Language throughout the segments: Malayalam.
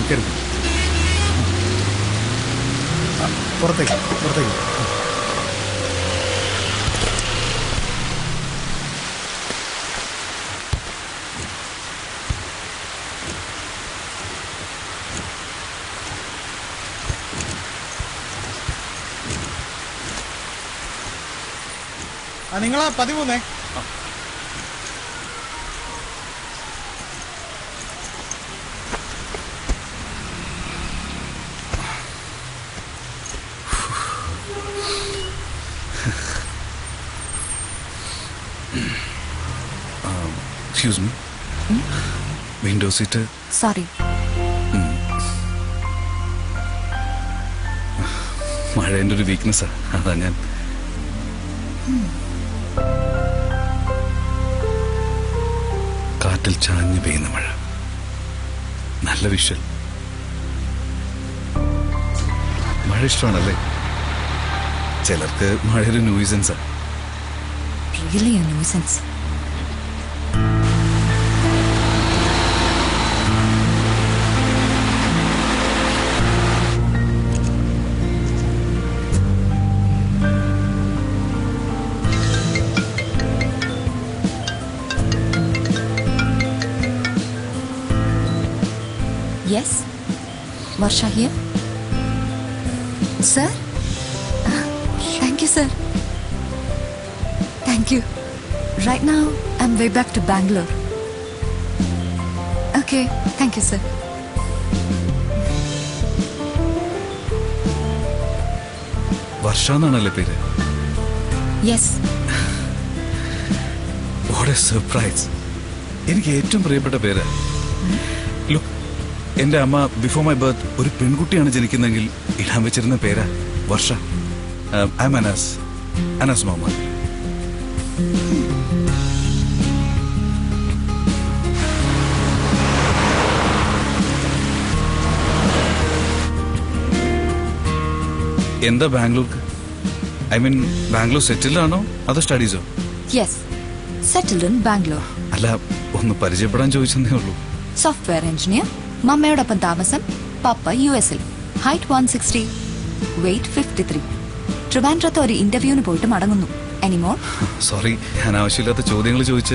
കയറി ആ, പുറത്തേക്ക് പുറത്തേക്ക് ആ നിങ്ങളാ പതിമൂന്നേ excuse me window seat sorry മഴ എൻ്റെ ഒരു വീക്ക്നെസ്സാ അതാ ഞാൻ കാറ്റിൽ ചാഞ്ഞു പെയ്യുന്ന മഴ നല്ല വിഷ്വൽ മഴ ഇഷ്ടമാണല്ലേ ചിലർക്ക് മഴ ഒരു ന്യൂസൻസാ really a nuisance yes Varsha here sir thank you sir Thank you. Right now, I'm way back to Bangalore. Okay, thank you, sir. Varsha എന്നാണല്ലേ പേര് Yes, വാട്ട് എ സർപ്രൈസ് എനിക്ക് ഏറ്റവും പ്രിയപ്പെട്ട പേര് ലുക്ക് എൻ്റെ അമ്മ ബിഫോർ മൈ ബർത്ത് ഒരു പെൺകുട്ടിയാണ് ജനിക്കുന്നെങ്കിൽ ഇടാൻ വെച്ചിരുന്ന പേരാ വർഷ ഐ എം അനാസ് അനാസ് മുഹമ്മദ് എന്താ ബാംഗ്ലൂർക്ക് ഐ മീൻ ബാംഗ്ലൂർ സെറ്റിൽഡ് ആണോ അതോ സ്റ്റഡീസോ yes. Settled in Bangalore. അല്ല ഒന്ന് പരിചയപ്പെടാൻ ചോദിച്ചെന്നേ ഉള്ളൂ സോഫ്റ്റ്വെയർ എഞ്ചിനീയർ മമ്മയോടൊപ്പം താമസം പപ്പ യു എസിൽ height one sixty weight fifty three ട്രിവാൻഡ്രത്ത് ഒരു ഇന്റർവ്യൂവിന് പോയിട്ട് മടങ്ങുന്നു എനിമോർ സോറി ഞാൻ ആവശ്യമില്ലാത്ത ചോദ്യങ്ങൾ ചോദിച്ച്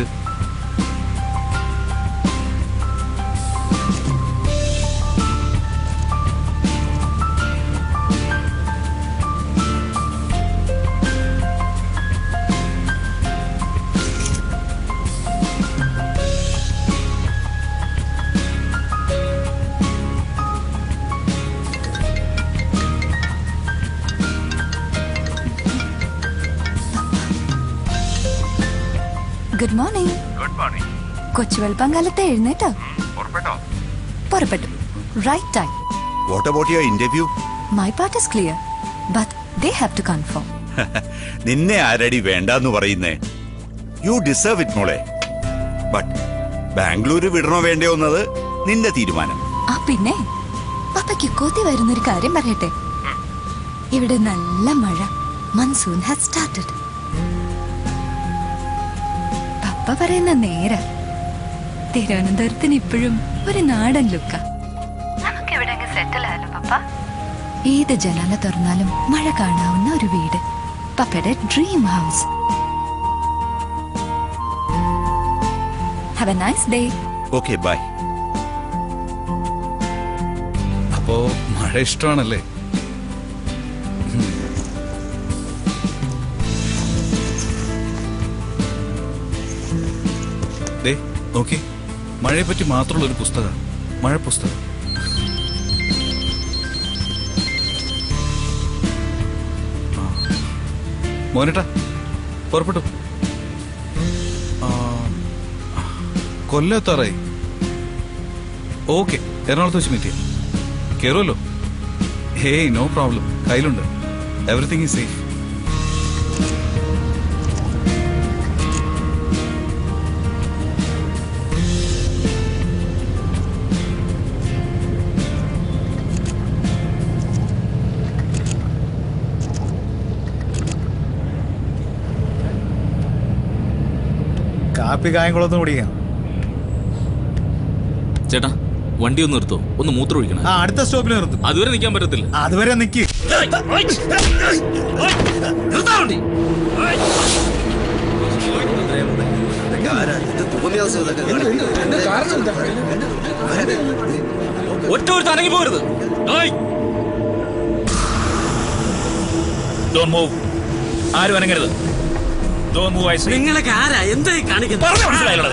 ഗുഡ് മോർണിംഗ് ഗുഡ് മോർണിംഗ് കൊച്ചു വെളുപ്പങ്കാലത്തെ എഴുന്നേറ്റോ പുറപ്പെട്ടോ പുറപ്പെട്ടു right time what about your interview my part is clear but they have to confirm നിന്നെ ആരടി വേണ്ടെന്ന് പറയുന്നേ യു ഡിസേർവ് ഇറ്റ് മോളെ ബട്ട് ബാംഗ്ലൂര് വിടണോ വേണ്ടയോ എന്നത് നിന്റെ തീരുമാനം ആ പിന്നെ പപ്പയ്ക്ക് കൊതി വരുന്നൊരു കാര്യം പറയട്ടെ ഇവിടെ നല്ല മഴ മൺസൂൺ ഹാസ് സ്റ്റാർട്ടഡ് പപ്പ പറയുന്ന നേര തിരുവനന്തപുരത്തിന് ഇപ്പോഴും ഒരു നാടൻ ലുക്ക ഏത് ജനാല തുറന്നാലും മഴ കാണാവുന്ന ഒരു വീട് പപ്പയുടെ dream house have a nice day okay bye അപ്പോ മഴ ഇഷ്ടമാണല്ലേ ഉം. ദേ നോക്കി മഴയെ പറ്റി മാത്രമുള്ള ഒരു പുസ്തകം മഴ പുസ്തകം ആ. മോനേട്ടാ പുറപ്പെട്ടു ആ, കൊല്ലം എത്താറായി ഓക്കെ എറണാകുളത്ത് വെച്ച് മീറ്റ് ചെയ്യാം കയറുമല്ലോ ഹേയ് നോ പ്രോബ്ലം കയ്യിലുണ്ട് എവറിത്തിങ് ഈസ് സേഫ് കാപ്പി കായംകുളത്തും കുടിക്കാം ചേട്ടാ വണ്ടി ഒന്ന് നിർത്തോ ഒന്ന് മൂത്രം ഒഴിക്കണം ആ അടുത്ത സ്റ്റോപ്പിൽ നിർത്തും അതുവരെ നിൽക്കാൻ പറ്റത്തില്ല അതുവരെ നിക്ക് നിർത്താ വണ്ടി ഒറ്റ ഒരു തനങ്ങി പോരുത് ഡോൺ മൂവ് ആരും അനങ്ങരുത് ഡോൺ മൂവ് ഐ നിങ്ങളൊക്കെ ആരാ എന്തായി കാണിക്കുന്നത് പറഞ്ഞു മനസ്സിലായല്ലോ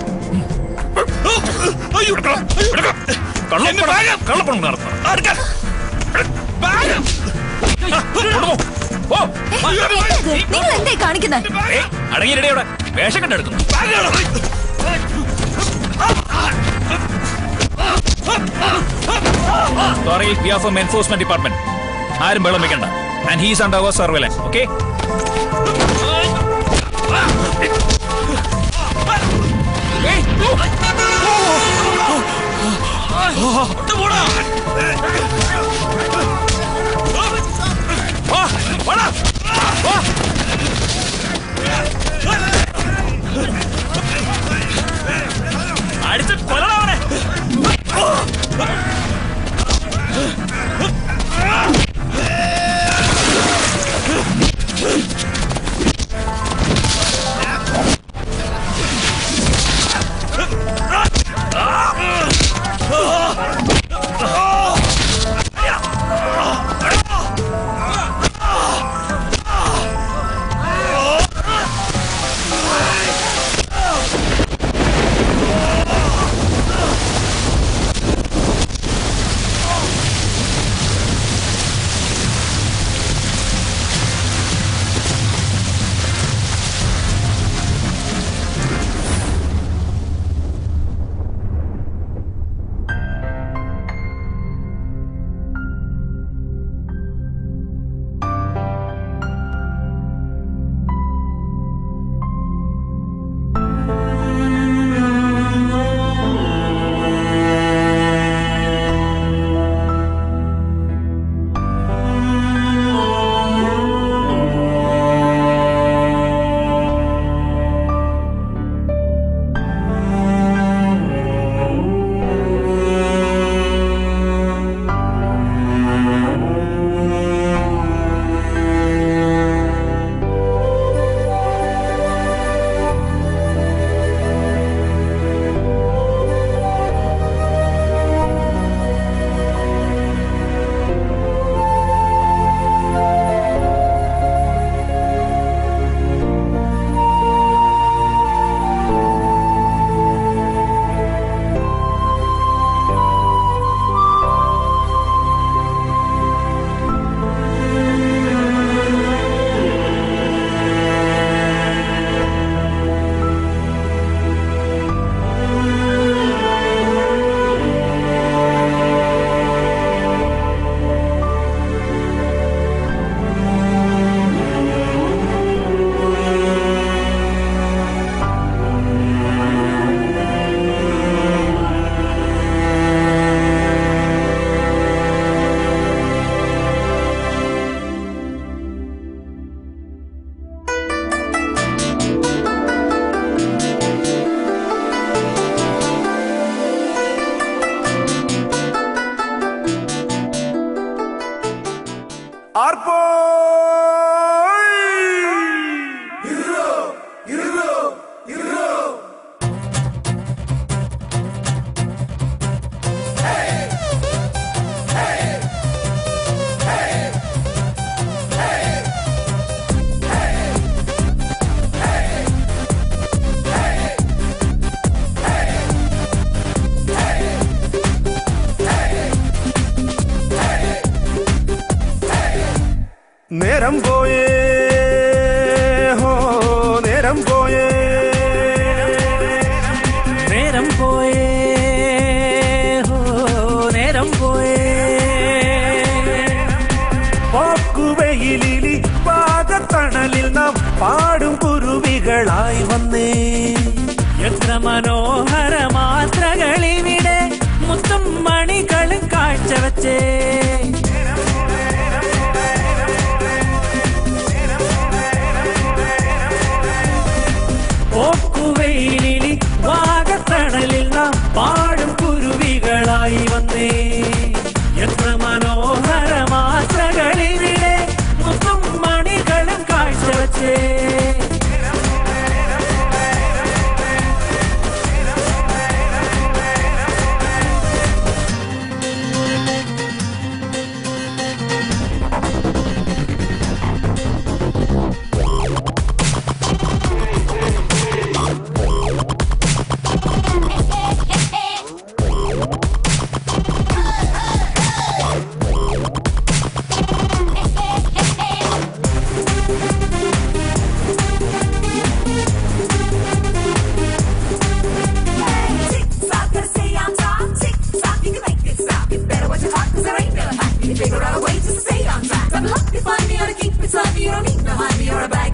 കള്ളപ്പണം കള്ളപ്പണം നടത്തണം അടുക്കാൻ. ബാഗ്. ആ, കൊണ്ടുപോ. പോ. നിങ്ങൾ എന്തേ കാണിക്കുന്നത് ഏയ്, അടങ്ങിയിരടെ അവിടെ വേഷം കണ്ടെടുക്കുന്നു sorry we are from enforcement department ആരും വെള്ളം വെക്കണ്ട and he's under our surveillance okay അടിച്ച് കൊല്ലണം അവനെ നേരം പോയേ ഹോ നേരം പോയേ നേരം പോയേ ഹോ നേരം പോയേ പോക്കുവെയിലിലി പാകത്തണലിൽ നാം പാടും കുരുവികളായി വന്നേ എത്ര മനോഹര മാത്രകളിവിടെ മുത്തും മണികളും കാഴ്ചവച്ചേ പോക്കുവെയിലിൽ വാഗത്തണലിൽ നാം പാടും കുരുവികളായി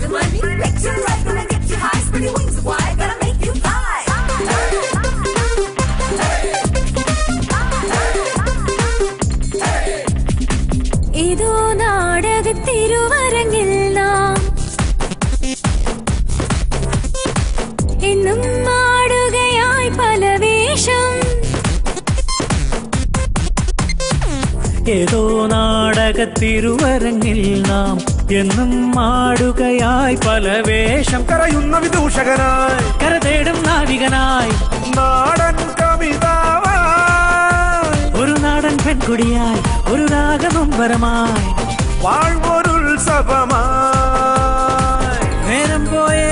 the money. Makes you right, gonna get you high. Spread your wings wide, gonna make you fly. ഏതോ നാടകത്തിരുവരങ്ങിൽ നാം എന്നും മാടുകയായി പല വേഷം ഏതോ നാടകത്തിരുവരങ്ങിൽ നാം എന്നും മാടുകയായി പല വേഷം കരയുന്ന വിദൂഷകനായി കരതേടും നാവികനായി നാടൻ കവിതാവായി ഒരു നാടൻ പെൺകുടിയായി ഒരു രാഗമമ്പരമായി വാഴ്വൊരുത്സവമായി നേരം പോയേ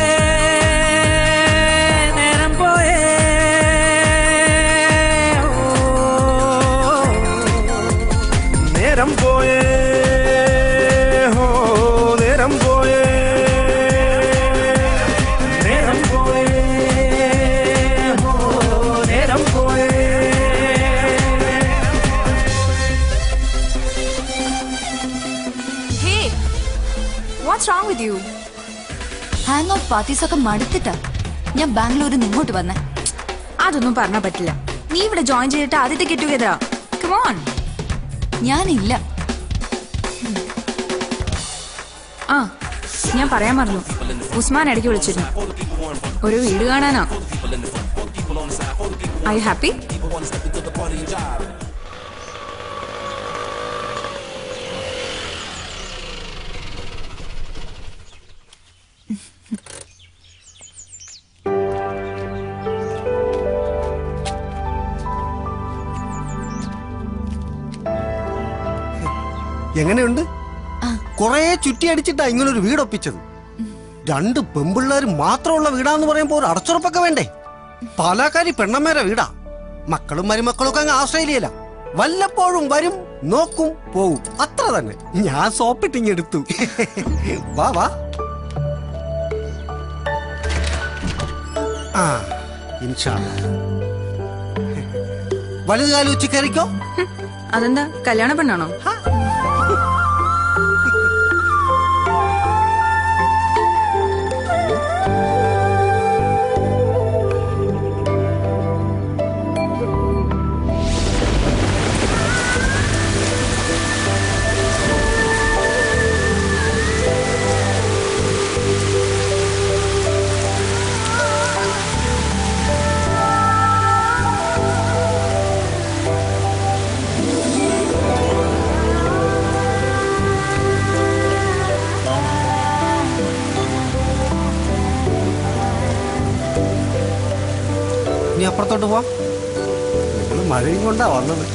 നേരം പോയേ നേരം പോയേ ഹോ നേരം പോയേ നേരം പോയേ ഹോ, നേരം പോയേ hey what's wrong with you hang out parties ഒക്കെ മടുത്തിട്ടാ ഞാൻ ബാംഗ്ലൂരിൽ നിന്ന് ഇങ്ങോട്ട് വന്നേ അതൊന്നും പറഞ്ഞാ പറ്റില്ല നീ ഇവിടെ ജോയിൻ ചെയ്തിട്ട് ആദ്യത്തെ ഗെറ്റ് ടുഗെതറാ കമോൺ ഞാനില്ല ആ ഞാൻ പറയാൻ മറന്നു ഉസ്മാൻ ഇടയ്ക്ക് വിളിച്ചിരുന്നു ഒരു വീട് കാണാനാ ഐ ഹാപ്പി എങ്ങനെയുണ്ട് കൊറേ ചുറ്റി അടിച്ചിട്ടാ ഇങ്ങനൊരു വീട് ഒപ്പിച്ചത് രണ്ട് പെമ്പിള്ളേർ മാത്രമുള്ള വീടാന്ന് പറയുമ്പോ ഒരു അടച്ചുറപ്പൊക്കെ വേണ്ടേ പാലാക്കാരി പെണ്ണമ്മേരെ വീടാ മക്കളും മരുമക്കളും ഒക്കെ അങ്ങ് ആസ്ട്രേലിയയില വല്ലപ്പോഴും വരും നോക്കും പോവും അത്ര തന്നെ ഞാൻ സോപ്പിട്ടിങ് എടുത്തു വാ വാ ആ ഇൻഷാ വലുതുകാലം ഉച്ച കയറിക്കോ അതെന്താ കല്യാണ പെണ്ണാണോ നീ അപ്പുറത്തോട്ട് പോവാം നിങ്ങൾ മഴയും കൊണ്ടാ വന്നത്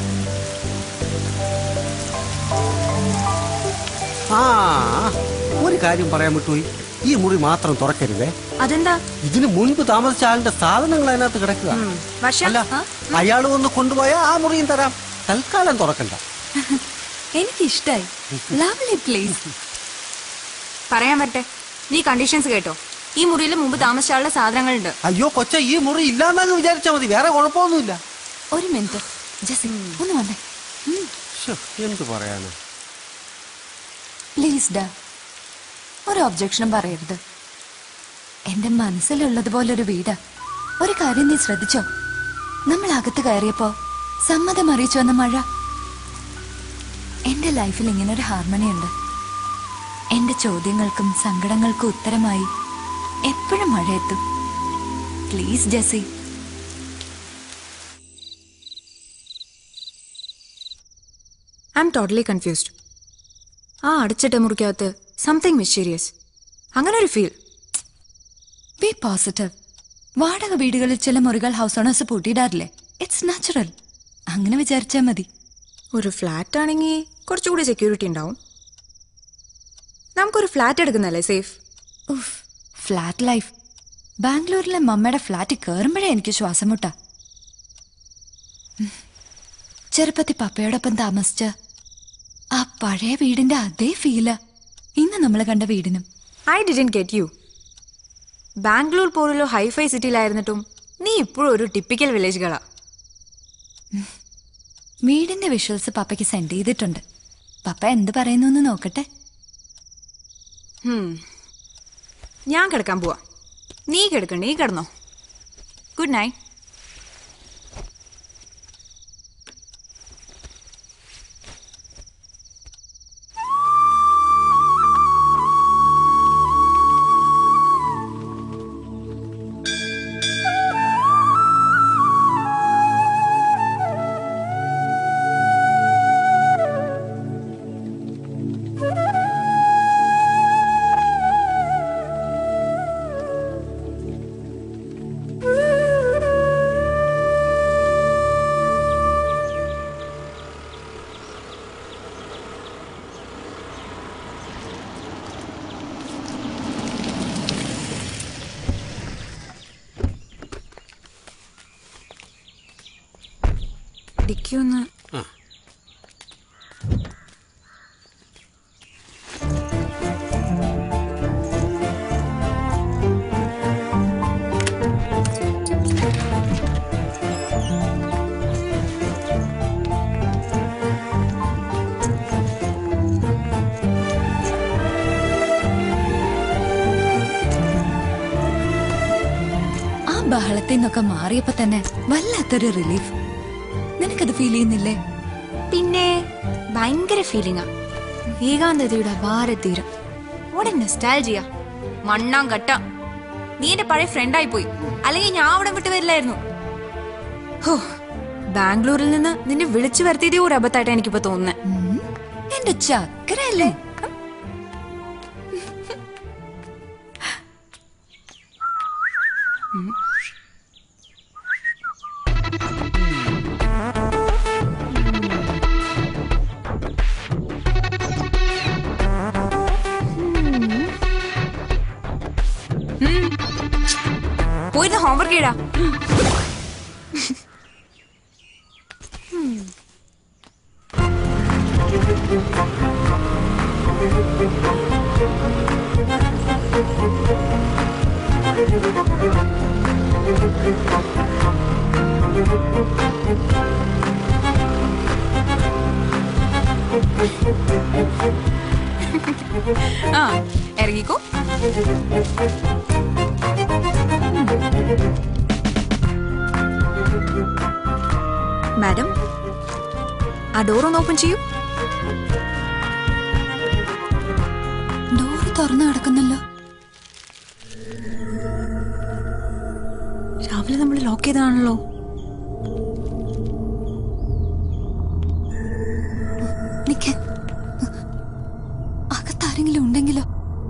ആ ഒരു കാര്യം പറയാൻ വിട്ടുപോയി ഈ മുറി മാത്രം തുറക്കരുതേ അതെന്താ ഇതിന് മുൻപ് താമസിച്ച ആളിന്റെ സാധനങ്ങൾ അതിനകത്ത് കിടക്കുക വർഷ അല്ല അയാൾ വന്ന് കൊണ്ടുപോയാൽ ആ മുറിയും തരാം തൽക്കാലം തുറക്കണ്ട എനിക്ക് ഇഷ്ടായി ലവ്ലി പ്ലേസ് പറയാൻ പറ്റേ നീ കണ്ടീഷൻസ് കേട്ടോ ഈ മുറിയിൽ മുമ്പ് താമസിച്ച ആളുടെ സാധനങ്ങളുണ്ട് അയ്യോ കൊച്ച ഈ മുറി ഇല്ലാന്നങ്ങ് വിചാരിച്ചാ മതി വേറെ കുഴപ്പമൊന്നുമില്ല ഒരു മിനിറ്റ് ജസി ഒന്ന് വന്നേ ശ്ശോ, എന്ത് പറയാന് പ്ലീസ് ഡാ ഒരു ഒബ്ജക്ഷനും പറയരുത് എന്റെ മനസ്സിലുള്ളതുപോലെ ഒരു വീടാ ഒരു കാര്യം നീ ശ്രദ്ധിച്ചോ നമ്മൾ അകത്ത് കയറിയപ്പോ സമ്മതം അറിയിച്ചു വന്ന മഴ എന്റെ ലൈഫിൽ ഇങ്ങനെ ഒരു ഹാർമണി ഉണ്ട് എന്റെ ചോദ്യങ്ങൾക്കും സങ്കടങ്ങൾക്കും ഉത്തരമായി എപ്പോഴും മഴ എത്തും please Jessy I M totally confused ആ അടച്ചിട്ട മുറിക്കകത്ത് സംതിങ് മിസ്റ്റീരിയസ് അങ്ങനെ ഒരു ഫീൽ ബി പോസിറ്റീവ് വാടക വീടുകളിൽ ചില മുറികൾ ഹൗസ് ഓണേഴ്സ് പൂട്ടിയിടാറില്ലേ ഇറ്റ്സ് നാച്ചുറൽ അങ്ങനെ വിചാരിച്ചാൽ മതി ഒരു ഫ്ലാറ്റ് ആണെങ്കിൽ കുറച്ചുകൂടി സെക്യൂരിറ്റി ഉണ്ടാവും നമുക്കൊരു ഫ്ലാറ്റ് എടുക്കുന്നല്ലേ സേഫ് ഉഫ് ഫ്ലാറ്റ് ലൈഫ് ബാംഗ്ലൂരിലെ മമ്മയുടെ ഫ്ലാറ്റ് കയറുമ്പോഴേ എനിക്ക് ശ്വാസം മുട്ടാ ഉം. ചെറുപ്പത്തിൽ പപ്പയോടൊപ്പം താമസിച്ച ആ പഴയ വീടിന്റെ അതേ ഫീല ഇന്ന് നമ്മൾ കണ്ട വീടിനും I didn't get you Bangalore പോലുള്ള ഹൈഫൈ സിറ്റിയിലായിരുന്നിട്ടും നീ ഇപ്പോഴും ഒരു ടിപ്പിക്കൽ വില്ലേജ് കളാ വീടിന്റെ വിഷ്വൽസ് പപ്പയ്ക്ക് സെൻഡ് ചെയ്തിട്ടുണ്ട് പപ്പ എന്ത് പറയുന്നു എന്ന് നോക്കട്ടെ ഞാൻ കിടക്കാൻ പോവാ നീ കിടക്കണ്ട നീ കിടന്നോ ഗുഡ് നൈറ്റ് ഡിക്കൊന്ന് ആ ബഹളത്തിൽ നിന്നൊക്കെ മാറിയപ്പോ തന്നെ വല്ലാത്തൊരു റിലീഫ് നിനക്കത് ഫീൽ ചെയ്യുന്നില്ലേ പിന്നെ ഭയങ്കര ഫീലിംഗാ ഏകാന്തതയുടെ ഭാരതീരം ഓടെ നെസ്റ്റാൾജിയ മണ്ണാം കട്ട നീ എന്റെ പഴയ ഫ്രണ്ടായി പോയി അല്ലെങ്കിൽ ഞാൻ അവിടെ വിട്ട് വരില്ലായിരുന്നു ഹോ ബാംഗ്ലൂരിൽ നിന്ന് നിന്നെ വിളിച്ചു വരുത്തിയതേ ഒരു അബദ്ധമായിട്ട് എനിക്കിപ്പോ തോന്നുന്നത് എന്റെ ചക്കരല്ലേ പോയിരുന്ന ഹോംവർക്ക് ചെയ്ടാ ആ ഇറങ്ങിക്കോ മാഡം ആ ഡോർ ഒന്ന് ഓപ്പൺ ചെയ്യൂ ഡോറ് തുറന്നു കിടക്കുന്നല്ലോ രാവിലെ നമ്മൾ ലോക്ക് ചെയ്തതാണല്ലോ നിക്ക് അകത്താരെങ്കിലും ഉണ്ടെങ്കിലോ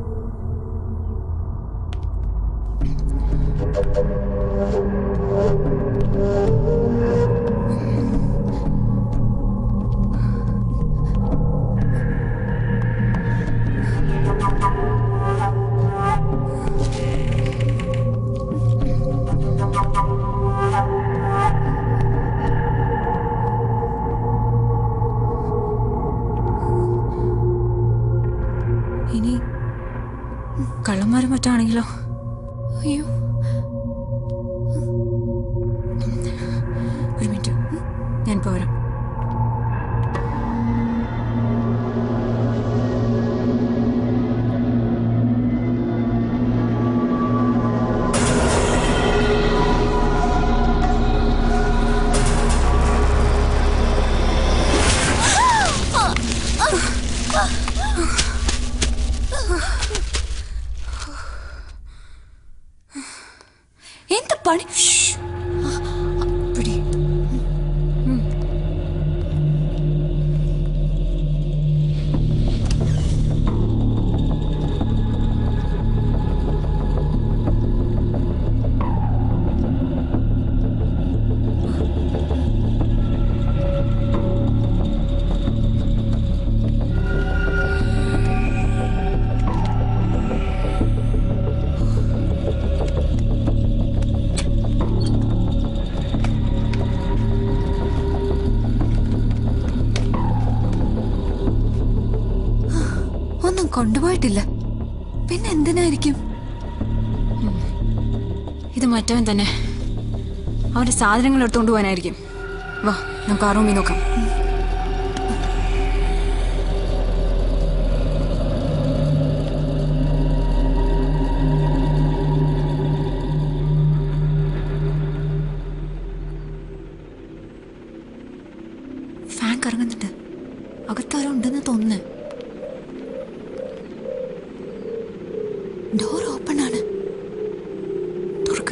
ഇനി കള്ളന്മാരും മറ്റാണെങ്കിലോ അയ്യോ ഒരു മിനിറ്റ് ഞാൻ പോരാം എന്ത് പണി പിടി ഒന്നും കൊണ്ടുപോയിട്ടില്ല പിന്നെ എന്തിനായിരിക്കും ഇത് മറ്റവൻ തന്നെ അവന്റെ സാധനങ്ങൾ എടുത്തുകൊണ്ട് പോകാനായിരിക്കും വാ നമുക്ക് ആ റൂമിൽ നോക്കാം ഡോർ ഓപ്പൺ ആണ് തുറക്ക്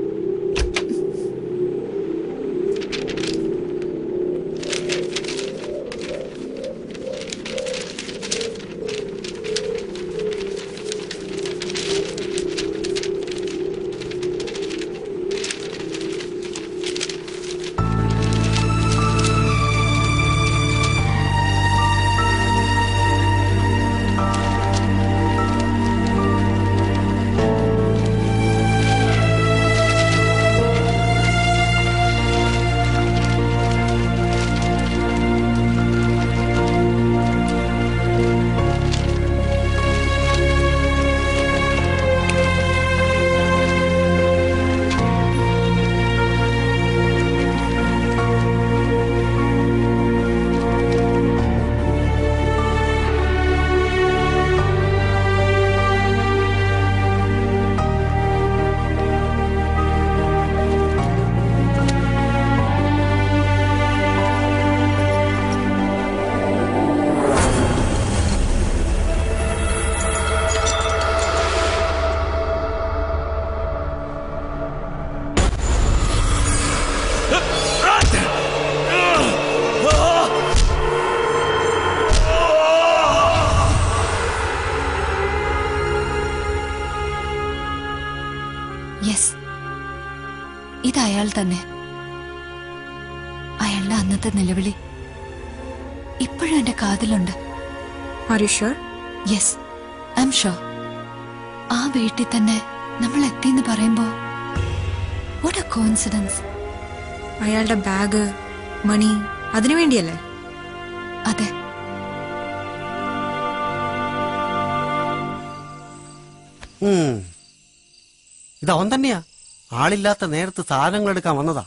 യെസ് ഇത് അയാൾ തന്നെ അയാളുടെ അന്നത്തെ നിലവിളി ഇപ്പോഴും എന്റെ കാതിലുണ്ട് യെസ് ഐ എം ഷുവർ ആ വീട്ടിൽ തന്നെ നമ്മൾ എത്തിയെന്ന് പറയുമ്പോ വാട്ട് എ കോയിൻസിഡൻസ് അയാളുടെ ബാഗ് മണി അതിനു വേണ്ടിയല്ലേ അതെ ഉം. ഇത് അവൻ തന്നെയാ ആളില്ലാത്ത നേരത്ത് സാധനങ്ങൾ എടുക്കാൻ വന്നതാ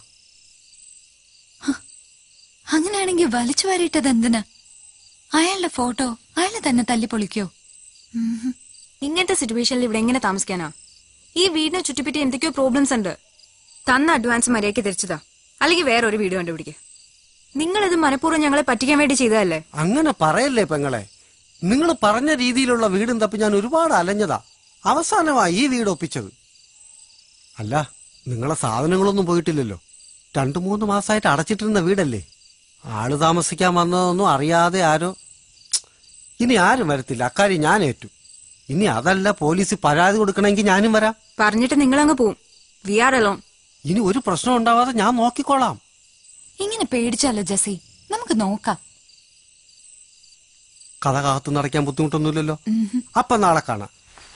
അങ്ങനെയാണെങ്കിൽ വലിച്ചു വാരിയിട്ടത് എന്തിനാ അയാളുടെ ഫോട്ടോ അയാൾ തന്നെ തല്ലി പൊളിക്കോ ഇങ്ങനത്തെ സിറ്റുവേഷനിൽ ഇവിടെ എങ്ങനെ താമസിക്കാനാ ഈ വീടിനെ ചുറ്റിപ്പറ്റി എന്തൊക്കെയോ പ്രോബ്ലംസ് ഉണ്ട് തന്ന അഡ്വാൻസ് മര്യാദയ്ക്ക് തിരിച്ചതാ അല്ലെങ്കിൽ വേറെ ഒരു വീട് കണ്ടുപിടിക്കുക നിങ്ങളിത് മനഃപൂർവ്വം ഞങ്ങളെ പറ്റിക്കാൻ വേണ്ടി ചെയ്തതല്ലേ അങ്ങനെ പറയല്ലേ പെങ്ങളെ നിങ്ങൾ പറഞ്ഞ രീതിയിലുള്ള വീടും തപ്പി ഞാൻ ഒരുപാട് അലഞ്ഞതാ അവസാനമാ ഈ വീട് ഒപ്പിച്ചത് അല്ല നിങ്ങളെ സാധനങ്ങളൊന്നും പോയിട്ടില്ലല്ലോ രണ്ടു മൂന്ന് മാസമായിട്ട് അടച്ചിട്ടിരുന്ന വീടല്ലേ ആള് താമസിക്കാൻ വന്നതൊന്നും അറിയാതെ ആരോ ഛ്, ഇനി ആരും വരത്തില്ല അക്കാര്യം ഞാൻ ഏറ്റു ഇനി അതല്ല പോലീസ് പരാതി കൊടുക്കണമെങ്കിൽ ഞാനും വരാം പറഞ്ഞിട്ട് നിങ്ങളങ്ങ് പോവും വി ആർ അലോൺ ഇനി ഒരു പ്രശ്നം ഉണ്ടാവാതെ ഞാൻ നോക്കിക്കോളാം ഇങ്ങനെ പേടിച്ചല്ല ജസി നമുക്ക് നോക്കാം കഥ കാത്തു നടക്കാൻ ബുദ്ധിമുട്ടൊന്നുമില്ലല്ലോ അപ്പൊ നാളെ കാണാം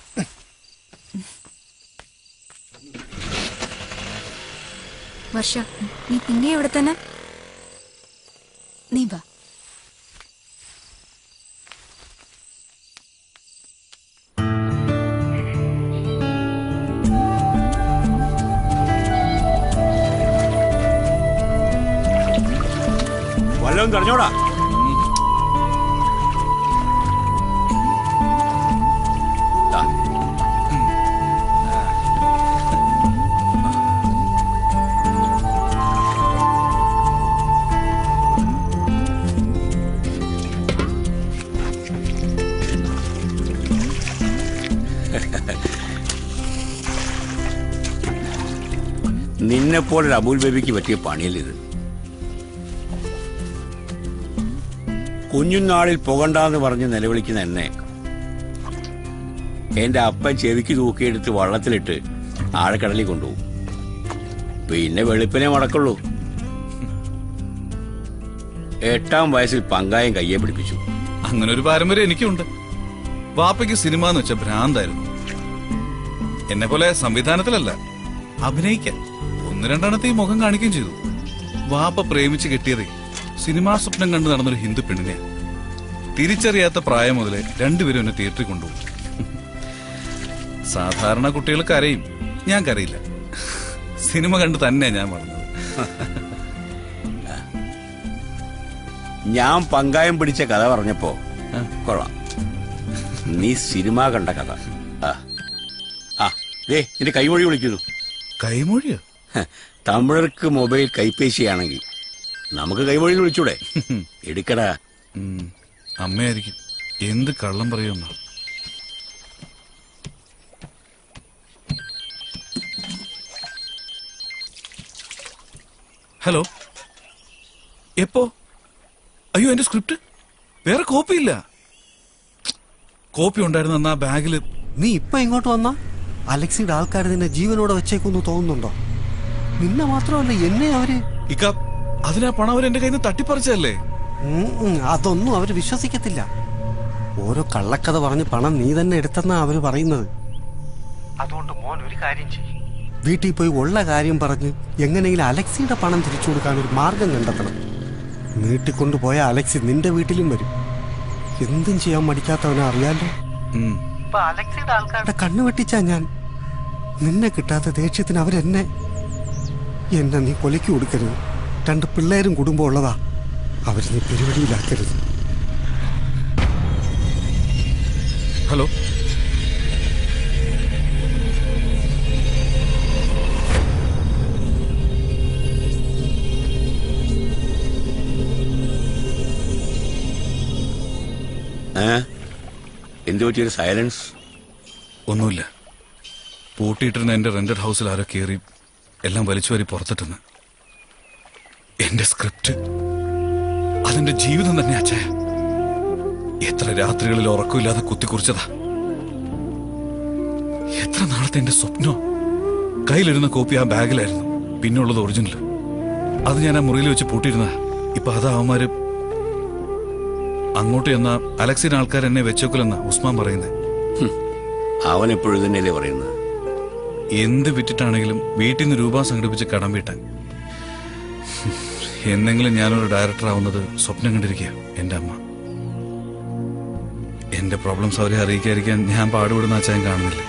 വർഷ നീ പിന്നെ ഇവിടെ തന്നെ നീ വാ വല്ലതും പറഞ്ഞോടാ ദാ. നിന്നെപ്പോലൊരു അബൂൽ ബേബിക്ക് പറ്റിയ പണിയല്ലിത് കുഞ്ഞുനാളിൽ പുകണ്ടാന്ന് പറഞ്ഞ് നിലവിളിക്കുന്ന എന്നെ എന്റെ അപ്പൻ ചെവിക്ക് തൂക്കിയെടുത്ത് വള്ളത്തിലിട്ട് ആഴക്കടലിൽ കൊണ്ടുപോകും പിന്നെ വെളുപ്പിനെ മടക്കുള്ളൂ എട്ടാം വയസ്സിൽ പങ്കായം കയ്യെ പിടിപ്പിച്ചു അങ്ങനെ ഒരു പാരമ്പര്യം എനിക്കുണ്ട് വാപ്പയ്ക്ക് സിനിമ എന്ന് വെച്ച ഭ്രാന്തായിരുന്നു എന്നെ പോലെ സംവിധാനത്തിലല്ല അഭിനയിക്കാൻ ഒന്ന് രണ്ടെണ്ണത്തെ ഈ മുഖം കാണിക്കുകയും ചെയ്തു വാപ്പ പ്രേമിച്ച് കെട്ടിയതേ സിനിമാ സ്വപ്നം കണ്ട് നടന്നൊരു ഹിന്ദു പെണ്ണിനെ തിരിച്ചറിയാത്ത പ്രായം മുതലേ രണ്ടുപേരും എന്നെ തിയേറ്ററിൽ കൊണ്ടുപോകും സാധാരണ കുട്ടികൾ കരയും ഞാൻ കരയില്ല സിനിമ കണ്ട് തന്നെ ഞാൻ വളർന്നത് ഞാൻ പങ്കായം പിടിച്ച കഥ പറഞ്ഞപ്പോ കൊള്ളാം നീ സിനിമ കണ്ട കഥ ആ ആ ദേ നിന്റെ കൈമൊഴി വിളിക്കുന്നു കൈമൊഴിയോ തമിഴർക്ക് മൊബൈൽ കൈപ്പേശിയാണെങ്കിൽ നമുക്ക് കൈമൊഴി വിളിച്ചൂടെ എടുക്കടാ അമ്മയായിരിക്കും എന്ത് കള്ളം പറയുമെന്ന ഹലോ എപ്പോ അയ്യോ എന്റെ സ്ക്രിപ്റ്റ് വേറെ കോപ്പി ഇല്ല കോപ്പി ഉണ്ടായിരുന്ന അന്ന് ആ ബാഗിൽ നീ ഇപ്പൊ ഇങ്ങോട്ട് വന്നാ അലക്സിയുടെ ആൾക്കാർ നിന്നെ ജീവനോടെ വെച്ചേക്കൊന്ന് തോന്നുന്നുണ്ടോ നിന്നെ മാത്രമല്ല എന്നെ അവര് ഇക്ക അതിനാ പണം അവർ എന്റെ കയ്യിൽ നിന്ന് തട്ടിപ്പറിച്ചല്ലേ ഉം, ഉം, അതൊന്നും അവര് വിശ്വസിക്കത്തില്ല ഓരോ കള്ളക്കഥ പറഞ്ഞ് പണം നീ തന്നെ എടുത്തെന്നാ അവര് പറയുന്നത് അതുകൊണ്ട് മോൻ ഒരു കാര്യം ചെയ്യും വീട്ടിൽ പോയി ഉള്ള കാര്യം പറഞ്ഞ് എങ്ങനെയെങ്കിലും അലക്സിയുടെ പണം തിരിച്ചു കൊടുക്കാൻ ഒരു മാർഗം കണ്ടെത്തണം നീട്ടിക്കൊണ്ടുപോയ അലക്സി നിന്റെ വീട്ടിലും വരും എന്തും ചെയ്യാൻ മടിക്കാത്തവനെ അറിയാലോ ഇപ്പൊ അലക്സിയുടെ ആൾക്കാരുടെ കണ്ണു വെട്ടിച്ചാ ഞാൻ നിന്നെ കിട്ടാത്ത ദേഷ്യത്തിന് അവരെന്നെ എന്നെ നീ കൊലയ്ക്ക് കൊടുക്കരുത് രണ്ട് പിള്ളേരും കുടുംബം ഉള്ളതാ അവര് നീ പെരുവഴിയിലാക്കരുത് ഹലോ ഏ എന്തു പറ്റിയൊരു സൈലൻസ് ഒന്നുമില്ല പൂട്ടിയിട്ടിരുന്ന എന്റെ റെന്റഡ് ഹൗസിൽ ആരോ കയറി എല്ലാം വലിച്ചു വാരി പുറത്തിട്ടെന്ന് എന്റെ സ്ക്രിപ്റ്റ് അതെന്റെ ജീവിതം തന്നെ അച്ഛായ എത്ര രാത്രികളിൽ ഉറക്കമില്ലാതെ കുത്തിക്കുറിച്ചതാ എത്ര നാളത്തെ എന്റെ സ്വപ്നോ കയ്യിലിരുന്ന കോപ്പി ആ ബാഗിലായിരുന്നു പിന്നുള്ളത് ഒറിജിനൽ അത് ഞാൻ ആ മുറിയിൽ വെച്ച് പൂട്ടിയിരുന്ന ഇപ്പൊ അതാ അവന്മാര് അങ്ങോട്ട് ചെന്ന അലക്സിന്റെ ആൾക്കാർ എന്നെ വെച്ചേക്കില്ലെന്ന ഉസ്മാൻ പറയുന്നത് അവൻ എപ്പോഴും തന്നെയല്ലേ പറയുന്നത് എന്ത് വിറ്റിട്ടാണെങ്കിലും വീട്ടിൽ നിന്ന് രൂപ സംഘടിപ്പിച്ച് കടം വീട്ടാൻ എന്നെങ്കിലും ഞാനൊരു ഡയറക്ടർ ആവുന്നത് സ്വപ്നം കണ്ടിരിക്കുക എന്റെ അമ്മ എന്റെ പ്രോബ്ലംസ് അവരെ അറിയിക്കാതിരിക്കാൻ ഞാൻ പാടുപെടുന്ന അച്ഛൻ കാണുന്നില്ല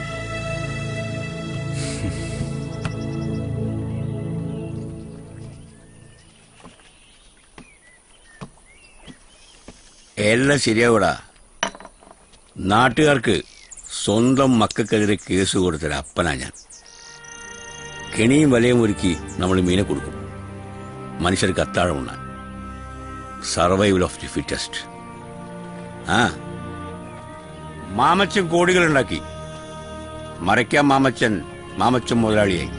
എല്ലാം ശരിയാവൂടാ നാട്ടുകാർക്ക് സ്വന്തം മക്കൾക്കെതിരെ കേസ് കൊടുത്തൊരു അപ്പനാ ഞാൻ കെണിയും വലയും ഒരുക്കി നമ്മൾ മീനെ കൊടുക്കും മനുഷ്യർക്ക് അത്താഴം ഉണ്ണാൻ സർവൈവൽ ഓഫ് ദി ഫിറ്റസ്റ്റ് ആ മാമച്ചൻ കോടികളുണ്ടാക്കി മറയ്ക്കാൻ മാമച്ചൻ മാമച്ചൻ മുതലാളിയായി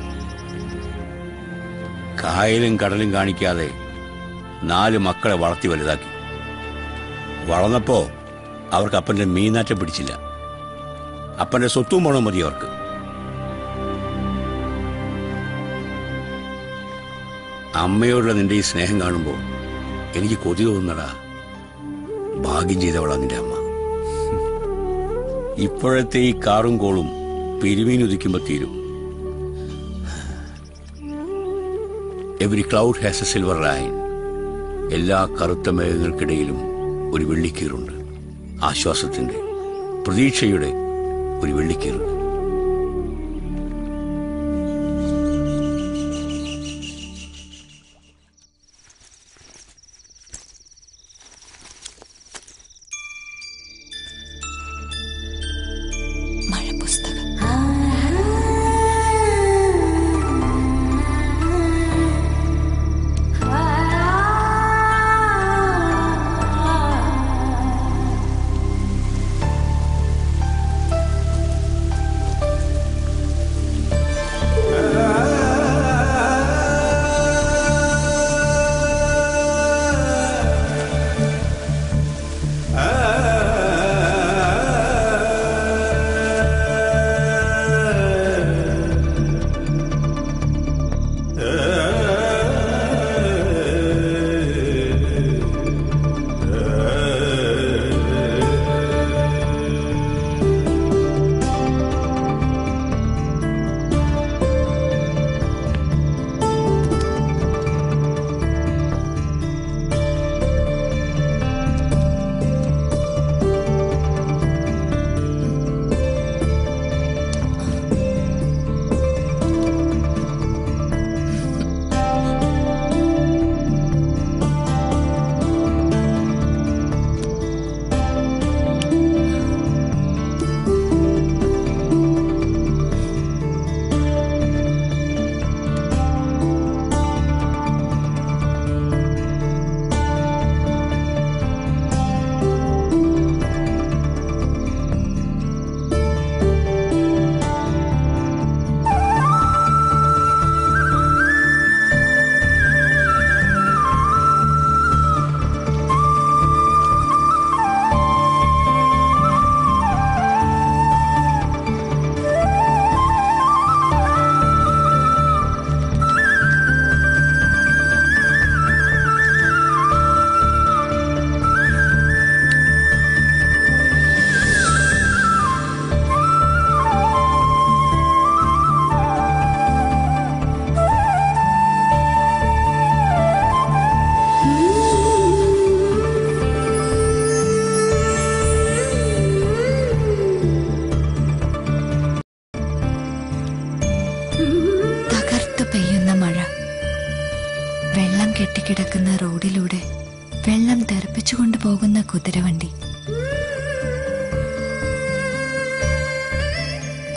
കായലും കടലും കാണിക്കാതെ നാല് മക്കളെ വളർത്തി വലുതാക്കി വളർന്നപ്പോ അവർക്ക് അപ്പന്റെ മീനാറ്റം പിടിച്ചില്ല അപ്പന്റെ സ്വത്തും പണവും മതി അവർക്ക് അമ്മയോടുള്ള നിന്റെ ഈ സ്നേഹം കാണുമ്പോൾ എനിക്ക് കൊതി തോന്നടാ ഭാഗ്യം ചെയ്തവളാ നിന്റെ അമ്മ ഇപ്പോഴത്തെ ഈ കാറും കോളും പെരുമീനുദിക്കുമ്പോ തീരും every cloud has a silver line എല്ലാ കറുത്ത മേഘങ്ങൾക്കിടയിലും ഒരു വെള്ളിക്കീറുണ്ട് ആശ്വാസത്തിന്റെ പ്രതീക്ഷയുടെ ഒരു വെള്ളിക്കീറ് മഴ പുസ്തകം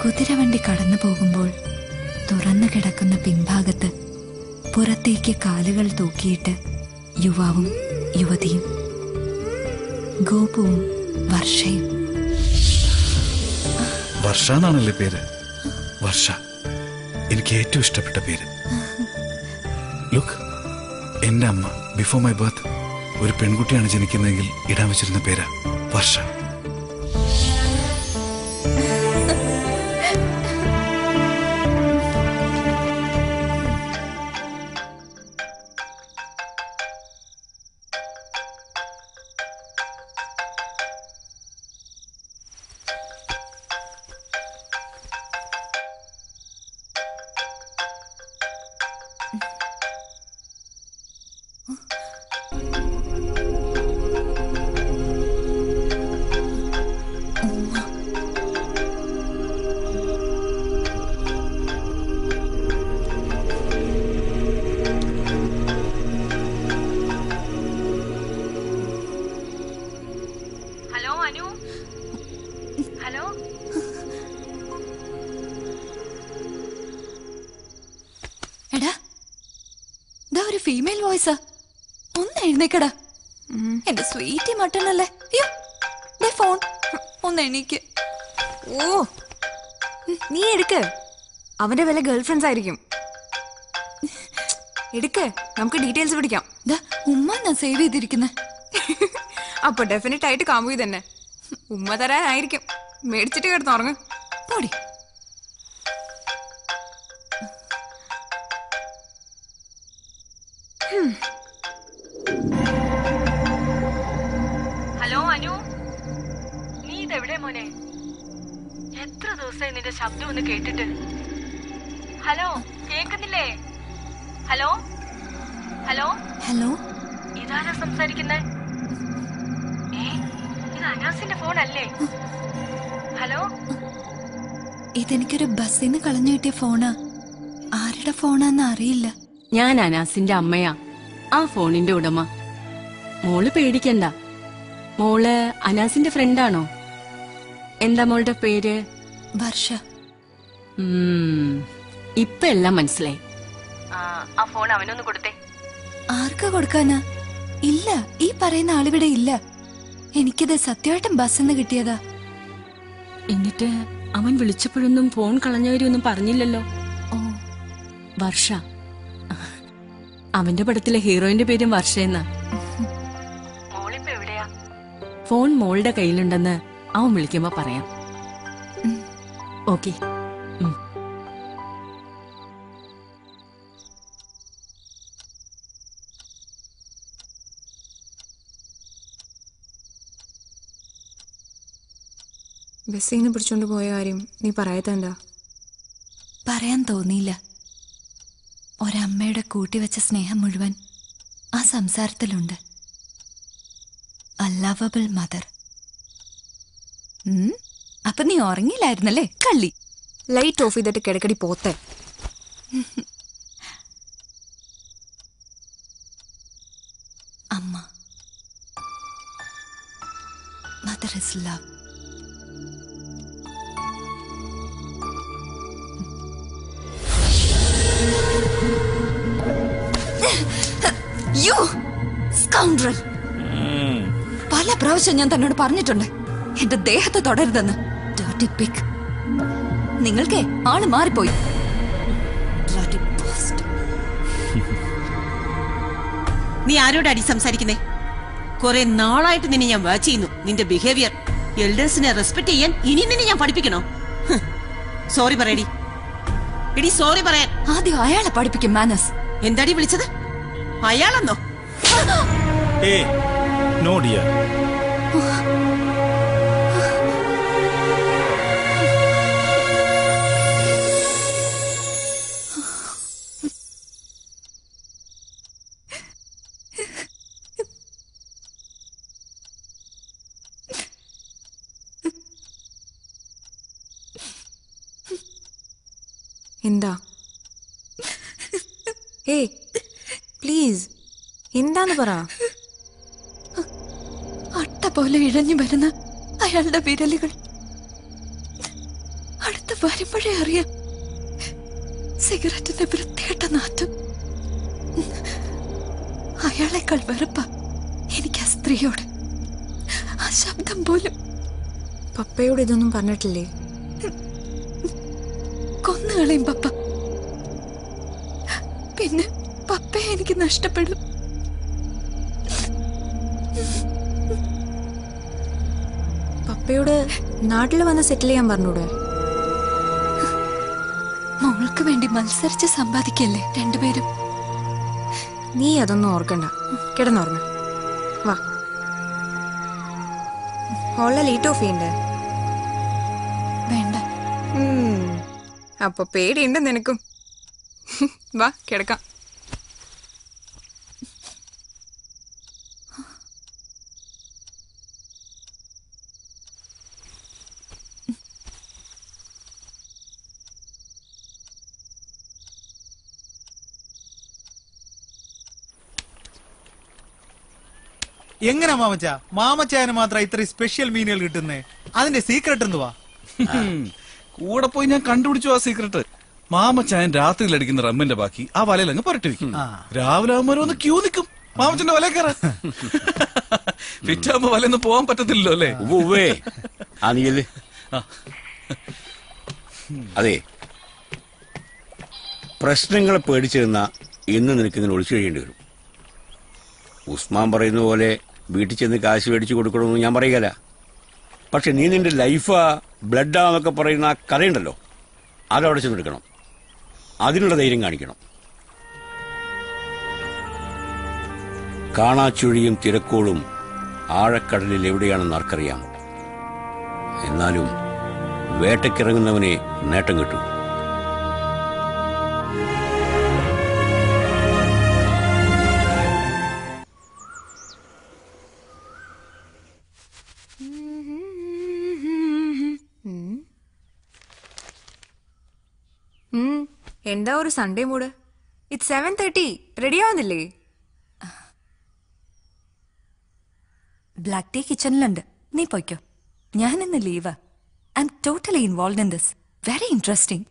കുതിരവണ്ടി കടന്നു പോകുമ്പോൾ തുറന്നു കിടക്കുന്ന പിൻഭാഗത്ത് പുറത്തേക്ക് കാലുകൾ തൂക്കിയിട്ട് യുവാവും യുവതിയും ഗോപുവും വർഷയും വർഷ എന്നാണല്ലേ പേര് വർഷ എനിക്ക് ഏറ്റവും ഇഷ്ടപ്പെട്ട പേര് ലുക്ക് എന്റെ അമ്മ ബിഫോർ മൈ ബർത്ത് ഒരു പെൺകുട്ടിയാണ് ജനിക്കുന്നതെങ്കിൽ ഇടാൻ വെച്ചിരുന്ന പേരാ വർഷ ഹലോ അനു ഹലോ എടാ ഇതാ ഒരു ഫീമെയിൽ വോയിസാ ഒന്ന് എഴുന്നേക്കടാ എന്റെ സ്വീറ്റി മട്ടനല്ലേ അയ്യോ ദേ ഫോൺ ഒന്ന് എണീക്ക് ഓ നീ എടുക്ക് അവന്റെ വല്ല ഗേൾ ഫ്രണ്ട്സ് ആയിരിക്കും എടുക്ക് നമുക്ക് ഡീറ്റെയിൽസ് പിടിക്കാം ഉമ്മ ഞാൻ സേവ് ചെയ്തിരിക്കുന്നെ അപ്പൊ ഡെഫിനറ്റ് ആയിട്ട് കാമുകി തന്നെ ഉമ്മ തരാനായിരിക്കും മേടിച്ചിട്ട് കിടന്നുറങ്ങ് പോടി ഹലോ അനു നീ ഇതെവിടെ മോനെ എത്ര ദിവസമായി നിന്റെ ശബ്ദം ഒന്ന് കേട്ടിട്ട് ഹലോ കേക്കുന്നില്ലേ ഹലോ ഹലോ ഹലോ ഇതാരാ സംസാരിക്കുന്നേ ഏ ഇത് അനാസിന്റെ ഫോൺ അല്ലേ ഹലോ ഇതെനിക്കൊരു ബസ്സിൽ നിന്ന് കളഞ്ഞു കിട്ടിയ ഫോണാ ആരുടെ ഫോണാന്ന് അറിയില്ല ഞാൻ അനാസിന്റെ അമ്മയാ ആ ഫോണിന്റെ ഉടമ മോള് പേടിക്കണ്ട മോള് അനാസിന്റെ ഫ്രണ്ടാണോ എന്താ മോളുടെ പേര് വർഷ ഉം, ഇപ്പൊ എല്ലാം മനസ്സിലായി ആ ഫോൺ അവനൊന്ന് കൊടുത്തേ ആർക്കാ കൊടുക്കാനാ ഇല്ല ഈ പറയുന്ന ആളിവിടെ ഇല്ല എനിക്കിത് സത്യമായിട്ടും ബസ്സിന്ന് കിട്ടിയതാ എന്നിട്ട് അവൻ വിളിച്ചപ്പോഴൊന്നും ഫോൺ കളഞ്ഞവരൊന്നും പറഞ്ഞില്ലല്ലോ വർഷ അവന്റെ പടത്തിലെ ഹീറോയിന്റെ പേരും വർഷ എന്നാ മോളിപ്പോ എവിടെയാ ഫോൺ മോളുടെ കയ്യിലുണ്ടെന്ന് അവൻ വിളിക്കുമ്പോ പറയാം ഓക്കെ ബസ്സിൽ നിന്ന് പിടിച്ചോണ്ട് പോയ കാര്യം നീ പറയാത്തെന്താ പറയാൻ തോന്നിയില്ല ഒരമ്മയുടെ കൂട്ടിവെച്ച സ്നേഹം മുഴുവൻ ആ സംസാരത്തിലുണ്ട് അല്ലവബിൾ മദർ അപ്പൊ നീ ഉറങ്ങിയില്ലായിരുന്നല്ലേ കള്ളി ലൈറ്റ് ഓഫ് ചെയ്തിട്ട് കിടക്കടി പോത്തെ അമ്മ mother is love you scoundrel പല പ്രാവശ്യം ഞാൻ തന്നോട് പറഞ്ഞിട്ടുണ്ട് എന്റെ ദേഹത്തെ തുടരുതെന്ന് Dirty pig. നിങ്ങൾക്കേ ആള് മാറിപ്പോയി Bloody bastard. നീ ആരോടാടി സംസാരിക്കുന്നേ കുറെ നാളായിട്ട് നിന്നെ ഞാൻ വാച്ച് ചെയ്യുന്നു നിന്റെ ബിഹേവിയർ എൽഡേഴ്സിനെ റെസ്പെക്ട് ചെയ്യാൻ ഇനി നിന്നെ ഞാൻ പഠിപ്പിക്കണോ സോറി പറയടി എടി സോറി പറയാൻ ആദ്യം അയാളെ പഠിപ്പിക്കും മാനസ് എന്താടി വിളിച്ചത് അയാളെന്നോ ഏ നോ ഡിയർ എന്താ ഏ പ്ലീസ് എന്താന്ന് പറ അട്ട പോലെ ഇഴഞ്ഞു വരുന്ന അയാളുടെ വിരലുകൾ അടുത്ത് വരുമ്പോഴേ അറിയാം സിഗരറ്റിന്റെ വൃത്തികെട്ട നാറ്റം അയാളെക്കാൾ വെറുപ്പ എനിക്ക് ആ സ്ത്രീയോട് ആ ശബ്ദം പോലും പപ്പയോട് ഇതൊന്നും പറഞ്ഞിട്ടില്ലേ കൊന്നുകളയും പപ്പ പിന്നെ പപ്പയെ എനിക്ക് നഷ്ടപ്പെടും പപ്പയോട് നാട്ടിൽ വന്ന് സെറ്റിൽ ചെയ്യാൻ പറഞ്ഞൂടെ മോൾക്ക് വേണ്ടി മത്സരിച്ച് സമ്പാദിക്കല്ലേ രണ്ടുപേരും നീ അതൊന്നും ഓർക്കണ്ട കിടന്നുറങ്ങ വാ ഹോളിലെ ലീറ്റ് ഓഫ് ചെയ്യണ്ടേ വേണ്ട ഉം. അപ്പൊ പേടിയുണ്ട് നിനക്കും വാ കിടക്കാം എങ്ങനെ മാമച്ച മാമച്ചായന് മാത്രം ഇത്രയും സ്പെഷ്യൽ മീനുകൾ കിട്ടുന്നേ അതിന്റെ സീക്രട്ട് എന്തുവാ കൂടെ പോയി ഞാൻ കണ്ടുപിടിച്ചു ആ സീക്രട്ട് മാമച്ചായൻ രാത്രിയിൽ അടിക്കുന്ന റമ്മിന്റെ ബാക്കി ആ വലയിൽ അങ്ങ് പുരട്ടി വെക്കും രാവിലെ ആകുമ്പോൾ ഒന്ന് ക്യൂ നിൽക്കും മാമച്ചന്റെ വല കയറാൻ ഫിറ്റാകുമ്പോ വലയൊന്നും പോകാൻ പറ്റത്തില്ലല്ലോ അല്ലേ ഉവ്വേ ആ നീയല്ലേ അതെ പ്രശ്നങ്ങളെ പേടിച്ചിരുന്ന ഇന്ന് നിനക്ക് ഇങ്ങനെ ഒളിച്ചു കഴിയേണ്ടി വരും ഉസ്മാൻ പറയുന്ന പോലെ വീട്ടിൽ ചെന്ന് കാശ് മേടിച്ചു കൊടുക്കണമെന്ന് ഞാൻ പറയുകയല്ല പക്ഷെ നീ നിന്റെ ലൈഫാ ബ്ലഡാന്നൊക്കെ പറയുന്ന ആ കഥയുണ്ടല്ലോ അതവിടെ ചെന്നെടുക്കണം അതിനുള്ള ധൈര്യം കാണിക്കണം കാണാച്ചുഴിയും തിരക്കോളും ആഴക്കടലിൽ എവിടെയാണെന്ന് ആർക്കറിയാം എന്നാലും വേട്ടയ്ക്കിറങ്ങുന്നവനെ നേട്ടം കിട്ടും ഉം. എന്താ ഒരു Sunday mood it seven thirty ready ആവുന്നില്ലേ ബ്ലാക്ക് ടീ കിച്ചണിലുണ്ട് നീ പോയിക്കോ ഞാൻ ഇന്ന് leave I M totally involve in this very interesting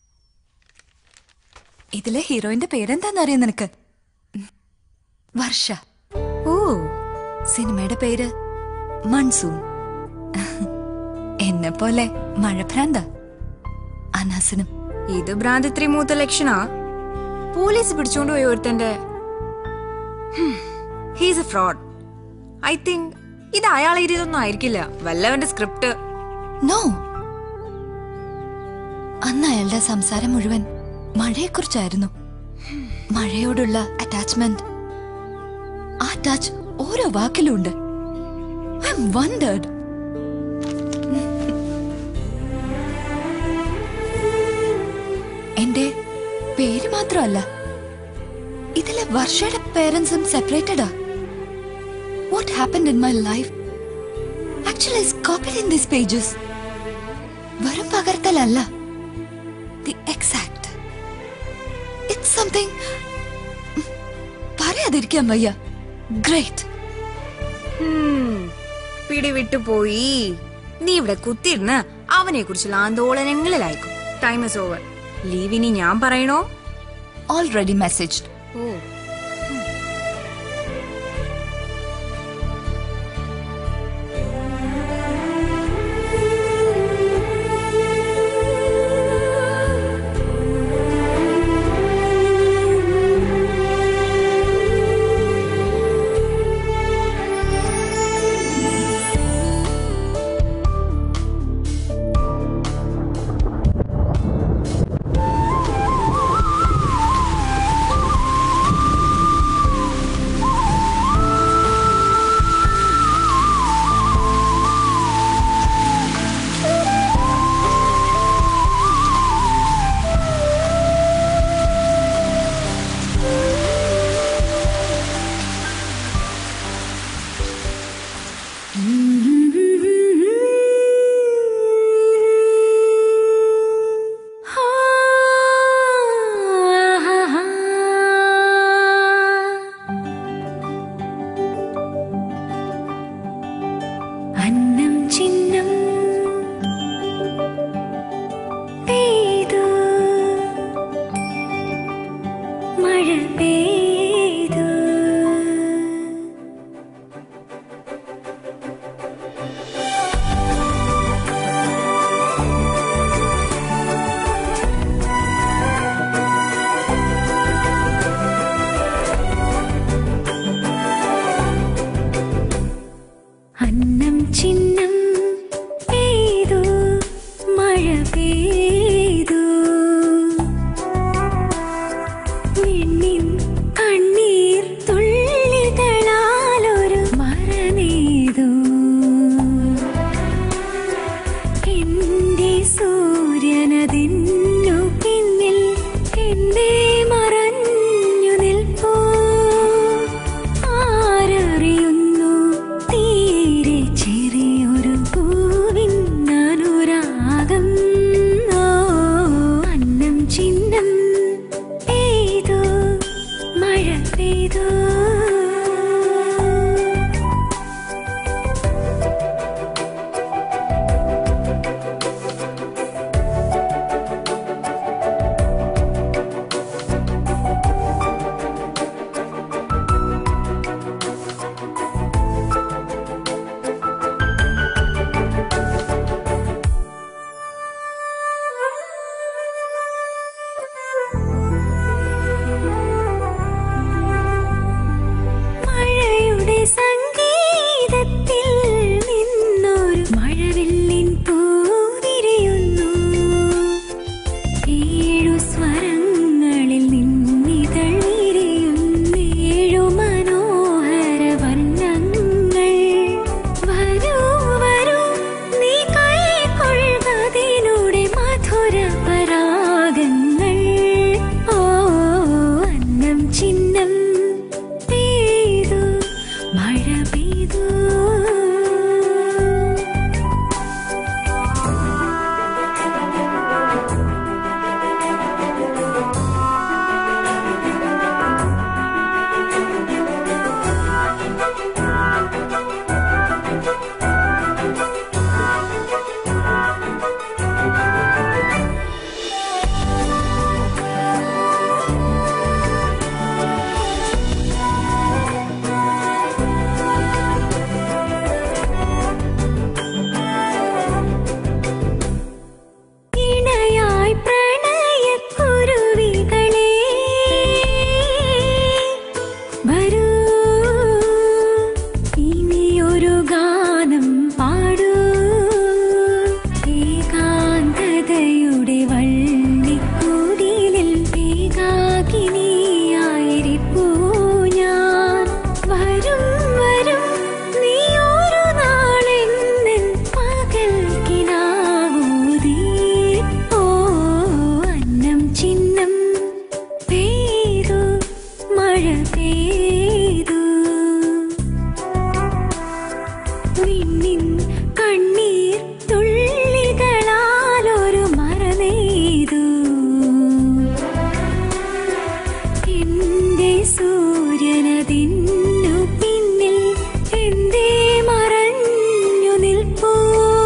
ഇതിലെ ഹീറോയിന്റെ പേരെന്താന്ന് അറിയാം നിനക്ക് ഉം. വർഷ ഓ സിനിമയുടെ പേര് മൺസൂൺ എന്നെ പോലെ മഴഭ്രാന്ത അനാസനും ഇത് ഭ്രാന്ത് ഇത്രയും മൂത്ത ലക്ഷണാ പോലീസ് പിടിച്ചോണ്ട് പോയി ഒരുത്തന്റെ he's a fraud I think ഇത് അയാൾ എഴുതിയതൊന്നും ആയിരിക്കില്ല വല്ലവന്റെ സ്ക്രിപ്റ്റ് നോ അന്ന് അയാളുടെ സംസാരം മുഴുവൻ മഴയെക്കുറിച്ചായിരുന്നു മഴയോടുള്ള അറ്റാച്ച്മെന്റ് ആ ടച്ച് ഓരോ വാക്കിലും ഉണ്ട് ഐ എം വണ്ടേർഡ് എന്റെ പേര് മാത്രമല്ല ഇതിലെ വർഷയുടെ പേരൻസും സെപ്പറേറ്റഡാ what happen in my life actually is copied in these pages വെറും പകർത്തലല്ല ദി എക്സാക്ട് ഇറ്റ്സ് സംതിങ് പറയാതിരിക്കാൻ വയ്യ ഗ്രേറ്റ് പിടി വിട്ടുപോയി നീ ഇവിടെ കുത്തിയിരുന്ന് അവനെ കുറിച്ചുള്ള ആന്തോളനങ്ങളിലായിക്കും ടൈം ഇസ് ഓവർ ലീവിനി ഞാൻ പറയണോ ഓൾറെഡി മെസ്സേജ് ഓ ആ പെയ്തു വിണ്ണിൻ കണ്ണീർ തുള്ളികളാലൊരു മറ നെയ്തു എന്റെ സൂര്യനതിന്നു പിന്നിൽ എന്തേ മറഞ്ഞു നിൽപ്പൂ ആരറിയുന്നു തീരെ ചെറിയൊരു പൂവിൻ അനുരാഗം ഓ അന്നം ചിഹ്നം പെയ്തു മഴ പെയ്തു മഴയുടെ സംഗീതത്തിൽ നിന്നൊരു മഴവില്ലിൻ പൂവിരിയുന്നു ഏഴു സ്വരങ്ങളിൽ നിന്നിതൾ വിരിയുന്നേഴു മനോഹര വർണ്ണങ്ങൾ വരൂ വരൂ നീ കൈക്കൊള്ളുന്നതിലൂടെ മധുര പരാഗങ്ങൾ ഓ അന്നം ചിഹ്നം പെയ്തു മഴ പെയ്തു ഇണയായി പ്രണയക്കുരുവികളെ വരൂ ഇനിയൊരു ഗാനം പാടൂ ഏകാന്തതയുടെ വള്ളിക്കൂടിലിൽ ഏകാകിനിയായിരിപ്പൂ ഞാൻ വരും വരും നീ ഒരു നാളെന്നിൽ പകൽ കിനാവൂതി ഓ അന്നം ചിഹ്നം പെയ്തു മഴ പെയ്തു വിണ്ണിൻ കണ്ണീർ തുള്ളികളാലൊരു മറ നെയ്തു എന്റെ സൂര്യനതിന്നു പിന്നിൽ എന്തേ മറഞ്ഞു നിൽപ്പൂ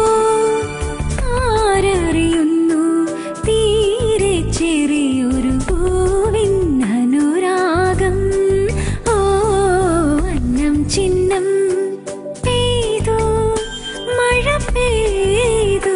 ആരറിയുന്നു തീരെ ചെറിയൊരു പൂവിൻ അനുരാഗം ഓ അന്നം ചിഹ്നം പെയ്തു മഴ പെയ്തു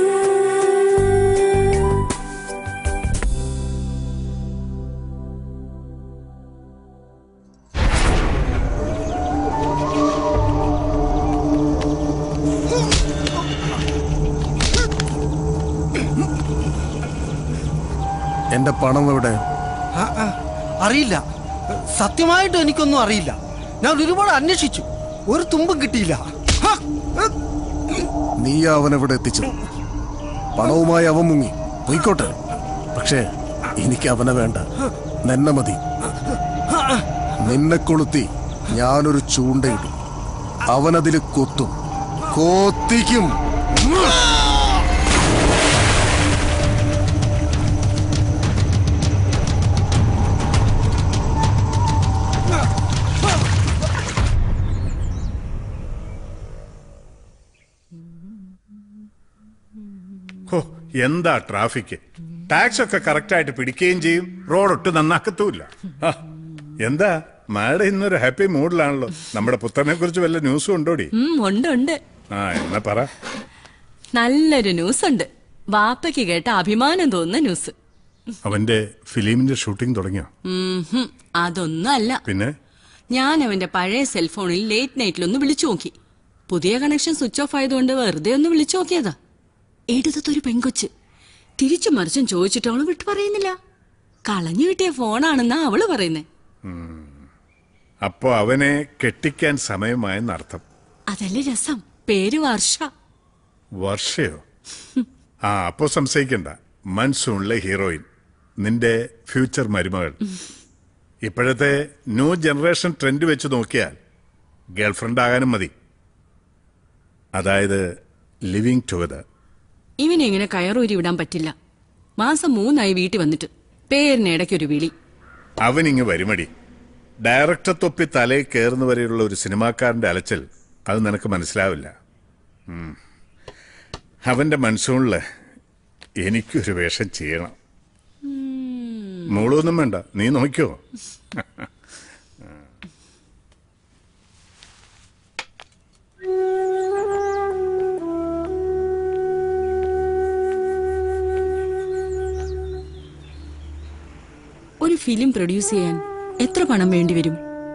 എന്റെ പണം എവിടെ ആ, ആ, അറിയില്ല സത്യമായിട്ട് എനിക്കൊന്നും അറിയില്ല ഞാൻ ഒരുപാട് അന്വേഷിച്ചു ഒരു തുമ്പും കിട്ടിയില്ല ഹാ, ഏ, നീ അവനെവിടെ എത്തിച്ചു പണവുമായി അവൻ മുങ്ങി പൊയ്ക്കോട്ടെ പക്ഷേ എനിക്ക് അവനെ വേണ്ട നിന്നെ മതി നിന്നെ കൊളുത്തി ഞാനൊരു ചൂണ്ടയിടും അവനതിൽ കൊത്തും കോത്തിക്കും ഹോ എന്താ ട്രാഫിക് ടാക്സ് ഒക്കെ കറക്റ്റ് ആയിട്ട് പിടിക്കുകയും ചെയ്യും റോഡ് ഒട്ടും നന്നാക്കത്തുമില്ല ആ, എന്താ മാഡം ഇന്നൊരു ഹാപ്പി മൂഡിലാണല്ലോ നമ്മുടെ പുത്രനെ കുറിച്ച് വല്ല ന്യൂസും ഉണ്ടോടി ഉം, ഉണ്ട് ഉണ്ട് ആ എന്നാ പറ നല്ലൊരു ന്യൂസ് ഉണ്ട് വാപ്പയ്ക്ക് കേട്ട അഭിമാനം തോന്നുന്ന ന്യൂസ് അവന്റെ ഫിലിമിന്റെ ഷൂട്ടിംഗ് തുടങ്ങിയോ ഉം ഹും, അതൊന്നും അല്ല പിന്നെ ഞാൻ അവന്റെ പഴയ സെൽഫോണിൽ ലേറ്റ് നൈറ്റിലൊന്ന് വിളിച്ചു നോക്കി പുതിയ കണക്ഷൻ സ്വിച്ച് ഓഫ് ആയതുകൊണ്ട് വെറുതെ ഒന്ന് വിളിച്ചു നോക്കിയതാ എടുത്തൊരു പെങ്കൊച്ച് തിരിച്ചു മറിച്ചും ചോദിച്ചിട്ട് അവള് വിട്ടു പറയുന്നില്ല കളഞ്ഞു കിട്ടിയ ഫോണാണെന്നാ അവള് പറയുന്നേ അപ്പോ അവനെ കെട്ടിക്കാൻ സമയമായെന്നർത്ഥം അതല്ലേ രസം പേര് വർഷ വർഷയോ ആ അപ്പോ സംശയിക്കണ്ട മൺസൂണിലെ ഹീറോയിൻ നിന്റെ ഫ്യൂച്ചർ മരുമകൾ ഇപ്പോഴത്തെ ന്യൂ ജനറേഷൻ ട്രെൻഡ് വെച്ച് നോക്കിയാൽ ഗേൾഫ്രണ്ട് ആകാനും മതി അതായത് ലിവിങ് ടുഗദർ ഇവനെ ഇങ്ങനെ കയറൂരി വിടാൻ പറ്റില്ല മാസം മൂന്നായി വീട്ടിൽ വന്നിട്ട് പേരിന് ഇടയ്ക്കൊരു വിളി അവനിങ്ങ് വരുമടി ഡയറക്ടർ തൊപ്പി തലയിൽ കയറുന്നവരെയുള്ള ഒരു സിനിമാക്കാരന്റെ അലച്ചൽ അത് നിനക്ക് മനസ്സിലാവില്ല ഉം. അവന്റെ മൺസൂണില് എനിക്കൊരു വേഷം ചെയ്യണം മോളൊന്നും വേണ്ട നീ നോക്കിയോ ഒരു ഫിലിം പ്രൊഡ്യൂസ് ചെയ്യാൻ എത്ര പണം വേണ്ടി വരും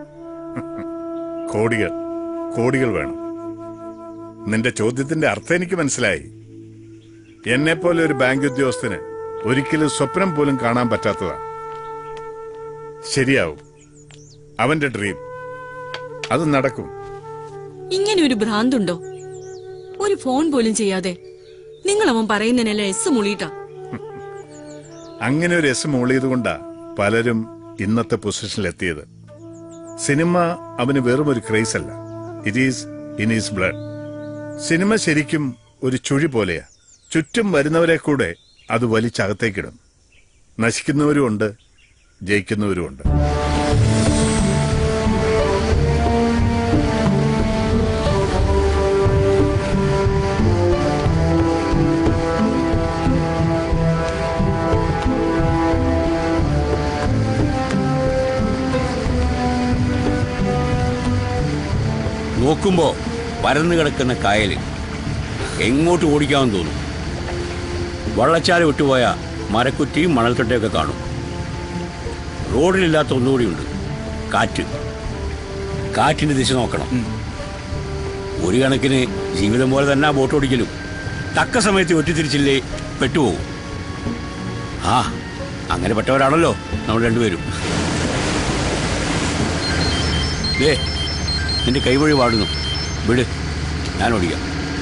കോടികൾ കോടികൾ വേണം നിന്റെ ചോദ്യത്തിന്റെ അർത്ഥം എനിക്ക് മനസ്സിലായി എന്നെ പോലെ ഒരു ബാങ്ക് ഉദ്യോഗസ്ഥന് ഒരിക്കലും സ്വപ്നം പോലും കാണാൻ പറ്റാത്തതാ ശരിയാവും അവന്റെ ഡ്രീം അത് നടക്കും ഇങ്ങനെ ഒരു ഭ്രാന്തുണ്ടോ ഒരു ഫോൺ പോലും ചെയ്യാതെ നിങ്ങൾ അവൻ പറയുന്നതിനെല്ലാം എസ് മുളിയിട്ടാ അങ്ങനെ ഒരു എസ് മൂളിയത് കൊണ്ടാ പലരും ഇന്നത്തെ പൊസിഷനിലെത്തിയത് സിനിമ അവന് വെറും ഒരു ക്രേസ് അല്ല it is in is blood സിനിമ ശരിക്കും ഒരു ചുഴി പോലെയാ ചുറ്റും വരുന്നവരെ കൂടെ അത് വലിച്ചകത്തേക്കിടും നശിക്കുന്നവരുമുണ്ട് ജയിക്കുന്നവരുമുണ്ട് നോക്കുമ്പോ പരന്നു കിടക്കുന്ന കായല് എങ്ങോട്ട് ഓടിക്കാമെന്ന് തോന്നും വള്ളച്ചാല് വിട്ടുപോയ മരക്കുറ്റിയും മണൽത്തട്ടയൊക്കെ കാണും റോഡിലില്ലാത്ത ഒന്നുകൂടിയുണ്ട് കാറ്റ് കാറ്റിന്റെ ദിശ നോക്കണം ഒരു കണക്കിന് ജീവിതം പോലെ തന്നെ ബോട്ട് ഓടിക്കലും തക്ക സമയത്ത് ഒറ്റിത്തിരിച്ചില്ലേ പെട്ടുപോകും ആ അങ്ങനെ പെട്ടവരാണല്ലോ നമ്മൾ രണ്ടുപേരും ദേ നിന്റെ കൈവഴി പാടുന്നു വിട് ഞാൻ ഓടിക്കാം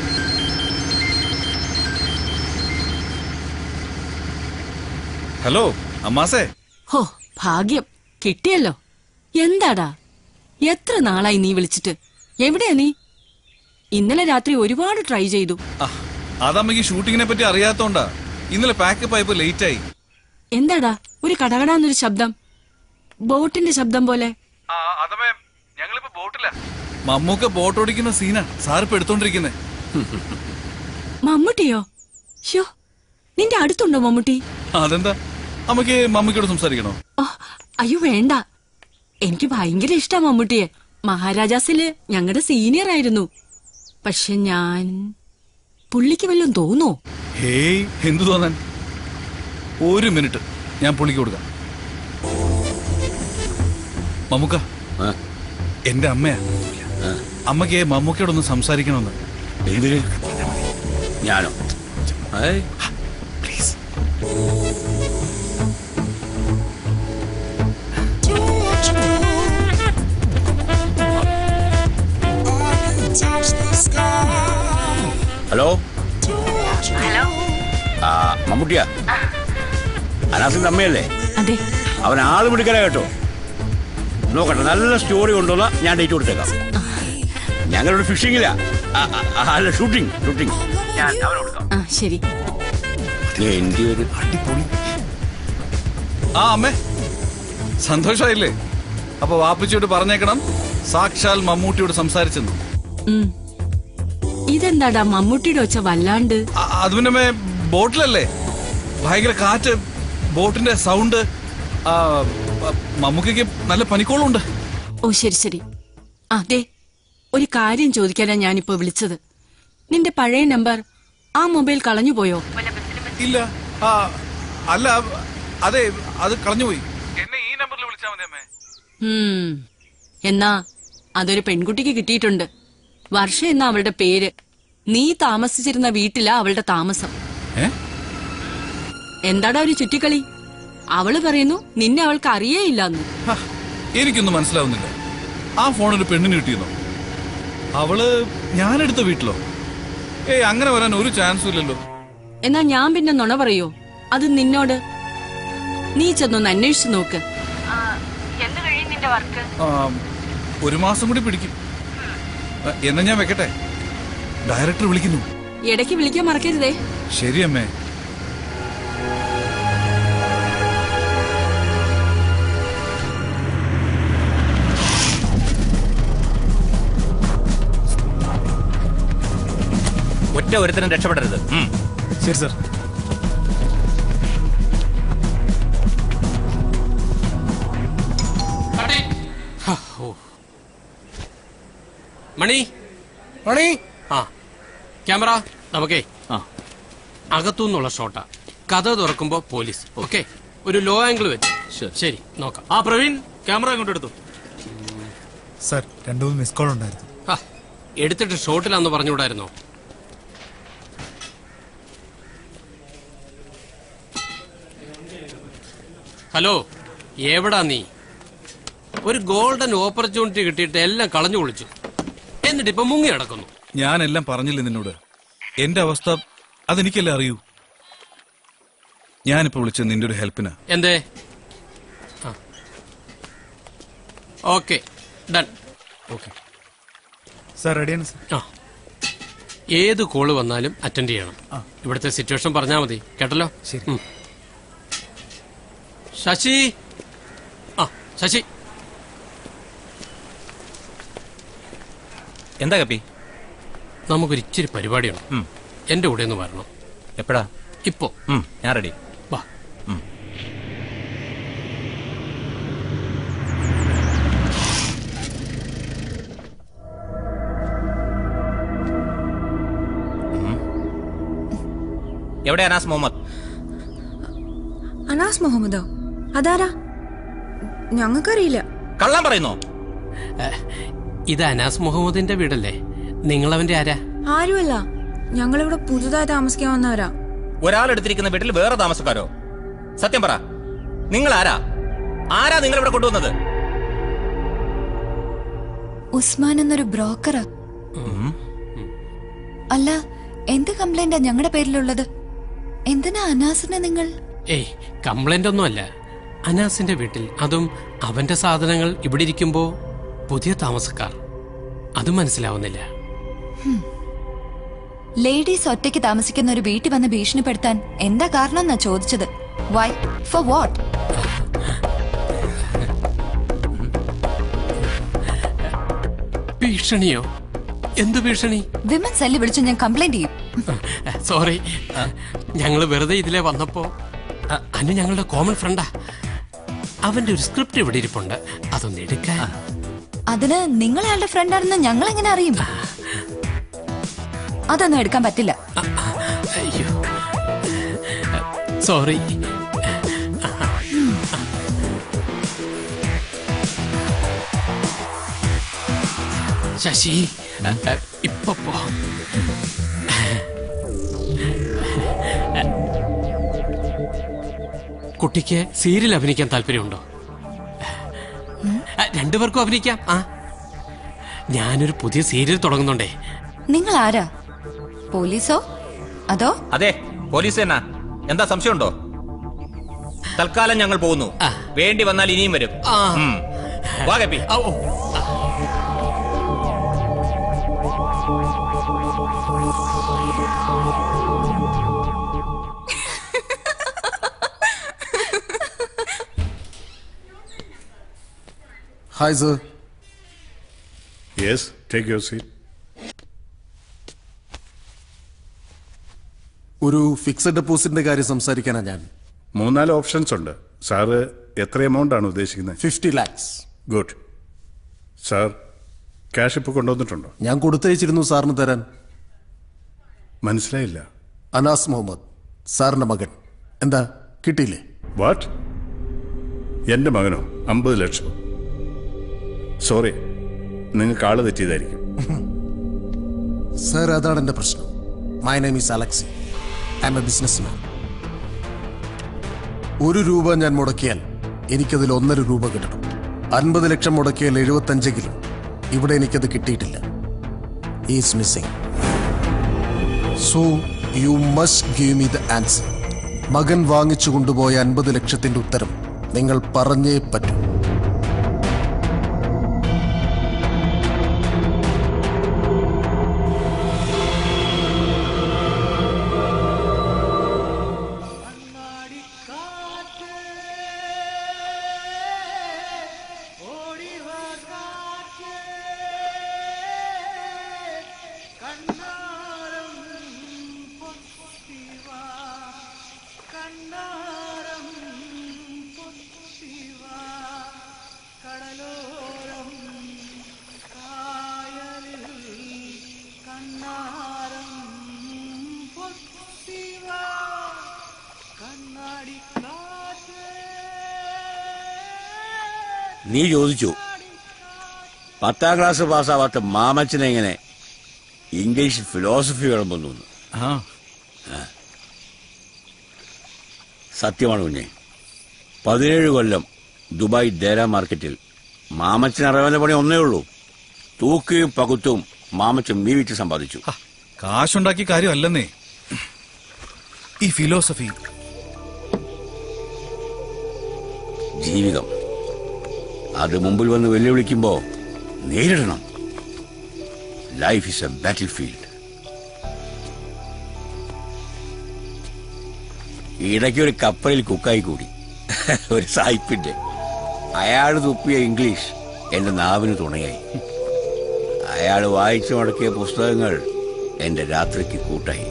ഹലോ അമ്മാസേ ഹോ ഭാഗ്യം കിട്ടിയല്ലോ എന്താടാ എത്ര നാളായി നീ വിളിച്ചിട്ട് എവിടെയാ നീ ഇന്നലെ രാത്രി ഒരുപാട് ട്രൈ ചെയ്തു അതമ്മയ്ക്ക് ഷൂട്ടിങ്ങിനെ പറ്റി അറിയാത്തോണ്ടാ ഇന്നലെ പാക്കപ്പ് ആയപ്പോ ലേറ്റ് ആയി എന്താടാ ഒരു കടകടാന്നൊരു ശബ്ദം ബോട്ടിന്റെ ശബ്ദം പോലെ മമ്മൂക്ക ബോട്ട് ഓടിക്കുന്ന സീനാ സാറിപ്പ് എടുത്തോണ്ടിരിക്കുന്നേ മമ്മൂട്ടിയോ ഷോ നിന്റെ അടുത്തുണ്ടോ മമ്മൂട്ടി അതെന്താ അമ്മയ്ക്ക് മമ്മൂക്കയോട് സംസാരിക്കണോ ഓ അയ്യോ വേണ്ട എനിക്ക് ഭയങ്കര ഇഷ്ടാ മമ്മൂട്ടിയെ മഹാരാജാസില് ഞങ്ങളുടെ സീനിയർ ആയിരുന്നു പക്ഷെ ഞാൻ പുള്ളിക്ക് വല്ലതും തോന്നോ ഹേയ് എന്തു തോന്നാൻ ഒരു മിനിറ്റ് ഞാൻ പുള്ളിക്ക് കൊടുക്കാം മമ്മൂക്ക എന്റെ അമ്മയാ അമ്മയ്ക്ക് മമ്മൂക്കയോടൊന്ന് സംസാരിക്കണമെന്ന് എന്തിന് ഞാനോ ഏയ് പ്ലീസ് ഹലോ ഹലോ ആ മമ്മൂട്ടിയാ അനാസിന്റെ അമ്മയല്ലേ അതെ അവൻ ആള് പിടിക്കല കേട്ടോ നോക്കട്ടെ നല്ല സ്റ്റോറി കൊണ്ടുവന്ന ഞാൻ ഡേറ്റ് കൊടുത്തേക്കാം ഞങ്ങളുടെ ഫിഷിങ്ങില്ല അല്ല ഷൂട്ടിംഗ് ഷൂട്ടിംഗ് ഞാൻ അവന് കൊടുക്കാം ആ ശരി എന്റെ ഒരു അടിപൊളി ആ അമ്മേ സന്തോഷമായില്ലേ അപ്പൊ വാപ്പിച്ചിയോട് പറഞ്ഞേക്കണം സാക്ഷാൽ മമ്മൂട്ടിയോട് സംസാരിച്ചെന്നു ഉം. ഇതെന്താടാ മമ്മൂട്ടിയുടെ ഒച്ച വല്ലാണ്ട് അ- അത് പിന്നെ അമ്മേ, ബോട്ടിലല്ലേ ഭയങ്കര കാറ്റ് ബോട്ടിന്റെ സൗണ്ട് ആ, പ- മമ്മൂക്കയ്ക്ക് നല്ല പനിക്കോളുണ്ട് ഓ ശരി ശരി അതെ ഒരു കാര്യം ചോദിക്കാനാ ഞാനിപ്പോ വിളിച്ചത് നിന്റെ പഴയ നമ്പർ ആ മൊബൈൽ കളഞ്ഞുപോയോ ഇല്ല ആ അല്ല അതെ അത് കളഞ്ഞുപോയി എന്നെ ഈ നമ്പറിൽ വിളിച്ചാൽ മതി അമ്മേ ഉം. എന്നാ അതൊരു പെൺകുട്ടിക്ക് കിട്ടിയിട്ടുണ്ട് വർഷ എന്നാ അവളുടെ പേര് നീ താമസിച്ചിരുന്ന വീട്ടിലാ അവളുടെ താമസം ഏ എന്താടാ ഒരു ചുറ്റിക്കളി അവള് പറയുന്നു നിന്നെ അവൾക്ക് അറിയേയില്ലെന്ന് എനിക്കൊന്നും മനസ്സിലാവുന്നില്ല ആ ഫോൺ ഒരു പെണ്ണിന് കിട്ടിയെന്നോ അവള് ഞാനെടുത്ത വീട്ടിലോ ഏയ് അങ്ങനെ വരാൻ ഒരു ചാൻസും ഇല്ലല്ലോ എന്നാ ഞാൻ പിന്നെ നുണ പറയോ അത് നിന്നോട് നീ ചെന്നൊന്ന് അന്വേഷിച്ചു നോക്ക് എന്ന് കഴിയും നിന്റെ വർക്ക് ആ, ഒരു മാസം കൂടി പിടിക്കും ആ, എന്നാ ഞാൻ വെക്കട്ടെ ഡയറക്ടർ വിളിക്കുന്നു ഇടയ്ക്ക് വിളിക്കാൻ മറക്കരുതേ ശരി അമ്മേ ഒറ്റ ഒരുത്തനും രക്ഷപ്പെടരുത് ഉം. ശരി സർ മണി മണി ആ ക്യാമറ നമുക്കേ അകത്തുനിന്നുള്ള ഷോട്ടാ കഥ തുറക്കുമ്പോ പോലീസ് ഓക്കെ ഒരു ലോ ആംഗിൾ വെച്ച് ശരി നോക്കാം ആ പ്രവീൺ ക്യാമറ അങ്ങോട്ട് എടുത്തു സർ രണ്ടു മൂന്ന് മിസ് കോൾ ഉണ്ടായിരുന്നു ആ, എടുത്തിട്ട് ഷോട്ടിലാന്ന് പറഞ്ഞുകൂടായിരുന്നോ ഹലോ എവിടാ നീ ഒരു ഗോൾഡൻ ഓപ്പർച്യൂണിറ്റി കിട്ടിയിട്ട് എല്ലാം കളഞ്ഞു കുളിച്ചു എന്നിട്ട് ഇപ്പൊ മുങ്ങി നടക്കുന്നു ഞാനെല്ലാം പറഞ്ഞില്ലേ നിന്നോട് എന്റെ അവസ്ഥ അതെനിക്കല്ലേ അറിയൂ ഞാനിപ്പോ വിളിച്ചത് നിന്റെ ഒരു ഹെൽപ്പിനാ എന്തേ ഓക്കെ ഡൺ ഓക്കെ സർ റെഡിയാണ് സർ ആ ഏത് കോള് വന്നാലും അറ്റൻഡ് ചെയ്യണം ഇവിടുത്തെ സിറ്റുവേഷൻ പറഞ്ഞാൽ മതി കേട്ടല്ലോ ഉം. ശശി ആ ശശി എന്താ കപ്പി നമുക്കൊരു ഇച്ചിരി പരിപാടിയുണ്ട് എന്റെ കൂടെ ഒന്ന് വരണം എപ്പോഴാ ഇപ്പോ ഞാൻ റെഡി വാ എവിടെ അനാസ് മുഹമ്മദ് അനാസ് മുഹമ്മദോ അതാരാ ഞങ്ങൾക്കറിയില്ല കള്ളം പറയുന്നോ ഇത് അനാസ് മുഹമ്മദിന്റെ വീടല്ലേ നിങ്ങൾ അവന്റെ ആരാ ആരുമല്ല ഞങ്ങളിവിടെ പുതുതായി താമസിക്കാൻ വന്നവരാ ഒരാൾ എടുത്തിരിക്കുന്ന വീട്ടിൽ വേറെ താമസക്കാരോ സത്യം പറ നിങ്ങൾ ആരാ ആരാ നിങ്ങൾ ഇവിടെ കൊണ്ടുവന്നത് ഉസ്മാൻ എന്നൊരു ബ്രോക്കറാ അല്ല എന്ത് കംപ്ലൈന്റാ ഞങ്ങളുടെ പേരിലുള്ളത് എന്തിനാ അനാസിനെ നിങ്ങൾ ഏയ് കംപ്ലൈന്റ് ഒന്നുമല്ല അനാസിന്റെ വീട്ടിൽ അതും അവന്റെ സാധനങ്ങൾ ഇവിടെ ഇരിക്കുമ്പോ പുതിയ താമസക്കാർ അത് മനസ്സിലാവുന്നില്ല ലേഡീസ് ഒറ്റയ്ക്ക് താമസിക്കുന്ന ഒരു വീട്ടിൽ വന്ന് ഭീഷണിപ്പെടുത്താൻ എന്താ കാരണം എന്നാ ചോദിച്ചത് വൈ ഫോർ വാട്ട് ഭീഷണിയോ എന്ത് ഭീഷണി വിമൻ സെല്ലി വിളിച്ച് ഞാൻ കംപ്ലൈന്റ് ചെയ്യും സോറി ഞങ്ങൾ വെറുതെ ഇതിലെ വന്നപ്പോ അ, അനു ഞങ്ങളുടെ കോമൺ ഫ്രണ്ടാ അവന്റെ ഒരു സ്ക്രിപ്റ്റ് ഇവിടെ ഇരിപ്പുണ്ട് അതൊന്ന് എടുക്കാൻ അതിന് നിങ്ങൾ അയാളുടെ ഫ്രണ്ടാണെന്ന് ഞങ്ങൾ എങ്ങനെ അറിയും അതൊന്നും എടുക്കാൻ പറ്റില്ല അയ്യോ സോറി ശശി അ, അ, ഇപ്പൊ പോ കുട്ടിക്ക് സീരിയൽ അഭിനയിക്കാൻ താല്പര്യമുണ്ടോ അ, രണ്ടുപേർക്കും അഭിനയിക്കാം ആ ഞാനൊരു പുതിയ സീരിയൽ തുടങ്ങുന്നുണ്ടേ നിങ്ങൾ ആരാ പോലീസോ അതോ അതെ പോലീസ് തന്നെ എന്താ സംശയമുണ്ടോ തൽക്കാലം ഞങ്ങൾ പോകുന്നു വേണ്ടി വന്നാൽ ഇനിയും വരും ഉം. വാ കപ്പി hi sir yes take your seat ഒരു ഫിക്സഡ് ഡെപ്പോസിറ്റിന്റെ കാര്യം സംസാരിക്കാനാ ഞാൻ മൂന്നാല് ഓപ്ഷൻസ് ഉണ്ട് സാറ് എത്ര എമൗണ്ട് ആണ് ഉദ്ദേശിക്കുന്നത് fifty lakhs good sir cash ഇപ്പോൾ കൊണ്ടുവന്നിട്ടുണ്ടോ ഞാൻ കൊടുത്തയച്ചിരുന്നു സാറിന് തരാൻ മനസ്സിലായില്ല അനാസ് മുഹമ്മദ് സാറിന്റെ മകൻ എന്താ കിട്ടിയില്ലേ വാട്ട് എൻ്റെ മകനോ അമ്പത് ലക്ഷം സോറി നിങ്ങൾക്ക് ആള് തെറ്റിയതായിരിക്കും സാർ അതാണ് എന്റെ പ്രശ്നം my name is Alexy I'm a businessman ഒരു രൂപ ഞാൻ മുടക്കിയാൽ എനിക്കതിൽ ഒന്നര രൂപ കിട്ടണം അൻപത് ലക്ഷം മുടക്കിയാൽ എഴുപത്തഞ്ചെങ്കിലും ഇവിടെ എനിക്കത് കിട്ടിയിട്ടില്ല is missing so you must give me the answer മകൻ വാങ്ങിച്ചു കൊണ്ടുപോയ അൻപത് ലക്ഷത്തിന്റെ ഉത്തരം നിങ്ങൾ പറഞ്ഞേ പറ്റൂ നീ ചോദിച്ചു പത്താം ക്ലാസ് പാസ്സാവാത്ത മാമച്ചനെങ്ങനെ ഇംഗ്ലീഷ് ഫിലോസഫി വിളമ്പുന്നു എന്ന്. ആ ആ. സത്യമാണ് കുഞ്ഞെ പതിനേഴ് കൊല്ലം ദുബായ് ദേര മാർക്കറ്റിൽ മാമച്ചൻ അറിയാവുന്ന പണി ഒന്നേ ഉള്ളൂ തൂക്കുകയും പകുത്തും മാമച്ചൻ മീവിച്ച് സമ്പാദിച്ചു കാശുണ്ടാക്കിയ കാര്യമല്ലെന്നേ ഈ ഫിലോസഫി ജീവിതം അത് മുമ്പിൽ വന്ന് വെല്ലുവിളിക്കുമ്പോ നേരിടണം life is a battlefield ഇടയ്ക്ക് ഒരു കപ്പലിൽ കുക്കായി കൂടി ഒരു സായിപ്പിന്റെ അയാൾ തുപ്പിയ ഇംഗ്ലീഷ് എന്റെ നാവിന് തുണയായി അയാൾ വായിച്ചു മടക്കിയ പുസ്തകങ്ങൾ എന്റെ രാത്രിക്ക് കൂട്ടായി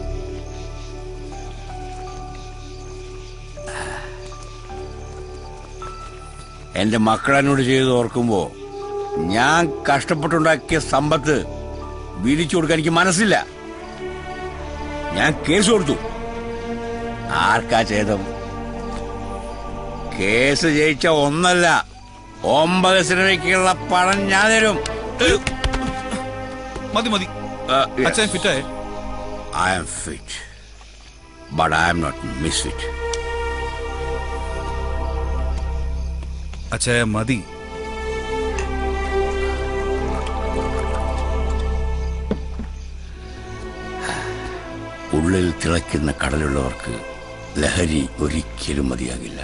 എന്റെ മക്കളെന്നോട് ചെയ്ത് ഓർക്കുമ്പോ ഞാൻ കഷ്ടപ്പെട്ടുണ്ടാക്കിയ സമ്പത്ത് വീതിച്ചു കൊടുക്കാൻ എനിക്ക് മനസ്സില്ല ഞാൻ കേസ് കൊടുത്തു ആർക്കാ ചെയ്തം കേസ് ജയിച്ച ഒന്നല്ല ഒമ്പത് സിനിമയ്ക്കുള്ള പണം ഞാൻ തരും മതി മതി അച്ഛൻ ഫിറ്റായേ I am fit but I am not misfit അച്ഛായ മതി ഉള്ളിൽ തിളയ്ക്കുന്ന കടലുള്ളവർക്ക് ലഹരി ഒരിക്കലും മതിയാകില്ല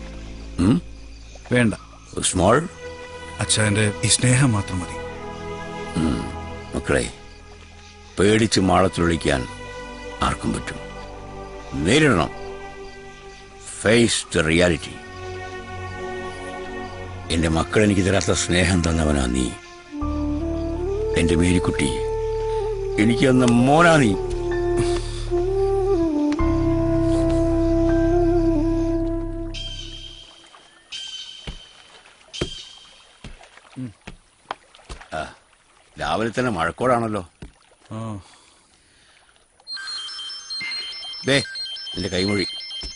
വേണ്ട സ്മോൾ അച്ഛൻ്റെ ഈ സ്നേഹം മാത്രം മതി മക്കളെ പേടിച്ച് മാളത്തിലൊളിക്കാൻ ആർക്കും പറ്റും നേരിടണം ഫേസ് ദ റിയാലിറ്റി എന്റെ മക്കൾ എനിക്ക് തരാത്ത സ്നേഹം തന്നവനാ നീ എന്റെ മേരിക്കുട്ടി എനിക്ക് തന്ന മോനാ നീ ആ, രാവിലെ തന്നെ മഴക്കോടാണല്ലോ ദേ എന്റെ കൈമൊഴി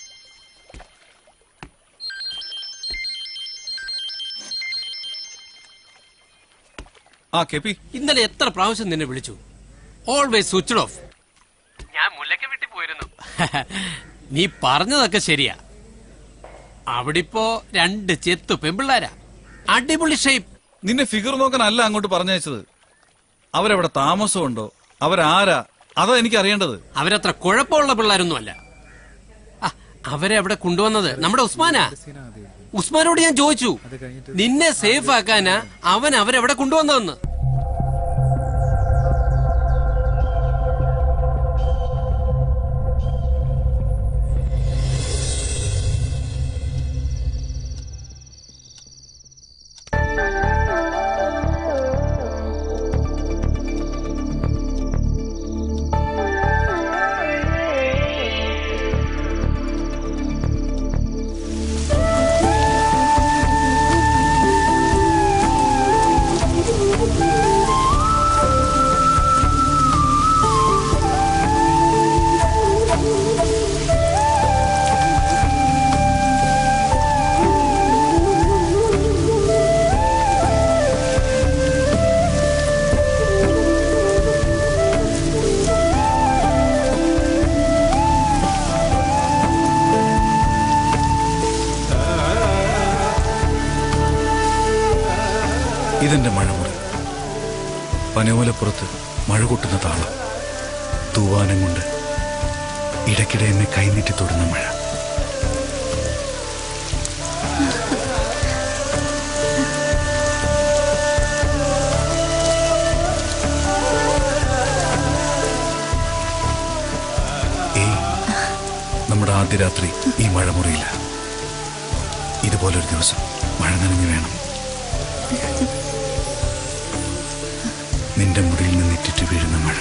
ആ കെ പി ഇന്നലെ എത്ര പ്രാവശ്യം നിന്നെ വിളിച്ചു ഓൾവേസ് സ്വിച്ച് ഓഫ് ഞാൻ മുല്ലക്ക വീട്ടിൽ പോയിരുന്നു നീ പറഞ്ഞതൊക്കെ ശരിയാ അവിടിപ്പോ രണ്ട് ചെത്തു പെമ്പിള്ളാരാ അടിപൊളി ഷേപ്പ് നിന്നെ ഫിഗർ നോക്കാനല്ല അങ്ങോട്ട് പറഞ്ഞയച്ചത് അവരവിടെ താമസമുണ്ടോ അവരാരാ അതാ എനിക്ക് അറിയേണ്ടത് അവരത്ര കുഴപ്പമുള്ള പിള്ളേരൊന്നും അല്ല ആ, അവരെ അവിടെ കൊണ്ടുവന്നത് നമ്മുടെ ഉസ്മാനാ ഉസ്മാനോട് ഞാൻ ചോദിച്ചു നിന്നെ സേഫ് ആക്കാനാ അവൻ അവരെവിടെ കൊണ്ടുവന്നതെന്ന് Thank you. ഇതെന്റെ മഴമുറി പനോലപ്പുറത്ത് മഴ കൊട്ടുന്ന താളം തൂവാനം കൊണ്ട് ഇടയ്ക്കിടെ എന്നെ കൈനീട്ടി തൊടുന്ന മഴ ഏയ് നമ്മുടെ ആദ്യ രാത്രി ഈ മഴമുറിയില്ല ഇതുപോലൊരു ദിവസം മഴ നനഞ്ഞു വേണം നിന്റെ മുറിയിൽ നിന്ന് ഇറ്റിറ്റ് വീഴുന്ന മഴ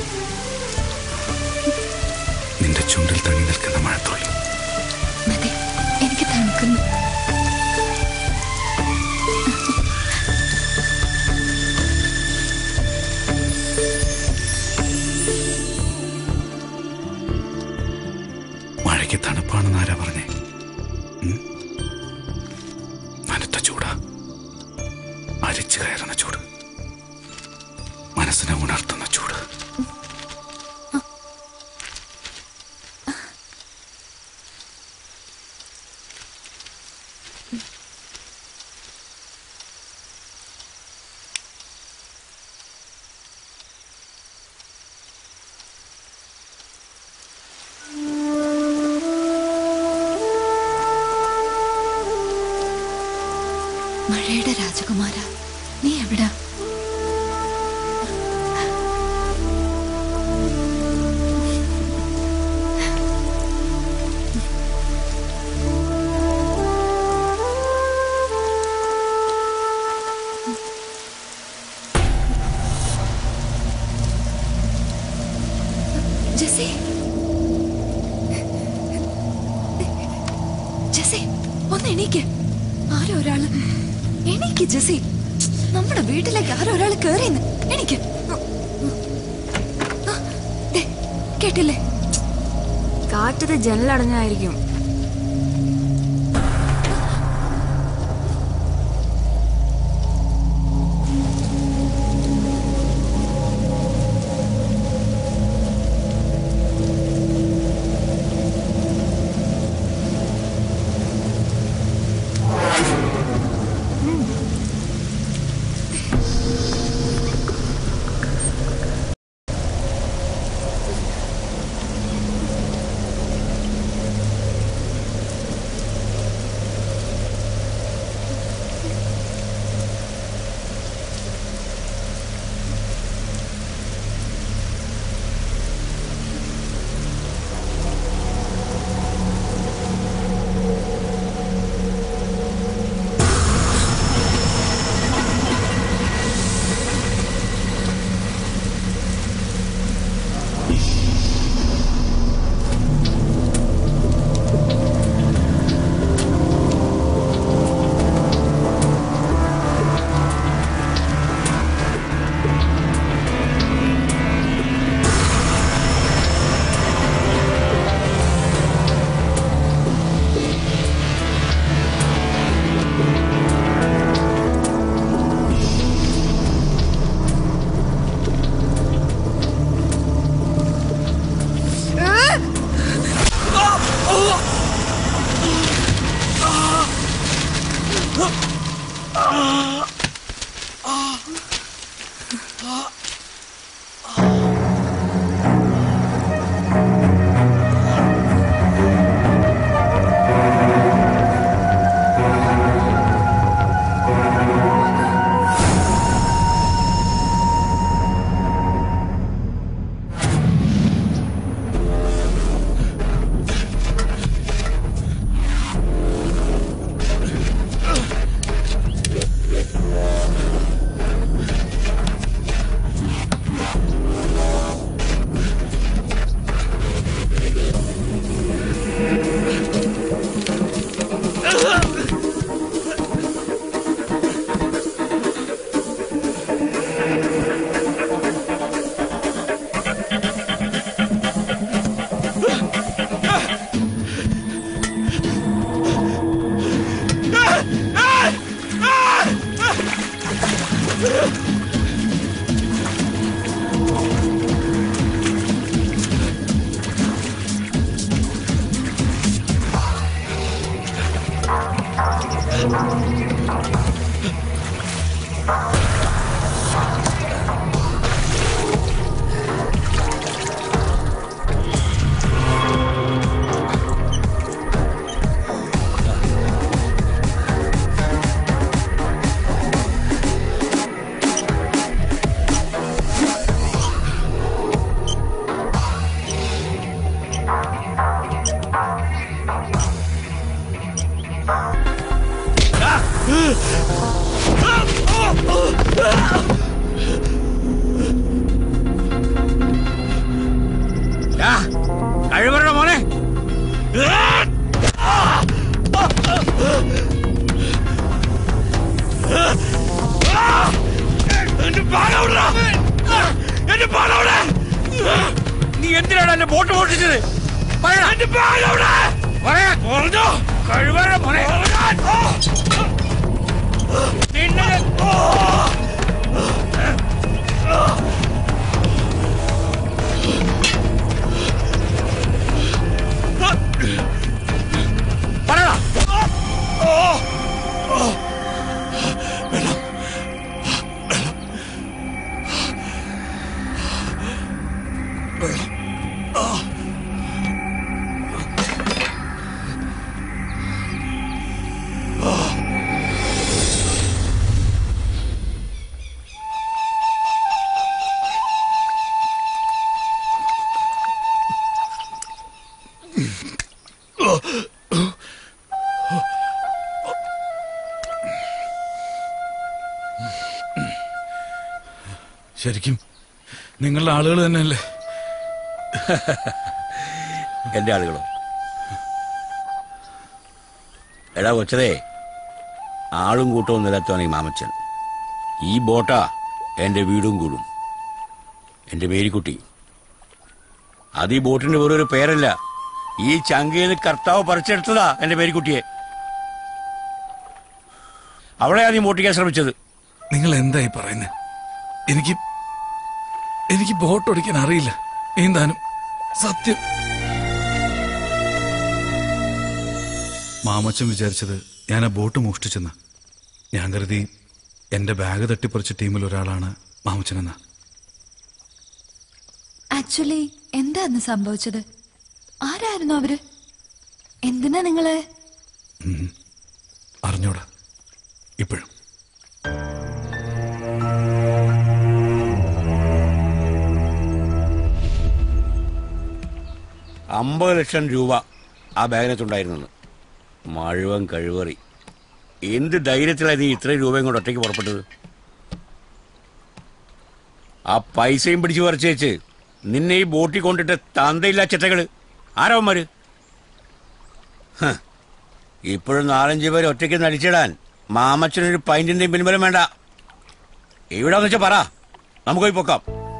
നിന്റെ ചുണ്ടിൽ തങ്ങി നിൽക്കുന്ന മഴത്തുള്ളി മതി എനിക്ക് തണുക്കുന്നു മഴയ്ക്ക് തണുപ്പാണെന്ന് ആരാ പറഞ്ഞേ ഉം? നനുത്ത ചൂടാ അരിച്ചു കയറുന്ന ചൂട് മനസ്സിനെ ഉണർത്തുന്ന ചൂട് മഴയുടെ രാജകുമാര നീ എവിടാ ജെസി ജെസി ഒന്ന് എണീക്ക് ആരോ ഒരാള് എണീക്ക് ജെസി നമ്മുടെ വീട്ടിലേക്ക് ആരോ ഒരാള് കേറിയെന്ന് എണീക്ക് ആ, ദേ, കേട്ടില്ലേ കാറ്റത് ജനലടഞ്ഞായിരിക്കും Ah! കഴിവരുടെ മോനെ നീ എന്തിനാണ് എന്റെ ബോട്ട് മോഷിച്ചത് പറയടാ. പറയാ. പറഞ്ഞോ. കഴിവരുടെ മോനെ. നിന്നെ ഞാൻ- പറയടാ. ശരിക്കും നിങ്ങളുടെ ആളുകൾ തന്നെയല്ലേ എന്റെ ആളുകളോ എടാ കൊച്ചതേ ആളും കൂട്ടവും നിലത്താണ് ഈ മാമച്ചൻ ഈ ബോട്ടാ എന്റെ വീടും കൂടും എന്റെ മേരിക്കുട്ടി അത് ഈ ബോട്ടിന്റെ വെറും ഒരു പേരല്ല ഈ ചങ്കയിൽ കർത്താവ് പറിച്ചെടുത്തതാ എന്റെ മേരിക്കുട്ടിയെ അവളെയാ നീ മോട്ടിക്കാൻ ശ്രമിച്ചത് നിങ്ങൾ എന്തായി പറയുന്നത് എനിക്ക് എനിക്ക് ബോട്ട് ഓടിക്കാൻ അറിയില്ല നീന്താനും സത്യം മാമച്ചൻ വിചാരിച്ചത് ഞാൻ ആ ബോട്ട് മോഷ്ടിച്ചെന്ന് ഞാൻ കരുതി എന്റെ ബാഗ് തട്ടിപ്പറിച്ച ടീമിൽ ഒരാളാണ് മാമച്ചനെന്ന് ആക്ച്വലി എന്താ അന്ന് സംഭവിച്ചത് ആരായിരുന്നു അവര് എന്തിനാ നിങ്ങള് ഉം. അറിഞ്ഞൂടാ ഇപ്പോഴും അമ്പത് ലക്ഷം രൂപ ആ ബാഗിനകത്തുണ്ടായിരുന്നെന്ന് മഴുവൻ കഴിവറി എന്ത് ധൈര്യത്തിലാണ് നീ ഇത്രയും രൂപയും കൊണ്ട് ഒറ്റയ്ക്ക് പുറപ്പെട്ടത് ആ പൈസയും പിടിച്ചു പറിച്ച് വെച്ച് നിന്നെ ഈ ബോട്ടിൽ കൊണ്ടിട്ട് തന്തയില്ല ചെറ്റകള് ആരവന്മാര് ഹ്, ഇപ്പോഴും നാലഞ്ച് പേര് ഒറ്റയ്ക്ക് നടിച്ചിടാൻ മാമച്ചനൊരു പൈന്റിന്റെയും പിൻബലം വേണ്ട എവിടാന്ന് വെച്ചാ പറ നമുക്ക് പോയി പൊക്കാം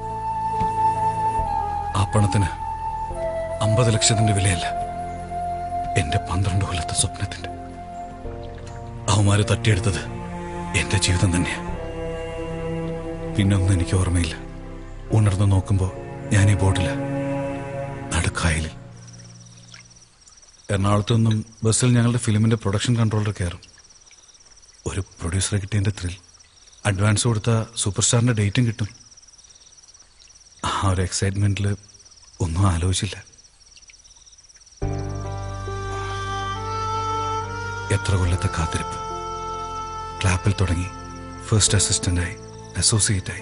ആ പണത്തിന് അമ്പത് ലക്ഷത്തിന്റെ വിലയല്ല എന്റെ പന്ത്രണ്ട് കൊല്ലത്തെ സ്വപ്നത്തിന്റെ അവന്മാര് തട്ടിയെടുത്തത് എന്റെ ജീവിതം തന്നെയാ പിന്നൊന്നും എനിക്ക് ഓർമ്മയില്ല ഉണർന്നു നോക്കുമ്പോ ഞാൻ ഈ ബോട്ടില് നടുക്കായലിൽ എറണാകുളത്തു നിന്നും ബസ്സിൽ ഞങ്ങളുടെ ഫിലിമിന്റെ പ്രൊഡക്ഷൻ കൺട്രോളർ കയറും ഒരു പ്രൊഡ്യൂസറെ കിട്ടിയതിന്റെ ത്രിൽ അഡ്വാൻസ് കൊടുത്ത സൂപ്പർ സ്റ്റാറിന്റെ ഡേറ്റും കിട്ടും ആ ഒരു എക്സൈറ്റ്മെന്റിൽ ഒന്നും ആലോചിച്ചില്ല എത്ര കൊല്ലത്തെ കാത്തിരിപ്പ് ക്ലാപ്പിൽ തുടങ്ങി ഫസ്റ്റ് അസിസ്റ്റന്റായി അസോസിയേറ്റായി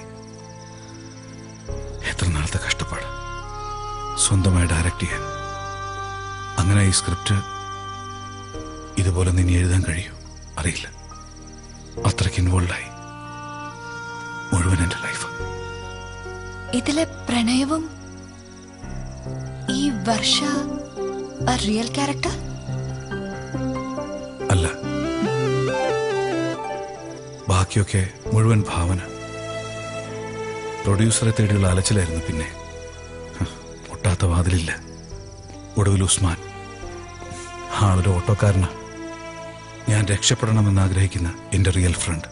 എത്ര നാളത്തെ കഷ്ടപ്പാട് സ്വന്തമായി ഡയറക്റ്റ് ചെയ്യാൻ അങ്ങനെ ഈ സ്ക്രിപ്റ്റ് ഇതുപോലെ നിന്നെ എഴുതാൻ കഴിയൂ അറിയില്ല അത്രയ്ക്ക് ഇൻവോൾവായി മുഴുവൻ എൻ്റെ ലൈഫ് ഇതിലെ പ്രണയവും ഈ വർഷ റിയൽ ക്യാരക്ടർ അല്ല ബാക്കിയൊക്കെ മുഴുവൻ ഭാവന പ്രൊഡ്യൂസറെ തേടിയുള്ള അലച്ചിലായിരുന്നു പിന്നെ ഹ്, മുട്ടാത്ത വാതിലില്ല ഒടുവിൽ ഉസ്മാൻ ആളൊരു ഓട്ടോക്കാരനാ ഞാൻ രക്ഷപ്പെടണമെന്ന് ആഗ്രഹിക്കുന്ന എന്റെ റിയൽ ഫ്രണ്ട്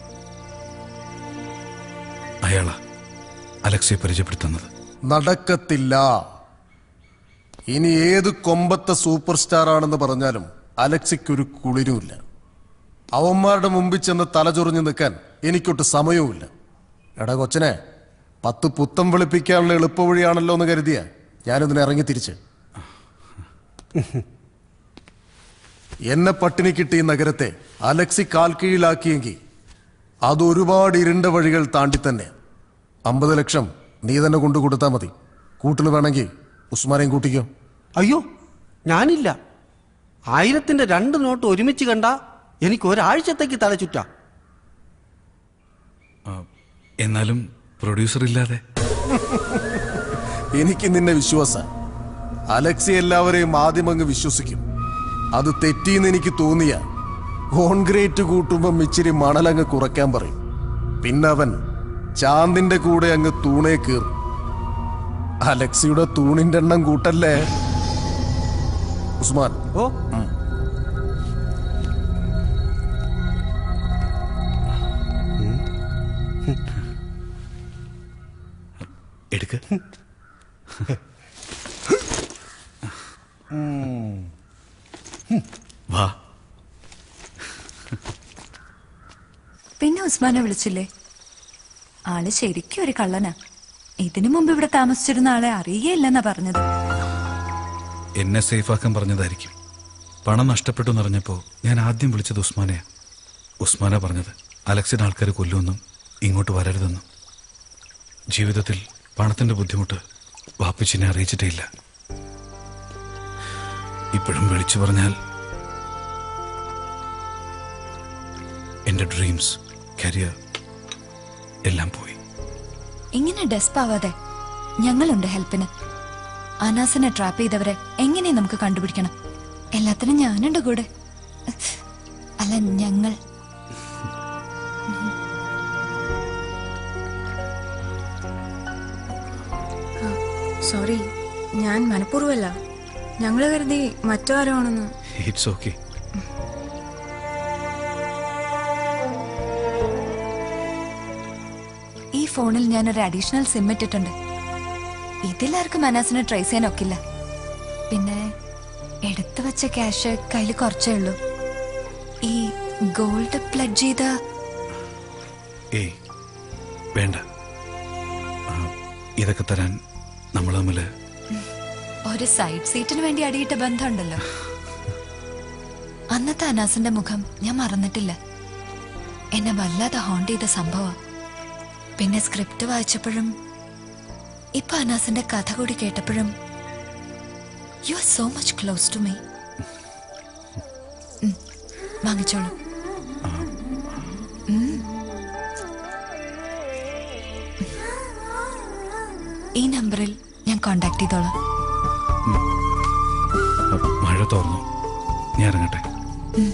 അയാളാ അലക്സിയെ പരിചയപ്പെടുത്തുന്നത് നടക്കത്തില്ല ഇനി ഏത് കൊമ്പത്തെ സൂപ്പർ സ്റ്റാർ ആണെന്ന് പറഞ്ഞാലും അലക്സിക്കൊരു കുളിരുമില്ല അവന്മാരുടെ മുമ്പിൽ ചെന്ന് തലചൊറിഞ്ഞു നിൽക്കാൻ എനിക്കൊട്ട് സമയവുമില്ല എടാ കൊച്ചനെ പത്ത് പുത്തം വെളുപ്പിക്കാനുള്ള എളുപ്പവഴിയാണല്ലോ എന്ന് കരുതിയ ഞാനിതിനെ ഇറങ്ങി തിരിച്ച് എന്നെ പട്ടിണി കിട്ടിയ നഗരത്തെ അലക്സി കാൽ കീഴിലാക്കിയെങ്കിൽ അത് ഒരുപാട് ഇരുണ്ട വഴികൾ താണ്ടി തന്നെ അമ്പത് ലക്ഷം നീ തന്നെ കൊണ്ടു കൊടുത്താൽ മതി കൂട്ടിന് വേണമെങ്കിൽ ഉസ്മാനെയും കൂട്ടിക്കോ അയ്യോ ഞാനില്ല ആയിരത്തിന്റെ രണ്ട് നോട്ട് ഒരുമിച്ച് കണ്ട എനിക്ക് ഒരാഴ്ചത്തേക്ക് തല ചുറ്റാ എന്നാലും പ്രൊഡ്യൂസർ ഇല്ലാതെ എനിക്ക് നിന്നെ വിശ്വാസ അലക്സി എല്ലാവരെയും ആദ്യം അങ്ങ് വിശ്വസിക്കും അത് തെറ്റിയെന്ന് എനിക്ക് തോന്നിയ കോൺക്രീറ്റ് കൂട്ടുമ്പം ഇച്ചിരി മണലങ്ങ് കുറയ്ക്കാൻ പറയും പിന്നെ അവൻ ചാന്തിന്റെ കൂടെ അങ്ങ് തൂണേ കീറും അലക്സിയുടെ തൂണിന്റെ എണ്ണം കൂട്ടല്ലേ ഉസ്മാൻ ഓ എടുക്ക വാ പിന്നെ ഉസ്മാനെ വിളിച്ചില്ലേ ആള് ശരിക്കും ഒരു കള്ളനാ ഇതിനു മുമ്പ് ഇവിടെ താമസിച്ചിരുന്ന ആളെ അറിയുകയില്ലെന്നാ പറഞ്ഞത് എന്നെ സേഫാക്കാൻ പറഞ്ഞതായിരിക്കും പണം നഷ്ടപ്പെട്ടു എന്നറിഞ്ഞപ്പോൾ ഞാൻ ആദ്യം വിളിച്ചത് ഉസ്മാനെയാ ഉസ്മാന പറഞ്ഞത് അലക്സിന്റെ ആൾക്കാർ കൊല്ലുമെന്നും ഇങ്ങോട്ട് വരരുതെന്നും ജീവിതത്തിൽ പണത്തിന്റെ ബുദ്ധിമുട്ട് വാപ്പിച്ചിനെ അറിയിച്ചിട്ടേ ഇല്ല ഇപ്പോഴും വിളിച്ചു പറഞ്ഞാൽ എന്റെ ഡ്രീംസ് കരിയർ എല്ലാം പോയി ഇങ്ങനെ ഡെസ്പ് ആവാതെ ഞങ്ങളുണ്ട് ഹെൽപ്പിന് അനാസിനെ ട്രാപ്പ് ചെയ്തവരെ എങ്ങനെ നമുക്ക് കണ്ടുപിടിക്കണം എല്ലാത്തിനും ഞാനുണ്ട് കൂടെ അല്ല ഞങ്ങൾ സോറി ഞാൻ മനഃപൂർവ്വമല്ല ഞങ്ങൾ കരുതി മറ്റാരോ ആണെന്ന് ഇറ്റ്സ് ഓക്കെ ഈ ഫോണിൽ ഞാൻ ഒരു അഡീഷണൽ സിം ഇട്ടിട്ടുണ്ട് ഇതിലാർക്കും അനാസിനെ ട്രേസ് ചെയ്യാൻ ഒക്കില്ല പിന്നെ എടുത്തു വെച്ച ക്യാഷ് കയ്യിൽ കുറച്ചേ ഉള്ളൂ ഈ ഗോൾഡ് പ്ലഡ് ചെയ്ത ഏയ് വേണ്ട ആ, ഇതൊക്കെ തരാൻ നമ്മൾ തമ്മില് ഒരു സൈഡ് സീറ്റിന് വേണ്ടി അടിയിട്ട ബന്ധമുണ്ടല്ലോ അന്നത്തെ അനാസിന്റെ മുഖം ഞാൻ മറന്നിട്ടില്ല എന്നെ വല്ലാതെ ഹോണ്ട് ചെയ്ത സംഭവം പിന്നെ സ്ക്രിപ്റ്റ് വായിച്ചപ്പോഴും ഇപ്പൊ അനാസിന്റെ കഥ കൂടി കേട്ടപ്പോഴും you are so much close to me വാങ്ങിച്ചോളൂ ഉം. ഈ നമ്പറിൽ ഞാൻ കോണ്ടാക്ട് ചെയ്തോളാം മഴ തോർന്നു ഞാൻ ഇറങ്ങട്ടെ ഉം.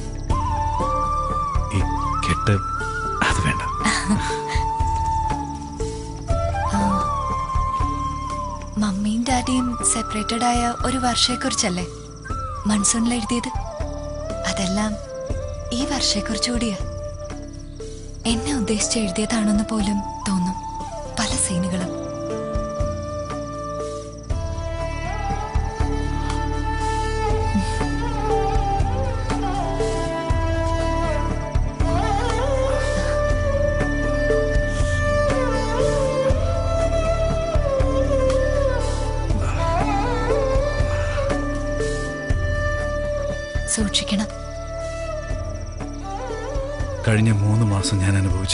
ഈ കെട്ട് അത് വേണ്ട മമ്മിയും ഡാഡിയും സെപ്പറേറ്റഡ് ആയ ഒരു വർഷയെക്കുറിച്ചല്ലേ മൺസൂണിൽ എഴുതിയത് അതെല്ലാം ഈ വർഷയെക്കുറിച്ച് കൂടിയാ എന്നെ ഉദ്ദേശിച്ച് എഴുതിയതാണെന്ന് പോലും തോന്നും പല സീനുകളും സൂക്ഷിക്കണം കഴിഞ്ഞ മൂന്ന് മാസം ഞാൻ അനുഭവിച്ച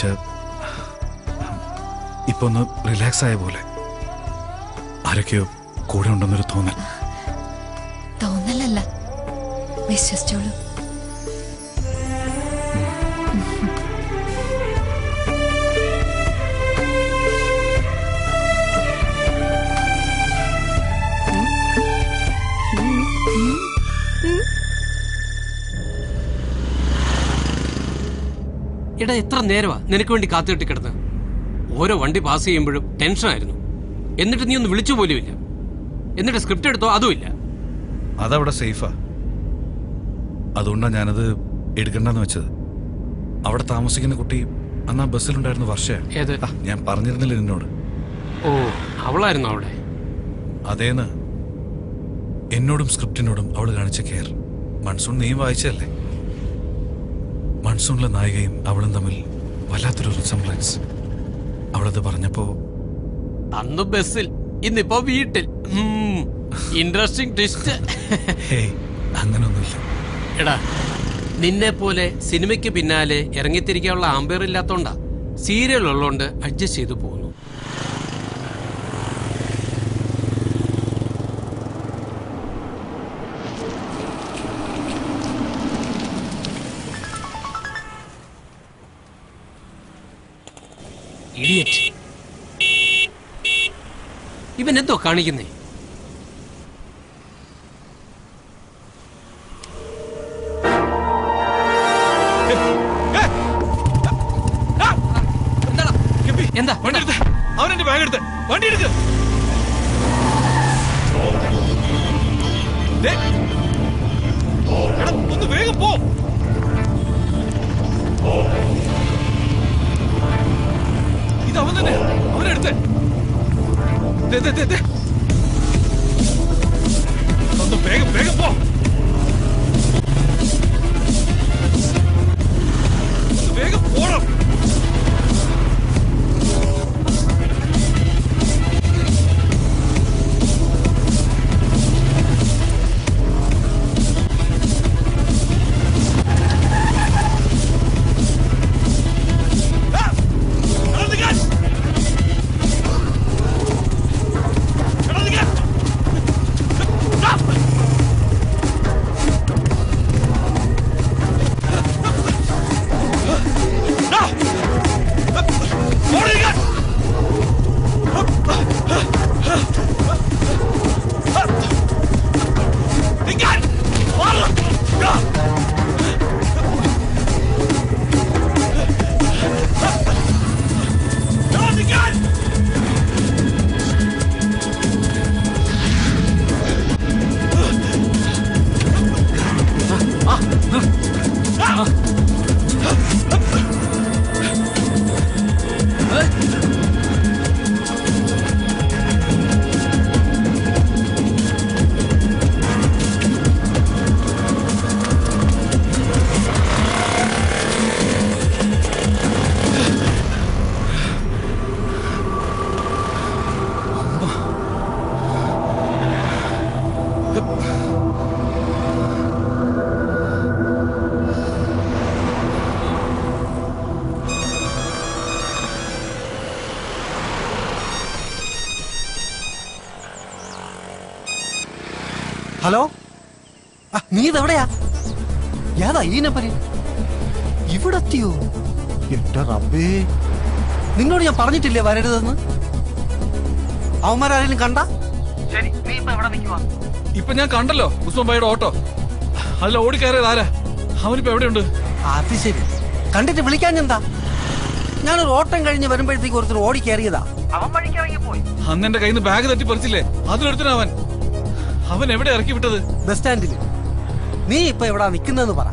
ഇപ്പൊ ഒന്ന് റിലാക്സ് ആയ പോലെ ആരൊക്കെയോ കൂടെ ഉണ്ടെന്നൊരു തോന്നൽ തോന്നലല്ല വിശ്വസിച്ചോളൂ എടാ എത്ര നേരമാ നിനക്ക് വേണ്ടി കാത്തുകെട്ടി കിടന്ന് ഓരോ വണ്ടി പാസ് ചെയ്യുമ്പോഴും ടെൻഷനായിരുന്നു എന്നിട്ട് നീ ഒന്ന് വിളിച്ചു പോലുമില്ല എന്നിട്ട് സ്ക്രിപ്റ്റ് എടുത്തോ അതുമില്ല അതവിടെ സേഫാ അതുകൊണ്ടാണ് ഞാനത് എടുക്കണ്ടെന്ന് വെച്ചത് അവിടെ താമസിക്കുന്ന കുട്ടി അന്ന് ആ ബസ്സിലുണ്ടായിരുന്ന വർഷ ഏത് ഞാൻ പറഞ്ഞിരുന്നില്ല നിന്നോട് ഓ അവളായിരുന്നു അവിടെ അതേന്ന് എന്നോടും സ്ക്രിപ്റ്റിനോടും അവൾ കാണിച്ച കെയർ മൺസൂൺ നീയും വായിച്ചല്ലേ മൺസൂണിലെ നായികയും അവളും തമ്മിൽ വല്ലാത്തൊരു റിസംബ്ലൻസ് അവളത് പറഞ്ഞപ്പോ അന്ന് ബസ്സിൽ ഇന്നിപ്പോ വീട്ടിൽ ഇൻട്രസ്റ്റിംഗ് ട്വിസ്റ്റ് ഹേയ് അങ്ങനൊന്നുമില്ല എടാ നിന്നെ പോലെ സിനിമയ്ക്ക് പിന്നാലെ ഇറങ്ങിത്തിരിക്കാനുള്ള ആമ്പയർ ഇല്ലാത്തോണ്ടാ സീരിയൽ ഉള്ളോണ്ട് അഡ്ജസ്റ്റ് ചെയ്തു പോകുന്നു ഇഡിയറ്റ് ഇവൻ എന്തോ കാണിക്കുന്നേ എന്താ വണ്ടി എടുത്ത് അവനെന്റെ ബാഗ് എടുത്ത് വണ്ടി എടുത്ത് ദേ. എടാ, ഒന്ന് വേഗം പോ ഇത് അവൻ തന്നെ അവനെടുത്ത് ദേ, ദേ, ദേ, ദേ. ഒന്ന് വേഗം വേഗം പോ ഒന്ന് വേഗം പോണം ഹലോ ആ, നീ ഇതെവിടെയാ ഏതാ ഈ നമ്പര് ഇവിടെ എത്തിയോ എന്റെ റബ്ബേ നിന്നോട് ഞാൻ പറഞ്ഞിട്ടില്ലേ വരരുതെന്ന് അവന്മാരാരെങ്കിലും കണ്ട ശരി നീ ഇപ്പൊ എവിടെ നിൽക്കുവാ ഇപ്പൊ ഞാൻ കണ്ടല്ലോ ഉസ്മാൻ ഭായിയുടെ ഓട്ടോ അതിൽ ഓടിക്കയറിയത് ആരാ അവനിപ്പോ എവിടെയുണ്ട് അത് ശരി കണ്ടിട്ട് വിളിക്കാൻ എന്താ ഞാനൊരു ഓട്ടം കഴിഞ്ഞ് വരുമ്പോഴത്തേക്ക് ഒരുത്തർ ഓടി കയറിയതാ അവൻ വഴിക്കിറങ്ങി പോയി അന്ന് എന്റെ കയ്യിൽ നിന്ന് ബാഗ് തട്ടി പറിച്ചില്ലേ അതിലെടുത്തിനാ അവൻ അവൻ എവിടെ ഇറക്കി വിട്ടത് ബസ് സ്റ്റാൻഡിൽ നീ ഇപ്പൊ എവിടാ നിൽക്കുന്നതെന്ന് പറ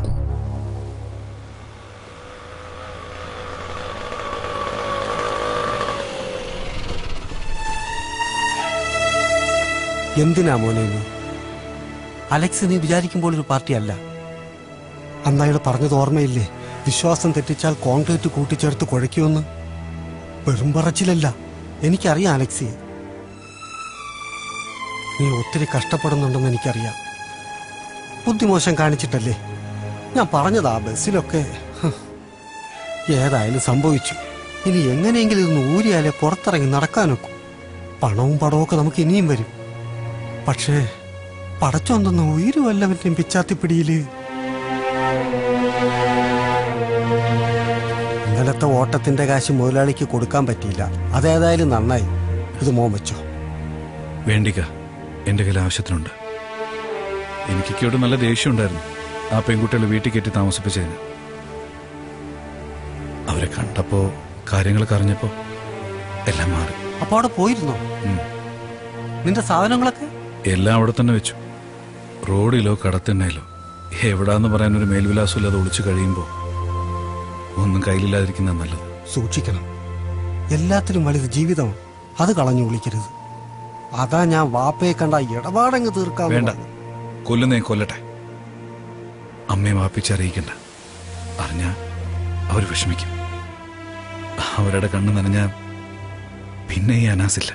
എന്തിനാ മോനെ നീ അലക്സ് നീ വിചാരിക്കുമ്പോൾ ഒരു പാർട്ടി അല്ല അന്നയാൾ പറഞ്ഞത് ഓർമ്മയില്ലേ വിശ്വാസം തെറ്റിച്ചാൽ കോൺക്രീറ്റ് കൂട്ടിച്ചേർത്ത് കുഴയ്ക്കുമെന്ന് വെറും പറച്ചിലല്ല എനിക്കറിയാം അലക്സിയെ നീ ഒത്തിരി കഷ്ടപ്പെടുന്നുണ്ടെന്ന് എനിക്കറിയാം ബുദ്ധിമോശം കാണിച്ചിട്ടല്ലേ ഞാൻ പറഞ്ഞതാ ബസ്സിലൊക്കെ ഹ്, ഏതായാലും സംഭവിച്ചു ഇനി എങ്ങനെയെങ്കിലും ഇതൊന്ന് ഊരിയാലേ പുറത്തിറങ്ങി നടക്കാനൊക്കും പണവും പടവും ഒക്കെ നമുക്ക് ഇനിയും വരും പക്ഷേ പടച്ചൊന്തെന്ന ഉയിര് വല്ലവന്റെയും പിച്ചാത്തിപ്പിടിയില് ഇന്നലത്തെ ഓട്ടത്തിന്റെ കാശ് മുതലാളിക്ക് കൊടുക്കാൻ പറ്റിയില്ല അതേതായാലും നന്നായി ഇത് മോൻ വെച്ചോ വേണ്ടിക്ക എന്റെ കയ്യിൽ ആവശ്യത്തിനുണ്ട് എനിക്കൊക്കെ നല്ല ദേഷ്യമുണ്ടായിരുന്നു ആ പെൺകുട്ടികളെ വീട്ടിൽ കയറ്റി താമസിപ്പിച്ചതിന് അവരെ കണ്ടപ്പോ കാര്യങ്ങളൊക്കെ അറിഞ്ഞപ്പോ എല്ലാം മാറി അപ്പൊ അവിടെ പോയിരുന്നോ ഉം. നിന്റെ സാധനങ്ങളൊക്കെ എല്ലാം അവിടെ തന്നെ വെച്ചു റോഡിലോ കടത്തിണ്ണയിലോ എവിടാന്ന് പറയാൻ ഒരു മേൽവിലാസം ഇല്ലാതെ ഒളിച്ചു കഴിയുമ്പോ ഒന്നും കയ്യിലില്ലാതിരിക്കുന്ന നല്ലത് സൂക്ഷിക്കണം എല്ലാത്തിലും വലുത് ജീവിതമാണ് അത് കളഞ്ഞു വിളിക്കരുത് അതാ ഞാൻ വാപ്പയെ കണ്ട ഇടപാടങ്ങ് തീർക്കാൻ വേണ്ട കൊല്ലുന്നേ കൊല്ലട്ടെ അമ്മയെ വാപ്പിച്ചറിയിക്കണ്ട അറിഞ്ഞ അവർ വിഷമിക്കും അവരുടെ കണ്ണ് നനഞ്ഞ പിന്നെ ഈ അനാസില്ല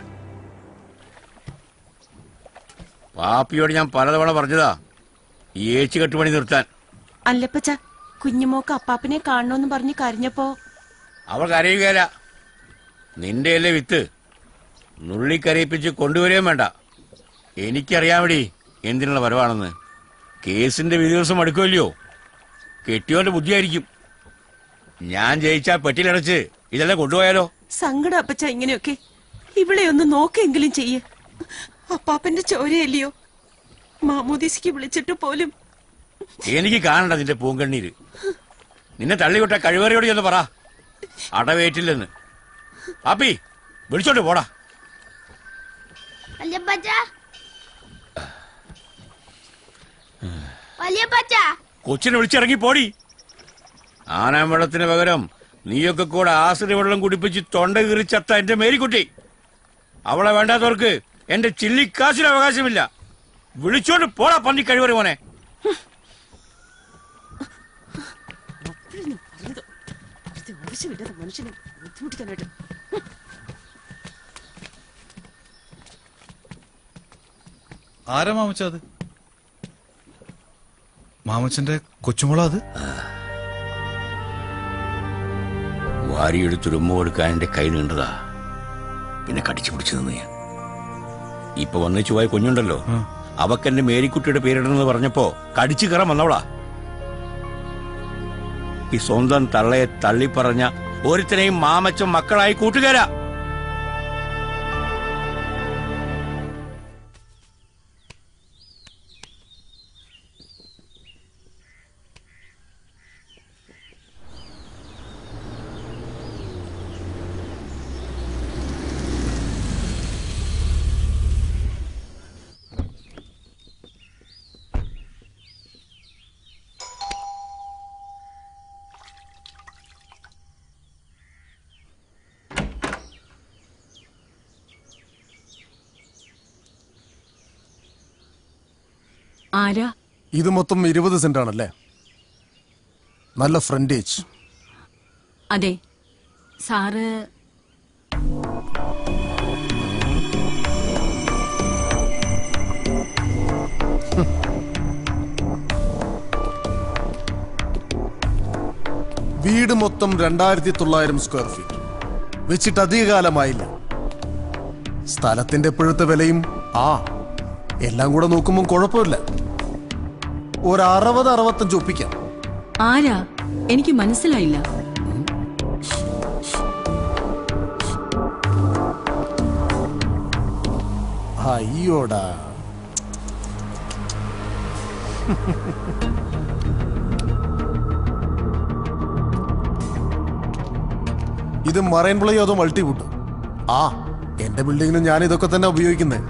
പാപ്പിയോട് ഞാൻ പലതവണ പറഞ്ഞതാ ഈ ഏച്ചി കെട്ടുപണി നിർത്താൻ അല്ലപ്പച്ച കുഞ്ഞുമോക്ക് അപ്പാപ്പനെ കാണണമെന്ന് പറഞ്ഞ് കരഞ്ഞപ്പോ അവൾ കരയുകയല്ല നിന്റെ അല്ലേ വിത്ത് നുള്ളി കരയിപ്പിച്ച് കൊണ്ടുവരികയും വേണ്ട എനിക്കറിയാമടി എന്തിനുള്ള വരവാണെന്ന് കേസിന്റെ വിധി ദിവസം അടുക്കുമല്ലയോ കെട്ടിയോന്റെ ബുദ്ധിയായിരിക്കും ഞാൻ ജയിച്ചാ പെട്ടിയിലടച്ച് ഇതെല്ലാം കൊണ്ടുപോയാലോ സങ്കടം അപ്പച്ച ഇങ്ങനെയൊക്കെ ഇവിടെ ഒന്ന് നോക്കെങ്കിലും ചെയ്യ് അപ്പാപ്പന്റെ ചോരയല്ലയോ മാമോദീസിക്ക് വിളിച്ചിട്ട് പോലും എനിക്ക് കാണണ്ട നിന്റെ പൂങ്കണ്ണീര് നിന്നെ തള്ളിവിട്ട കഴിവറിയോട് ചെന്ന് പറ അടവേറ്റില്ലെന്ന് പാപ്പി വിളിച്ചോണ്ട് പോടാ വല്യപ്പച്ച വല്യപ്പച്ച കൊച്ചിനെ വിളിച്ചിറങ്ങി പോടി ആനാമ്പഴത്തിന് പകരം നീയൊക്കെ കൂടെ ആശ്രയ വെള്ളം കുടിപ്പിച്ച് തൊണ്ട കീറി ചത്ത എന്റെ മേരിക്കുട്ടി അവളെ വേണ്ടാത്തവർക്ക് എന്റെ ചില്ലിക്കാശിന് അവകാശമില്ല വിളിച്ചോണ്ട് പോടാ പന്നി കഴിവറി മോനെ ആവശ്യമില്ലാതെ മനുഷ്യനെ ബുദ്ധിമുട്ടിക്കാനായിട്ട് ആരാ മാമച്ച അത് മാമച്ചന്റെ കൊച്ചുമോള അത് വാരിയെടുത്തൊരു ഉമ്മ കൊടുക്കാൻ എന്റെ കൈ നീണ്ടതാ പിന്നെ കടിച്ചു പിടിച്ചു നിന്ന് ഞാൻ ഇപ്പൊ വന്നേച്ചു പോയ കുഞ്ഞുണ്ടല്ലോ അവക്കെന്റെ മേരിക്കുട്ടിയുടെ പേരിടണമെന്ന് പറഞ്ഞപ്പോ കടിച്ചു കയറാൻ വന്നവളാ ഈ സ്വന്തം തള്ളയെ തള്ളിപ്പറഞ്ഞ ഒരുത്തനെയും മാമച്ചൻ മക്കളായി കൂട്ടുകാരാ ആരാ ഇത് മൊത്തം ഇരുപത് സെന്റ് ആണല്ലേ നല്ല ഫ്രണ്ടേജ് അതെ സാറ് വീട് മൊത്തം രണ്ടായിരത്തി തൊള്ളായിരം സ്ക്വയർ ഫീറ്റ് വെച്ചിട്ട് അധികകാലമായില്ല സ്ഥലത്തിന്റെ ഇപ്പോഴത്തെ വിലയും ആ എല്ലാം കൂടെ നോക്കുമ്പോൾ കുഴപ്പമില്ല ഒരു അറുപത് അറുപത്തഞ്ച് ഒപ്പിക്കാം ആരാ എനിക്ക് മനസ്സിലായില്ല അയ്യോടാ ഇത് മറൈൻ പ്ലേയോ അതോ മൾട്ടിവുഡ് ആ എന്റെ ബിൽഡിങ്ങിനും ഞാൻ ഇതൊക്കെ തന്നെ ഉപയോഗിക്കുന്നത്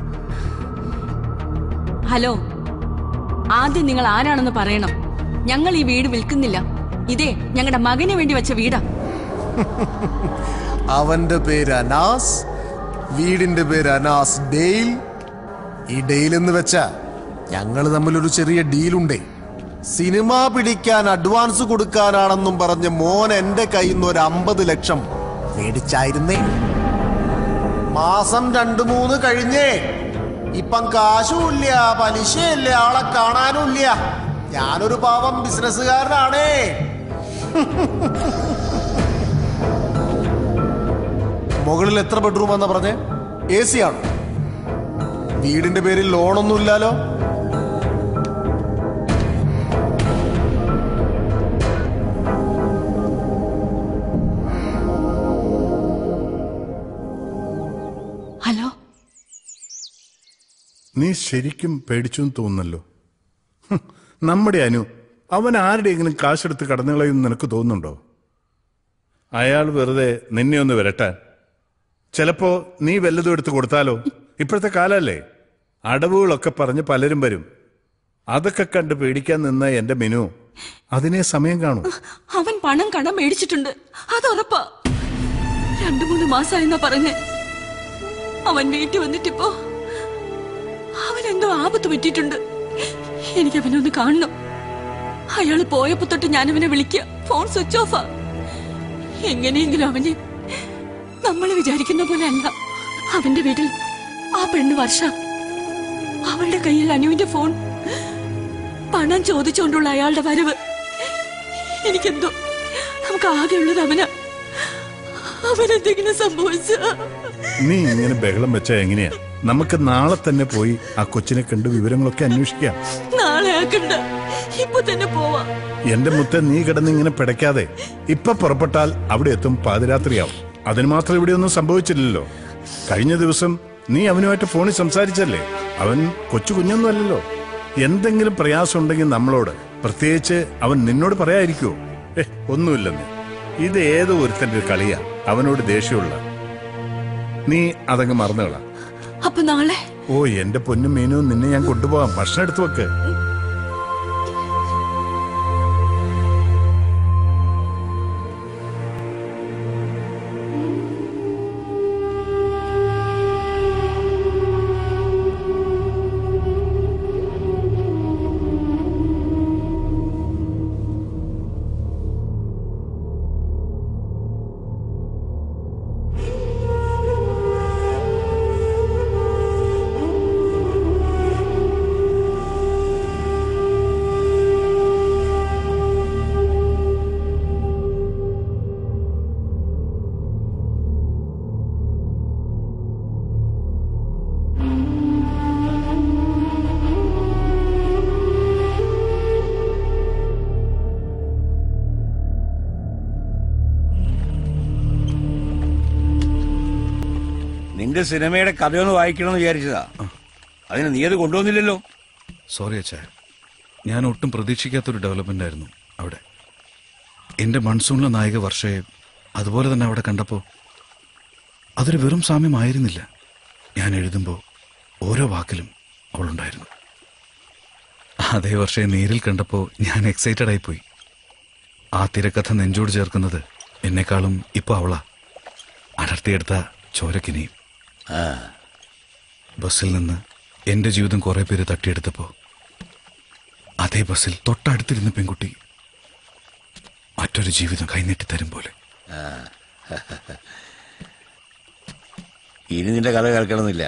ഹലോ ആദ്യം നിങ്ങൾ ആരാണെന്ന് പറയണം ഞങ്ങൾ ഈ വീട് വിൽക്കുന്നില്ല ഇതേ ഞങ്ങളുടെ മകന് വേണ്ടി വെച്ച വീടാ അവന്റെ പേര് അനാസ് വീടിന്റെ പേര് അനാസ് ഡെയിൽ ഈ ഡെയിൽ എന്ന് വെച്ചാ ഞങ്ങൾ തമ്മിലൊരു ചെറിയ ഡീലുണ്ടേ സിനിമ പിടിക്കാൻ അഡ്വാൻസ് കൊടുക്കാനാണെന്നും പറഞ്ഞ് മോൻ എന്റെ കയ്യിൽ നിന്ന് ഒരു അമ്പത് ലക്ഷം മേടിച്ചായിരുന്നേ മാസം രണ്ടു മൂന്ന് കഴിഞ്ഞേ ഇപ്പം കാശുമില്ല പലിശയില്ല ആളെ കാണാനുമില്ല ഞാനൊരു പാവം ബിസിനസ്സുകാരനാണേ മുകളിൽ എത്ര ബെഡ്റൂം എന്നാ പറഞ്ഞേ എ സി ആണോ വീടിന്റെ പേരിൽ ലോണൊന്നും ഇല്ലാലോ ഹലോ നീ ശരിക്കും പേടിച്ചു എന്ന് തോന്നുന്നല്ലോ ഹും, നമ്മുടെ അനു അവൻ ആരുടെയെങ്കിലും കാശെടുത്ത് കടന്നു കളയുമെന്ന് നിനക്ക് തോന്നുന്നുണ്ടോ അയാൾ വെറുതെ നിന്നെ ഒന്ന് വരട്ടാൻ ചിലപ്പോ നീ വല്ലതും എടുത്ത് കൊടുത്താലോ ഇപ്പോഴത്തെ കാലല്ലേ അടവുകളൊക്കെ പറഞ്ഞ് പലരും വരും അതൊക്കെ കണ്ട് പേടിക്കാൻ നിന്ന എന്റെ മിനു അതിനെ സമയം കാണും അവൻ പണം കടം മേടിച്ചിട്ടുണ്ട് അത് ഉറപ്പാ രണ്ടു മൂന്ന് മാസമായെന്നാ പറഞ്ഞേ അവൻ വീട്ടിൽ വന്നിട്ടിപ്പോ അവൻ എന്തോ ആപത്ത് പറ്റിയിട്ടുണ്ട് എനിക്ക് അവനെ ഒന്ന് കാണണം അയാള് പോയപ്പോ തൊട്ട് ഞാൻ അവനെ വിളിക്കുക ഫോൺ സ്വിച്ച് ഓഫാ എങ്ങനെയെങ്കിലും അവന് നമ്മൾ വിചാരിക്കുന്ന പോലെ അല്ല അവന്റെ വീട്ടിൽ ആ പെണ്ണ് വർഷ അവളുടെ കയ്യിൽ അനുവിന്റെ ഫോൺ പണം ചോദിച്ചുകൊണ്ടുള്ള അയാളുടെ വരവ് എനിക്കെന്തോ നമുക്ക് ആകെയുള്ളത് അവനാ അവനെന്തെങ്കിലും സംഭവിച്ച നീ ഇങ്ങനെ ബഹളം വെച്ചാ എങ്ങനെയാ നമുക്ക് നാളെ തന്നെ പോയി ആ കൊച്ചിനെ കണ്ട് വിവരങ്ങളൊക്കെ അന്വേഷിക്കാം നാളെ ആക്കണ്ട ഇപ്പൊ തന്നെ പോവാ എന്റെ മുത്ത നീ കിടന്ന് ഇങ്ങനെ പിടയ്ക്കാതെ ഇപ്പൊ പുറപ്പെട്ടാൽ അവിടെ എത്തും പാതിരാത്രിയാവും അതിന് മാത്രം ഇവിടെ ഒന്നും സംഭവിച്ചില്ലല്ലോ കഴിഞ്ഞ ദിവസം നീ അവനുമായിട്ട് ഫോണിൽ സംസാരിച്ചല്ലേ അവൻ കൊച്ചു കുഞ്ഞൊന്നുമല്ലല്ലോ എന്തെങ്കിലും പ്രയാസം ഉണ്ടെങ്കിൽ നമ്മളോട് പ്രത്യേകിച്ച് അവൻ നിന്നോട് പറയാതിരിക്കുവോ ഏ ഒന്നുമില്ലെന്ന് ഇത് ഏതോ ഒരുത്തന്റെ ഒരു കളിയാ അവനോട് ദേഷ്യമുള്ള നീ അതങ്ങ് മറന്നുകളാ അപ്പൊ നാളെ ഓ എന്റെ പൊന്നും മീനും നിന്നെ ഞാൻ കൊണ്ടുപോവാം ഭക്ഷണം എടുത്തു വെക്ക് നിന്റെ സിനിമയുടെ കഥയൊന്ന് വായിക്കണമെന്ന് വിചാരിച്ചതാ അതിന് നീ അത് കൊണ്ടുവന്നില്ലല്ലോ സോറി അച്ഛാ ഞാൻ ഒട്ടും പ്രതീക്ഷിക്കാത്തൊരു ഡെവലപ്മെന്റ് ആയിരുന്നു അവിടെ എന്റെ മൺസൂണിലെ നായിക വർഷയെ അതുപോലെ തന്നെ അവിടെ കണ്ടപ്പോൾ അതൊരു വെറും സാമ്യമായിരുന്നില്ല ഞാൻ എഴുതുമ്പോൾ ഓരോ വാക്കിലും അവളുണ്ടായിരുന്നു അതേ വർഷയെ നേരിൽ കണ്ടപ്പോൾ ഞാൻ എക്സൈറ്റഡ് ആയിപ്പോയി ആ തിരക്കഥ നെഞ്ചോട് ചേർക്കുന്നത് എന്നെക്കാളും ഇപ്പോൾ അവളാ അടർത്തിയെടുത്ത ചോരക്കിനിയും ബസ്സിൽ നിന്ന് എന്റെ ജീവിതം കുറെ പേര് തട്ടിയെടുത്തപ്പോ അതേ ബസ്സിൽ തൊട്ടടുത്തിരുന്ന പെൺകുട്ടി മറ്റൊരു ജീവിതം കൈനീട്ടി തരും പോലെ ആ. ഇനി നിന്റെ കഥ കേൾക്കണമെന്നില്ല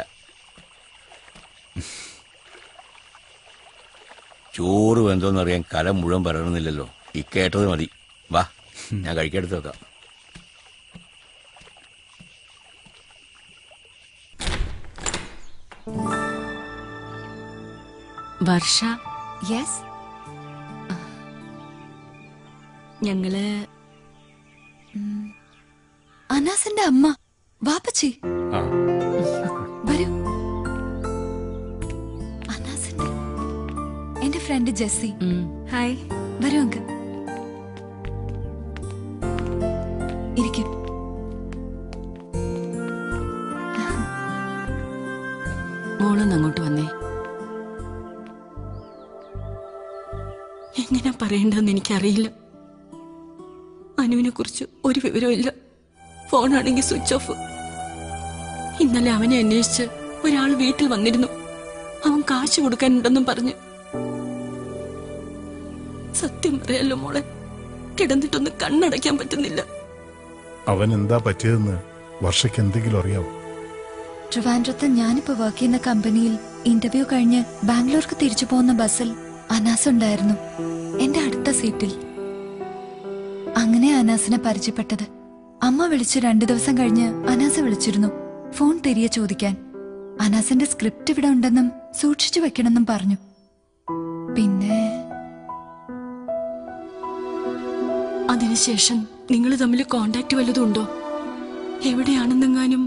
ചോറ് വെന്തോന്നറിയാൻ കല മുഴുവൻ പറയണമെന്നില്ലല്ലോ ഈ കേട്ടത് മതി വാ ഞാൻ കഴിക്കെടുത്ത് വെക്കാം വർഷ യെസ് ഞങ്ങള് അനാസിന്റെ അമ്മ വാപ്പച്ചി വരൂ അനാസിന്റെ എന്റെ ഫ്രണ്ട് ജെസ്സി ഹായ് വരൂ അങ്ക് ഇരിക്കും മോളൊന്ന് അങ്ങോട്ട് വന്നേ എങ്ങനെ പറയണ്ടെന്ന് എനിക്കറിയില്ല അനുവിനെ കുറിച്ച് ഒരു വിവരവും ഇല്ല ഫോണാണെങ്കിൽ സ്വിച്ച് ഓഫ് ഇന്നലെ അവനെ അന്വേഷിച്ച് ഒരാൾ വീട്ടിൽ വന്നിരുന്നു അവൻ കാശ് കൊടുക്കാനുണ്ടെന്നും പറഞ്ഞ് സത്യം പറയാലോ മോളെ കിടന്നിട്ടൊന്ന് കണ്ണടയ്ക്കാൻ പറ്റുന്നില്ല അവൻ എന്താ പറ്റിയതെന്ന് വർഷയ്ക്ക് എന്തെങ്കിലും അറിയാവോ ട്രിവാൻഡ്രത്ത് ഞാനിപ്പോ വർക്ക് ചെയ്യുന്ന കമ്പനിയിൽ ഇന്റർവ്യൂ കഴിഞ്ഞ് ബാംഗ്ലൂർക്ക് തിരിച്ചു പോകുന്ന ബസ്സിൽ അനാസ് ഉണ്ടായിരുന്നു എന്റെ അടുത്ത സീറ്റിൽ അങ്ങനെ അനാസിനെ പരിചയപ്പെട്ടത് അമ്മ വിളിച്ച് രണ്ടു ദിവസം കഴിഞ്ഞ് അനാസ് വിളിച്ചിരുന്നു ഫോൺ തിരികെ ചോദിക്കാൻ അനാസിന്റെ സ്ക്രിപ്റ്റ് ഇവിടെ ഉണ്ടെന്നും സൂക്ഷിച്ചു വെക്കണമെന്നും പറഞ്ഞു പിന്നെ അതിനുശേഷം നിങ്ങൾ തമ്മിൽ കോണ്ടാക്ട് വല്ലതും ഉണ്ടോ എവിടെയാണെന്നെങ്ങാനും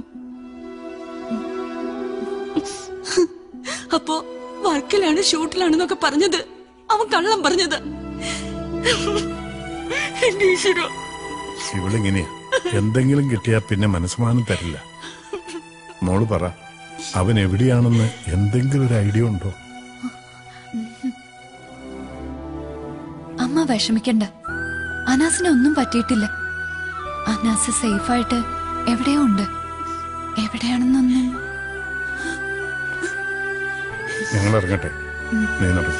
അപ്പോ വർക്കിലാണ് ഷൂട്ടിലാണെന്നൊക്കെ പറഞ്ഞത് അവൻ കള്ളം പറഞ്ഞത് എന്റെ ഈശ്വരോ ഇവളിങ്ങനെയാ എന്തെങ്കിലും കിട്ടിയാ പിന്നെ മനസ്സമാനം തരില്ല മോള് പറ അവൻ എവിടെയാണെന്ന് എന്തെങ്കിലും ഒരു ഐഡിയ ഉണ്ടോ അമ്മ വിഷമിക്കണ്ട അനാസിന് ഒന്നും പറ്റിയിട്ടില്ല അനാസ് സേഫായിട്ട് എവിടെയോ ഉണ്ട് എവിടെയാണെന്നൊന്നും ഞങ്ങൾ ഇറങ്ങട്ടെ നീ നടക്കും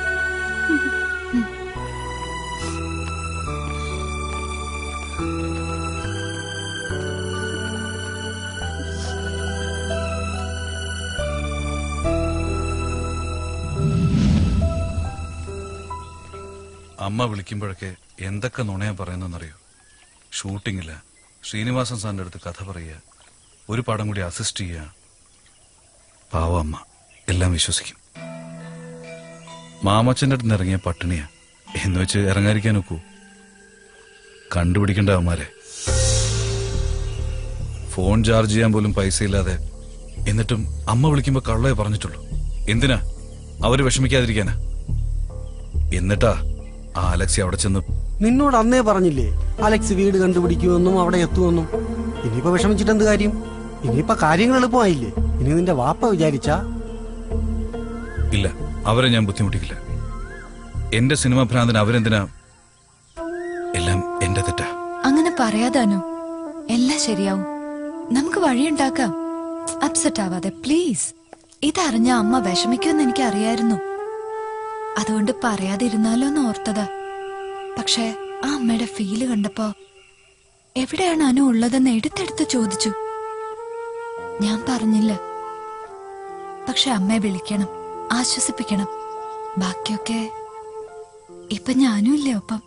അമ്മ വിളിക്കുമ്പോഴൊക്കെ എന്തൊക്കെ നുണയാ പറയുന്നറിയോ ഷൂട്ടിങ്ങില്ല ശ്രീനിവാസൻ സാറിന്റെ അടുത്ത് കഥ പറയുക ഒരു പടം കൂടി അസിസ്റ്റ് ചെയ്യുക പാവ അമ്മ എല്ലാം വിശ്വസിക്കും മാമച്ചന്റെ അടുത്ത് നിന്ന് ഇറങ്ങിയ പട്ടിണിയാ എന്ന് വെച്ച് ഇറങ്ങാതിരിക്കാൻ ഒക്കൂ കണ്ടുപിടിക്കേണ്ട അവന്മാരെ ഫോൺ ചാർജ് ചെയ്യാൻ പോലും പൈസ ഇല്ലാതെ എന്നിട്ടും അമ്മ വിളിക്കുമ്പോ കള്ളേ പറഞ്ഞിട്ടുള്ളൂ എന്തിനാ അവര് വിഷമിക്കാതിരിക്കാനാ എന്നിട്ടാ ആ അലക്സി അവിടെ ചെന്ന് നിന്നോട് അന്നേ പറഞ്ഞില്ലേ അലക്സ് വീട് കണ്ടുപിടിക്കുമെന്നും അവിടെ എത്തുമെന്നും ഇനിയിപ്പോ വിഷമിച്ചിട്ട് എന്ത് കാര്യം ഇനിയിപ്പോ കാര്യങ്ങൾ എളുപ്പമായില്ലേ ഇനി നിന്റെ വാപ്പ വിചാരിച്ചാ ഇല്ല അവരെ ഞാൻ ബുദ്ധിമുട്ടിക്കില്ല എന്റെ സിനിമ ഭ്രാന്തന് അവരെന്തിനാ എല്ലാം എന്റെ തെറ്റാ അങ്ങനെ പറയാതാനോ എല്ലാം ശരിയാവും നമുക്ക് വഴിയുണ്ടാക്കാം അപ്സെറ്റ് ആവാതെ പ്ലീസ് ഇതറിഞ്ഞ അമ്മ വിഷമിക്കുമെന്ന് എനിക്ക് അറിയായിരുന്നു അതുകൊണ്ട് പറയാതിരുന്നാലോ എന്ന് ഓർത്തതാ പക്ഷേ ആ അമ്മയുടെ ഫീല് കണ്ടപ്പോ എവിടെയാണ് അനു ഉള്ളതെന്ന് എടുത്തെടുത്ത് ചോദിച്ചു ഞാൻ പറഞ്ഞില്ല പക്ഷെ അമ്മയെ വിളിക്കണം ആശ്വസിപ്പിക്കണം ബാക്കിയൊക്കെ ഇപ്പൊ ഞാനും ഇല്ലേ ഒപ്പം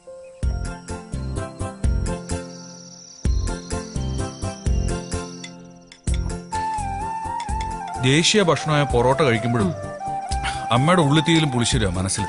ദേശീയ ഭക്ഷണമായ പൊറോട്ട കഴിക്കുമ്പോഴും അമ്മയുടെ ഉള്ളിത്തീയിലും പുളിശ്ശേരിയാ മനസ്സിൽ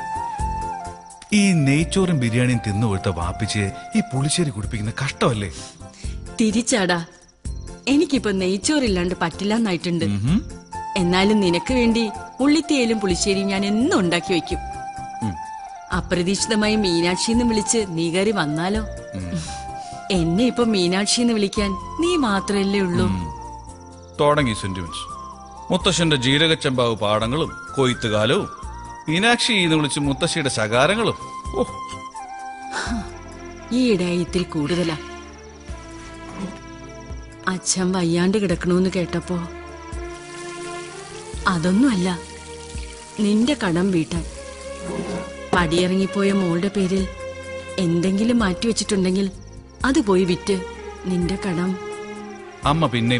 ഈ നെയ്ച്ചോറും ബിരിയാണിയും തിന്നു കൊടുത്ത വാപ്പിച്ച് ഈ പുളിശ്ശേരി കുടിപ്പിക്കുന്ന കഷ്ടമല്ലേ തിരിച്ചാടാ എനിക്കിപ്പോ നെയ്ച്ചോറില്ലാണ്ട് പറ്റില്ലെന്നായിട്ടുണ്ട് എന്നാലും നിനക്ക് വേണ്ടി ഉള്ളിത്തേലും പുളിശ്ശേരിയും ഞാൻ എന്നും ഉണ്ടാക്കി വെക്കും അപ്രതീക്ഷിതമായി മീനാക്ഷി എന്ന് വിളിച്ച് നീ കയറി വന്നാലോ എന്നെ ഇപ്പൊ മീനാക്ഷി എന്ന് വിളിക്കാൻ നീ മാത്രല്ലേ ഉള്ളൂ തുടങ്ങി സെന്റിമെന്റ്സ് മുത്തശ്ശന്റെ ജീരകച്ചമ്പാവ് പാടങ്ങളും കൊയ്ത്തുകാലവും മീനാക്ഷി എന്ന് വിളിച്ച് മുത്തശ്ശിയുടെ ശകാരങ്ങളും ഓ ഈയിടെ ഇത്തിരി കൂടുതലാ അച്ഛൻ വയ്യാണ്ട് കിടക്കണോന്ന് കേട്ടപ്പോ അതൊന്നുമല്ല നിന്റെ കടം വീട്ടാൻ പടിയിറങ്ങിപ്പോയ മോളുടെ പേരിൽ എന്തെങ്കിലും മാറ്റിവെച്ചിട്ടുണ്ടെങ്കിൽ അത് പോയി വിറ്റ് നിന്റെ കടം അമ്മ പിന്നെ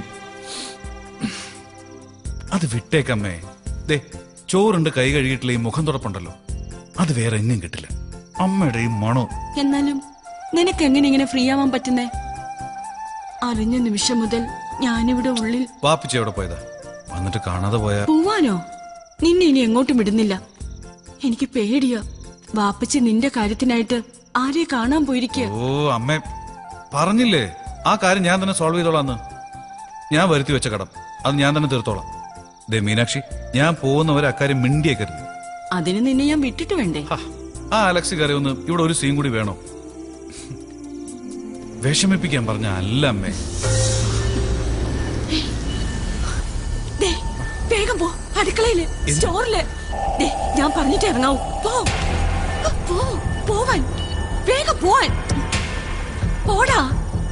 അത് വിട്ടേക്കമ്മേ ദേ ചോറുണ്ട് കൈ കഴുകിയിട്ടുള്ള ഈ മുഖം തുറപ്പുണ്ടല്ലോ അത് വേറെ എങ്ങും കിട്ടില്ല അമ്മയുടെ ഈ മണോ എന്നാലും നിനക്ക് എങ്ങനെ ഇങ്ങനെ ഫ്രീ ആവാൻ പറ്റുന്നേ അറിഞ്ഞ നിമിഷം മുതൽ ഞാനിവിടെ ഉള്ളിൽ വാപ്പിച്ച എവിടെ പോയതാ വന്നിട്ട് കാണാതെ പോയാ പോവാനോ നിന്നെ ഇനി എങ്ങോട്ടും വിടുന്നില്ല എനിക്ക് പേടിയാ വാപ്പച്ചി നിന്റെ കാര്യത്തിനായിട്ട് ആരെ കാണാൻ പോയിരിക്കുക ഓ അമ്മേ പറഞ്ഞില്ലേ ആ കാര്യം ഞാൻ തന്നെ സോൾവ് ചെയ്തോളാന്ന് ഞാൻ വരുത്തി വെച്ച കടം അത് ഞാൻ തന്നെ തീർത്തോളാം ദേ മീനാക്ഷി ഞാൻ പോകുന്നവരെ അക്കാര്യം മിണ്ടിയേക്കരുത് അതിന് നിന്നെ ഞാൻ വിട്ടിട്ട് വേണ്ടേ ആ അലക്സി കറി ഒന്ന് ഇവിടെ ഒരു സീൻ കൂടി വേണോ വിഷമിപ്പിക്കാൻ പറഞ്ഞ അല്ല അമ്മേ ദേ, വേഗം പോ അടുക്കളയില് സ്റ്റോറില് ദേ, ഞാൻ പറഞ്ഞിട്ട് ഇറങ്ങാവൂ പോ പോ പോവാൻ വേഗം പോവാൻ പോടാ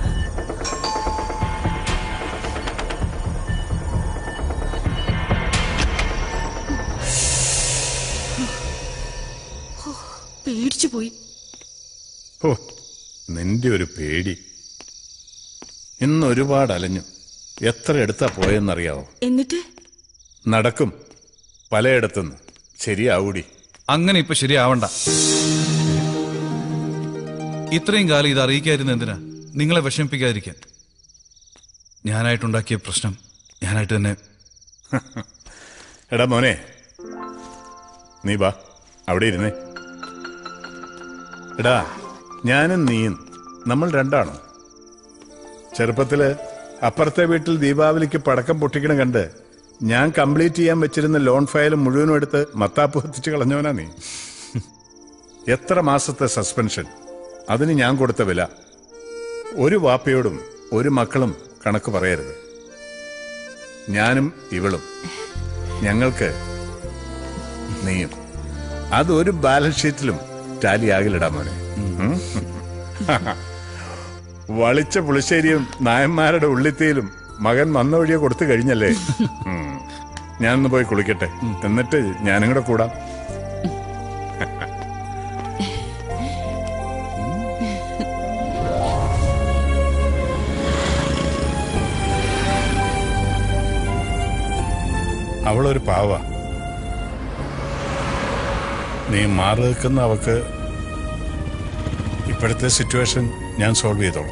ഹോ, പേടിച്ചു പോയി ഓ നിന്റെ ഒരു പേടി ഇന്ന് ഒരുപാട് അലഞ്ഞു എത്ര എടുത്താ പോയെന്നറിയാവോ എന്നിട്ട് നടക്കും പലയിടത്തുനിന്ന് ശരിയാവൂടി അങ്ങനെ ഇപ്പൊ ശരിയാവണ്ട ഇത്രയും കാലം ഇത് അറിയിക്കാതിരുന്ന എന്തിനാ നിങ്ങളെ വിഷമിപ്പിക്കാതിരിക്കാൻ ഞാനായിട്ടുണ്ടാക്കിയ പ്രശ്നം ഞാനായിട്ട് തന്നെ എടാ മോനെ നീ വാ അവിടെ ഇരുന്നേ എടാ ഞാനും നീയും നമ്മൾ രണ്ടാണോ ചെറുപ്പത്തില് അപ്പുറത്തെ വീട്ടിൽ ദീപാവലിക്ക് പടക്കം പൊട്ടിക്കണം കണ്ട് ഞാൻ കംപ്ലീറ്റ് ചെയ്യാൻ വെച്ചിരുന്ന ലോൺ ഫയൽ മുഴുവനും എടുത്ത് മത്താപ്പ് കത്തിച്ച് കളഞ്ഞവനാ നീ എത്ര മാസത്തെ സസ്പെൻഷൻ അതിന് ഞാൻ കൊടുത്ത വില ഒരു വാപ്പയോടും ഒരു മക്കളും കണക്ക് പറയരുത് ഞാനും ഇവളും ഞങ്ങൾക്ക് നീയും അത് ഒരു ബാലൻസ് ഷീറ്റിലും ടാലി ആകിലിടാ മോനെ ഉം. വളിച്ച പുളിശ്ശേരിയും നായന്മാരുടെ ഉള്ളിത്തീലും മകൻ വന്ന വഴിയെ കൊടുത്തു കഴിഞ്ഞല്ലേ ഉം. ഞാനൊന്ന് പോയി കുളിക്കട്ടെ എന്നിട്ട് ഞാനും കൂടെ കൂടാം അവളൊരു പാവ നീ മാറി നിൽക്കുന്ന അവക്ക് ഇപ്പോഴത്തെ സിറ്റുവേഷൻ ഞാൻ സോൾവ് ചെയ്തോളാം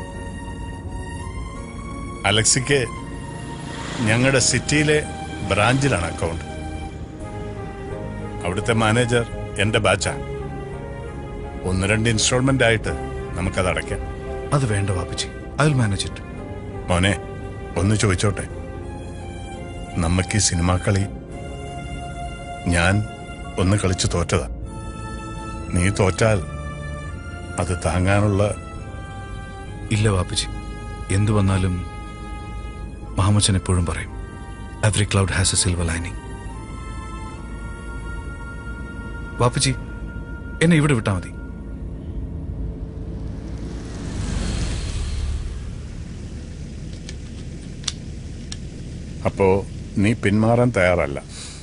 അലക്സിക്ക് ഞങ്ങളുടെ സിറ്റിയിലെ ബ്രാഞ്ചിലാണ് അക്കൗണ്ട് അവിടുത്തെ മാനേജർ എന്റെ ബാച്ചാ ഒന്ന് രണ്ട് ഇൻസ്റ്റാൾമെന്റ് ആയിട്ട് നമുക്കത് അടയ്ക്കാം അത് വേണ്ട വാപ്പിച്ചി അതിൽ മാനേജ് ഇറ്റ് മോനെ ഒന്ന് ചോദിച്ചോട്ടെ നമുക്ക് ഈ സിനിമാ കളി ഞാൻ ഒന്ന് കളിച്ച് തോറ്റതാ നീ തോറ്റാൽ അത് താങ്ങാനുള്ള ഇല്ല വാപ്പച്ചി എന്തു വന്നാലും മാമച്ചൻ എപ്പോഴും പറയും every cloud has a silver lining വാപ്പച്ചി എന്നെ ഇവിടെ വിട്ടാ മതി അപ്പോ നീ പിന്മാറാൻ തയ്യാറല്ല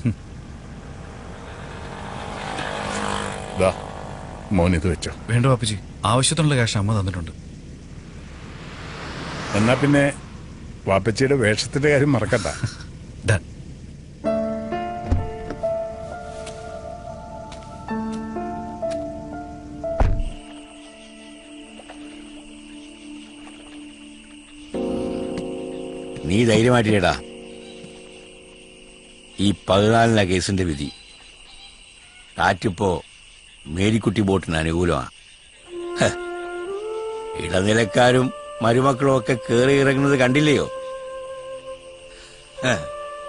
ദാ, മോൻ ഇത് വെച്ചോ വേണ്ട വാപ്പച്ചി ആവശ്യത്തിനുള്ള ക്യാഷ് അമ്മ തന്നിട്ടുണ്ട് എന്നാ പിന്നെ വാപ്പച്ചിയുടെ വേഷത്തിന്റെ കാര്യം മറക്കണ്ട Done. നീ ധൈര്യമായിട്ടില്ലേടാ ഈ പതിനാലിന കേസിന്റെ വിധി കാറ്റിപ്പോ മേരിക്കുട്ടി ബോട്ടിന് അനുകൂലമാണ് ഹ, ഇടനിലക്കാരും മരുമക്കളും ഒക്കെ കയറി ഇറങ്ങുന്നത് കണ്ടില്ലയോ ഹ.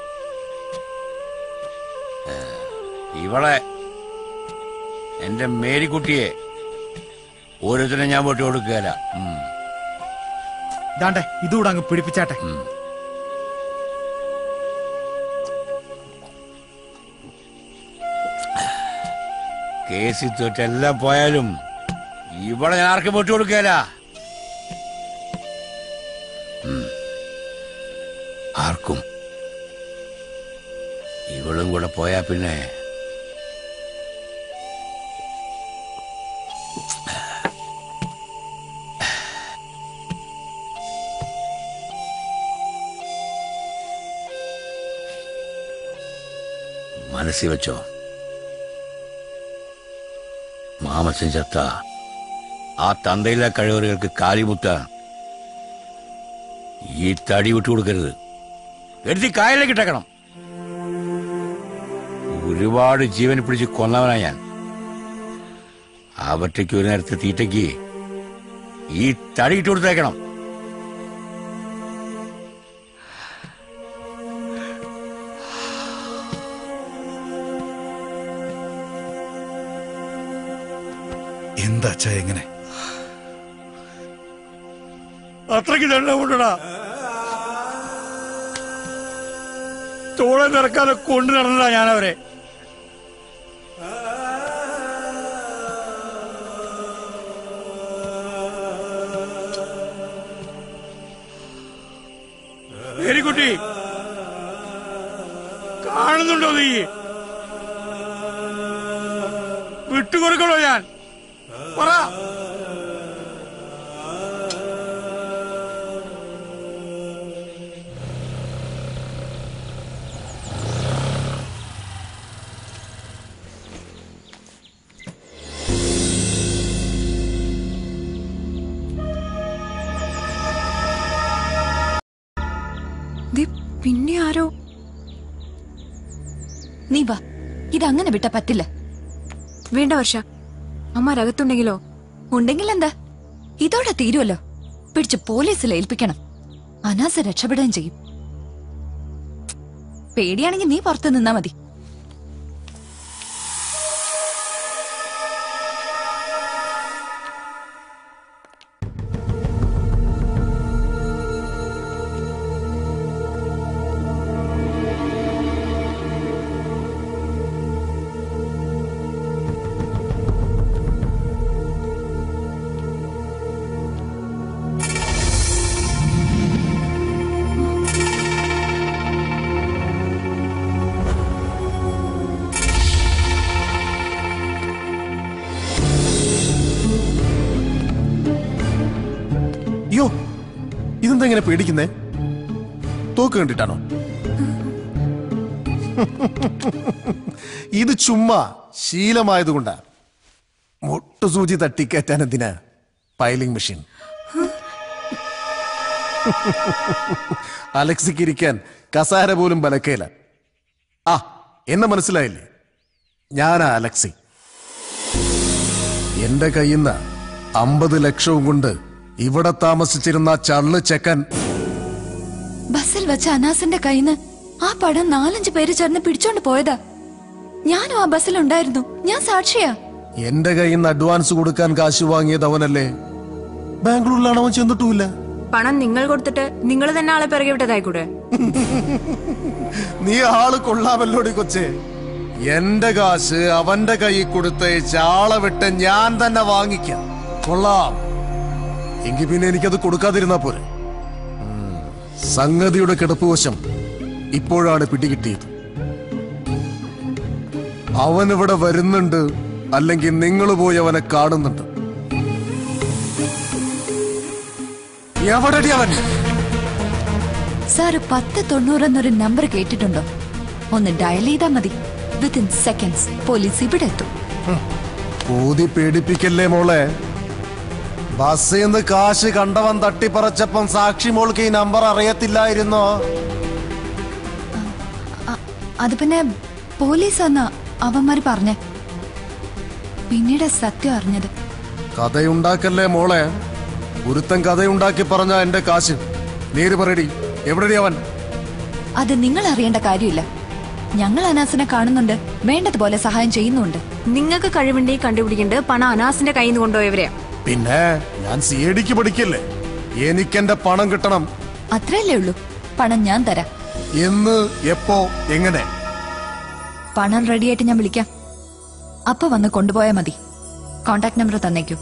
ഹ, ഇവളെ എന്റെ മേരിക്കുട്ടിയെ ഓരോരുത്തരും ഞാൻ പോട്ടി കൊടുക്കുകയല്ല ഉം. ദാണ്ടെ ഇതുകൂടെ അങ്ങ് പിടിപ്പിച്ചാട്ടെ കേസിൽ തോറ്റെല്ലാം പോയാലും ഇവിടെ ഞാൻ ആർക്കും വിട്ടു കൊടുക്കല ആർക്കും ഇവളും കൂടെ പോയാ പിന്നെ മനസ്സിൽ വെച്ചോ മാമച്ചൻ ചത്ത ആ തന്തയിലെ കഴിവറുകൾക്ക് കാലിമുത്ത ഈ തടി വിട്ടു കൊടുക്കരുത് എടുത്തി കായലേക്ക് ഇട്ടേക്കണം ഒരുപാട് ജീവൻ പിടിച്ച് കൊന്നവനാ ഞാൻ അവറ്റയ്ക്ക് ഒരു നേരത്തെ തീറ്റയ്ക്ക് ഈ തടി ഇട്ട് കൊടുത്തേക്കണം എന്താ അച്ഛാ എങ്ങനെ അത്രയ്ക്ക് ദണ്ഡമുണ്ടടാ തോളെ നിറക്കാതെ കൊണ്ടു നടന്നതാ ഞാനവരെ മേരിക്കുട്ടി കാണുന്നുണ്ടോ നീ വിട്ടുകൊടുക്കണോ ഞാൻ പറ ദേ, പിന്നെ ആരോ നീ വാ ഇതങ്ങനെ വിട്ടാ പറ്റില്ല വേണ്ട വർഷ അമ്മ രകത്തുണ്ടെങ്കിലോ ഉണ്ടെങ്കിൽ എന്താ ഇതോടെ തീരുമല്ലോ പിടിച്ച് പോലീസിൽ ഏൽപ്പിക്കണം അനാസ രക്ഷപ്പെടുകയും ചെയ്യും പേടിയാണെങ്കിൽ നീ പുറത്ത് നിന്നാ മതി അയ്യോ ഇതെന്താ ഇങ്ങനെ പേടിക്കുന്നേ തോക്ക് കണ്ടിട്ടാണോ ഇത് ചുമ്മാ ശീലമായതുകൊണ്ടാ മുട്ടുസൂചി തട്ടിക്കയറ്റാൻ എന്തിനാ പൈലിംഗ് മെഷീൻ അലക്സിക്ക് ഇരിക്കാൻ കസാര പോലും ബലക്കേല ആ എന്നെ മനസ്സിലായില്ലേ ഞാനാ അലക്സി എന്റെ കയ്യിൽ നിന്ന് അമ്പത് ലക്ഷവും കൊണ്ട് ഇവിടെ താമസിച്ചിരുന്ന ആ ചള്ള് ചെക്കൻ ബസ്സിൽ വെച്ച അനാസിന്റെ കയ്യിന്ന് ആ പടം നാലഞ്ച് പേര് ചേർന്ന് പിടിച്ചോണ്ട് പോയതാ ഞാനും ആ ബസ്സിലുണ്ടായിരുന്നു ഞാൻ സാക്ഷിയാ എന്റെ കയ്യിൽ നിന്ന് അഡ്വാൻസ് കൊടുക്കാൻ കാശ് വാങ്ങിയത് അവനല്ലേ ബാംഗ്ലൂരിലാണ് അവൻ ചെന്നിട്ടുമില്ല പണം നിങ്ങൾ കൊടുത്തിട്ട് നിങ്ങൾ തന്നെ ആളെ പിറകെ വിട്ടതായിക്കൂടെ നീ ആള് കൊള്ളാമല്ലോടി കൊച്ചേ എന്റെ കാശ് അവന്റെ കൈയിൽ കൊടുത്ത് ചാള വിട്ട് ഞാൻ തന്നെ വാങ്ങിക്കാം കൊള്ളാം എങ്കിൽ പിന്നെ എനിക്കത് കൊടുക്കാതിരുന്നാ പോരെ ഉം. സംഗതിയുടെ കിടപ്പ് വശം ഇപ്പോഴാണ് പിടികിട്ടിയത് അവൻ ഇവിടെ വരുന്നുണ്ട് അല്ലെങ്കിൽ നിങ്ങൾ പോയി അവനെ കാണുന്നുണ്ട് എവിടെടി അവൻ സാറ് പത്ത് തൊണ്ണൂറ് എന്നൊരു നമ്പർ കേട്ടിട്ടുണ്ടോ ഒന്ന് ഡയൽ ചെയ്താൽ മതി വിത്തിൻ സെക്കൻഡ്സ് പോലീസ് ഇവിടെ എത്തും ഊതി പേടിപ്പിക്കല്ലേ മോളെ ബസ്സിൽ നിന്ന് കാശ് കണ്ടവൻ തട്ടിപ്പറച്ചപ്പം സാക്ഷി മോൾക്ക് ഈ നമ്പർ അറിയത്തില്ലായിരുന്നോ അത് പിന്നെ പോലീസാന്നാ അവന്മാര് പറഞ്ഞേ പിന്നീട് സത്യം അറിഞ്ഞത് കഥയുണ്ടാക്കല്ലേ മോളെ ഒരുത്തൻ കഥയുണ്ടാക്കി പറഞ്ഞ എന്റെ കാശ് നേര് പറയടി എവിടെടി അവൻ അത് നിങ്ങൾ അറിയേണ്ട കാര്യമില്ല ഞങ്ങൾ അനാസിനെ കാണുന്നുണ്ട് വേണ്ടതുപോലെ സഹായം ചെയ്യുന്നുണ്ട് നിങ്ങൾക്ക് കഴിവുണ്ടെങ്കിൽ കണ്ടുപിടിക്കേണ്ടത് പണം അനാസിന്റെ കയ്യിൽ നിന്ന് കൊണ്ടുപോയവരെയാ പിന്നെ ഞാൻ സി എ ഡിക്ക് പഠിക്കില്ലേ എനിക്കെന്റെ പണം കിട്ടണം അത്രയല്ലേ ഉള്ളൂ പണം ഞാൻ തരാം എന്ന് എപ്പോ എങ്ങനെ പണം റെഡിയായിട്ട് ഞാൻ വിളിക്കാം അപ്പൊ വന്ന് കൊണ്ടുപോയാൽ മതി കോണ്ടാക്ട് നമ്പർ തന്നേക്കൂ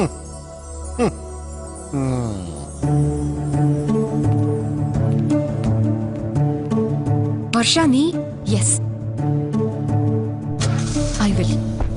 വർഷ നീ യെസ് ഐ വിൽ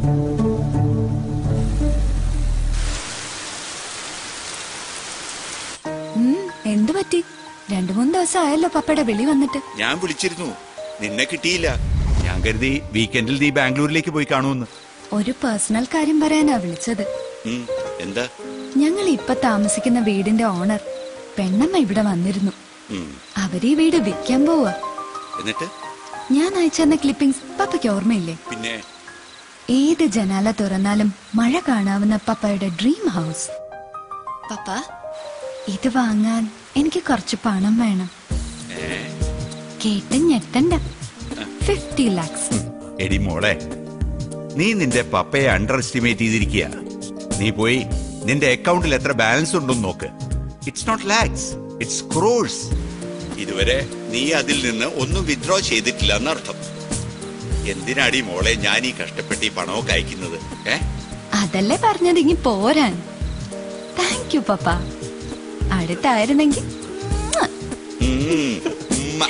എന്തു പറ്റി രണ്ടു മൂന്ന് ദിവസം ആയല്ലോ പപ്പയുടെ വിളി വന്നിട്ട് ഞാൻ വിളിച്ചിരുന്നു നിന്നെ കിട്ടിയില്ല ഞാൻ കരുതി വീക്കെൻഡിൽ നീ ബാംഗ്ലൂരിലേക്ക് പോയി കാണുമെന്ന് ഒരു പേഴ്സണൽ കാര്യം പറയാനാ വിളിച്ചത് ഉം, എന്താ ഞങ്ങൾ ഇപ്പൊ താമസിക്കുന്ന വീടിന്റെ ഓണർ പെണ്ണമ്മ ഇവിടെ വന്നിരുന്നു ഉം, അവരീ വീട് വിൽക്കാൻ പോവാ എന്നിട്ട് ഞാൻ അയച്ചെന്ന ക്ലിപ്പിംഗ്സ് പപ്പയ്ക്ക് ഓർമ്മയില്ലേ പിന്നെ ഏത് ജനാല തുറന്നാലും മഴ കാണാവുന്ന പപ്പയുടെ ഡ്രീം ഹൗസ് പപ്പ ഇത് വാങ്ങാൻ എനിക്ക് കുറച്ച് പണം വേണം കേട്ട് ഞെട്ടണ്ട ഫിഫ്റ്റി ലാക്സ് എടി മോളെ നീ നിന്റെ പപ്പയെ അണ്ടർ എസ്റ്റിമേറ്റ് ചെയ്തിരിക്കുക നീ പോയി നിന്റെ അക്കൗണ്ടിൽ എത്ര ബാലൻസ് ഉണ്ടെന്ന് നോക്ക് it's not lakhs it's crores ഇതുവരെ നീ അതിൽ നിന്ന് ഒന്നും വിത്ഡ്രോ ചെയ്തിട്ടില്ല എന്നർത്ഥം എന്തിനാടി മോളെ ഞാൻ ഈ കഷ്ടപ്പെട്ട് ഈ പണമൊക്കെ അയക്കുന്നത് ഏ അതല്ലേ പറഞ്ഞത് ഇനി പോരാൻ താങ്ക് യു പപ്പ അടുത്തായിരുന്നെങ്കിൽ ഉം, ഉമ്മ.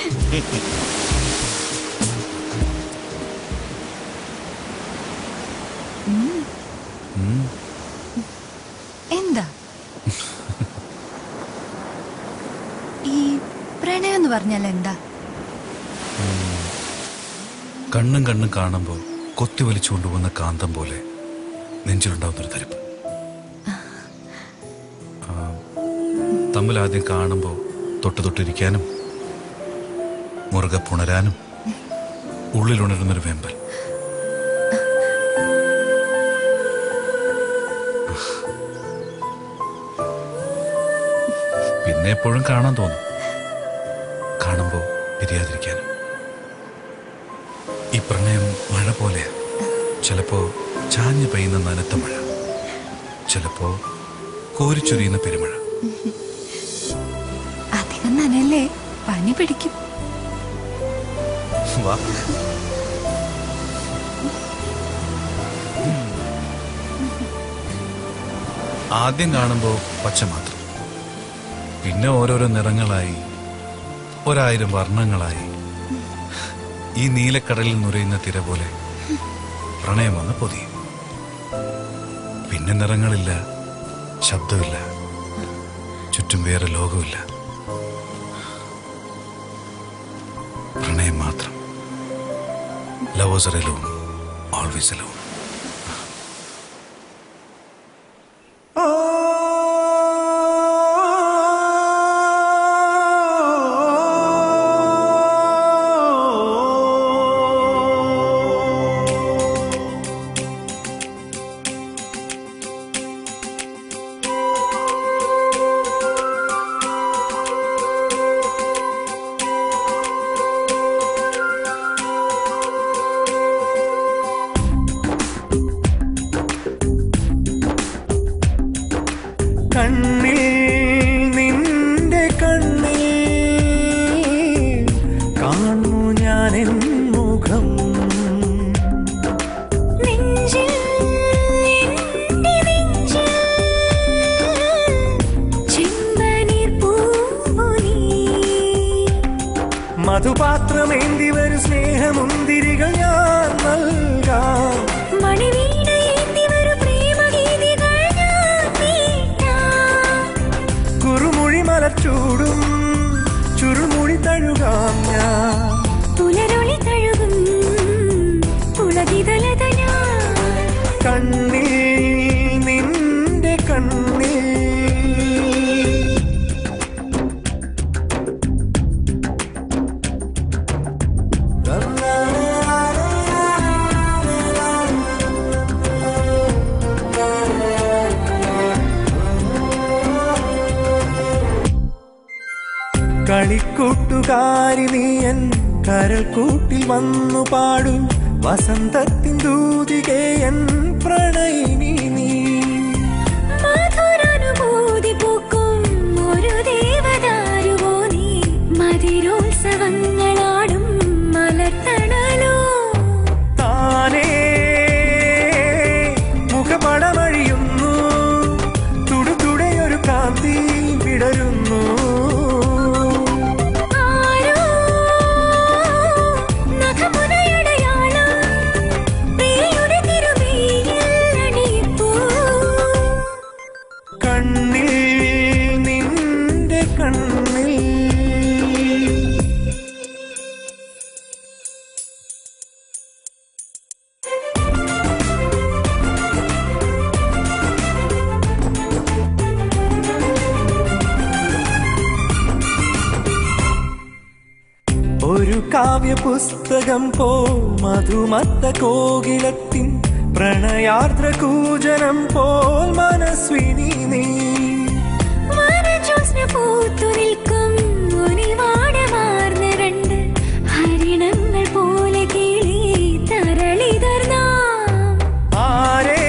ഉം. എന്താ ഈ പ്രണയം എന്ന് പറഞ്ഞാൽ എന്താ കണ്ണും കണ്ണും കാണുമ്പോൾ കൊത്തി വലിച്ചു കൊണ്ടുപോകുന്ന കാന്തം പോലെ നെഞ്ചിലുണ്ടാവുന്നൊരു തരിപ്പ് ആ, തമ്മിൽ ആദ്യം കാണുമ്പോൾ തൊട്ട് തൊട്ടിരിക്കാനും മുറുകെ പുണരാനും ഉള്ളിലുണരുന്നൊരു വെമ്പൽ പിന്നെ എപ്പോഴും കാണാൻ തോന്നും കാണുമ്പോൾ പിരിയാതിരിക്കാനും ഈ പ്രണയം മഴ പോലെയാ ചിലപ്പോ ചാഞ്ഞു പെയ്യുന്ന നനത്ത മഴ ചിലപ്പോ കോരിച്ചൊരിയുന്ന പെരുമഴ അധികം നനല്ലേ പനി പിടിക്കും വാ ആദ്യം കാണുമ്പോൾ പച്ച മാത്രം പിന്നെ ഓരോരോ നിറങ്ങളായി ഒരായിരം വർണ്ണങ്ങളായി ഈ നീലക്കടലിൽ നുരയുന്ന തിര പോലെ പ്രണയം വന്ന് പൊതിയും പിന്നെ നിറങ്ങളില്ല ശബ്ദമില്ല ചുറ്റും വേറെ ലോകമില്ല പ്രണയം മാത്രം lovers are alone always alone കണ്ണിൽ നിന്റെ കണ്ണിൽ കാണു ഞാൻ എൻ മുഖം നെഞ്ചിൽ എന്റെ നെഞ്ചിൽ ചെമ്പനീർ പൂവു നീ മധുപാത്രമേന്തി വരും സ്നേഹമുന്തിരികൾ ഞാൻ നൽകാം മണിവീണയേന്തി വരും പ്രേമഗീതികൾ ഞാൻ മീട്ടാം. കുറുമൊഴി മലച്ചൂടും ചുരുൾമൊഴി തഴുകാം ഞാൻ പുലരൊളി തഴുകും പുളകിതലത ഞാൻ കണ്ണിൽ നിന്റെ കണ്ണിൽ കളിക്കൂട്ടുകാരി നീയൻ കരൾ കൂട്ടിൽ വന്നു പാടൂ വസന്തത്തിൻ ദൂതികയൻ പ്രണയിനി നീ മധുരാനുഭൂതി പൂക്കും ഒരു ദേവദാരുവോ നീ മതിരോത്സവങ്ങളാടും മലർത്തണലോ താനേ മുഖപടമഴിയുന്നു തുടുതുടയൊരു കാന്തി വിടരുന്നു ആരോ നഖമുനയടയാളം പ്രിയയുടെ തിരുമേയിൽ അണിയിപ്പൂ കണ്ണിൽ നിന്റെ കണ്ണിൽ ഒരു കാവ്യ പുസ്തകം പോ മധുമത്ത കോകിലത്തിൻ പ്രണയാർദ്ര കൂജനം പോൽ മനസ്വിനി നീ വനജോത്സ്ന പൂത്തു നിൽക്കും ഒലിവാടമാർന്ന രണ്ട് ഹരിണങ്ങൾ പോലെ കിളി തരളിതർന്നാം ആരേ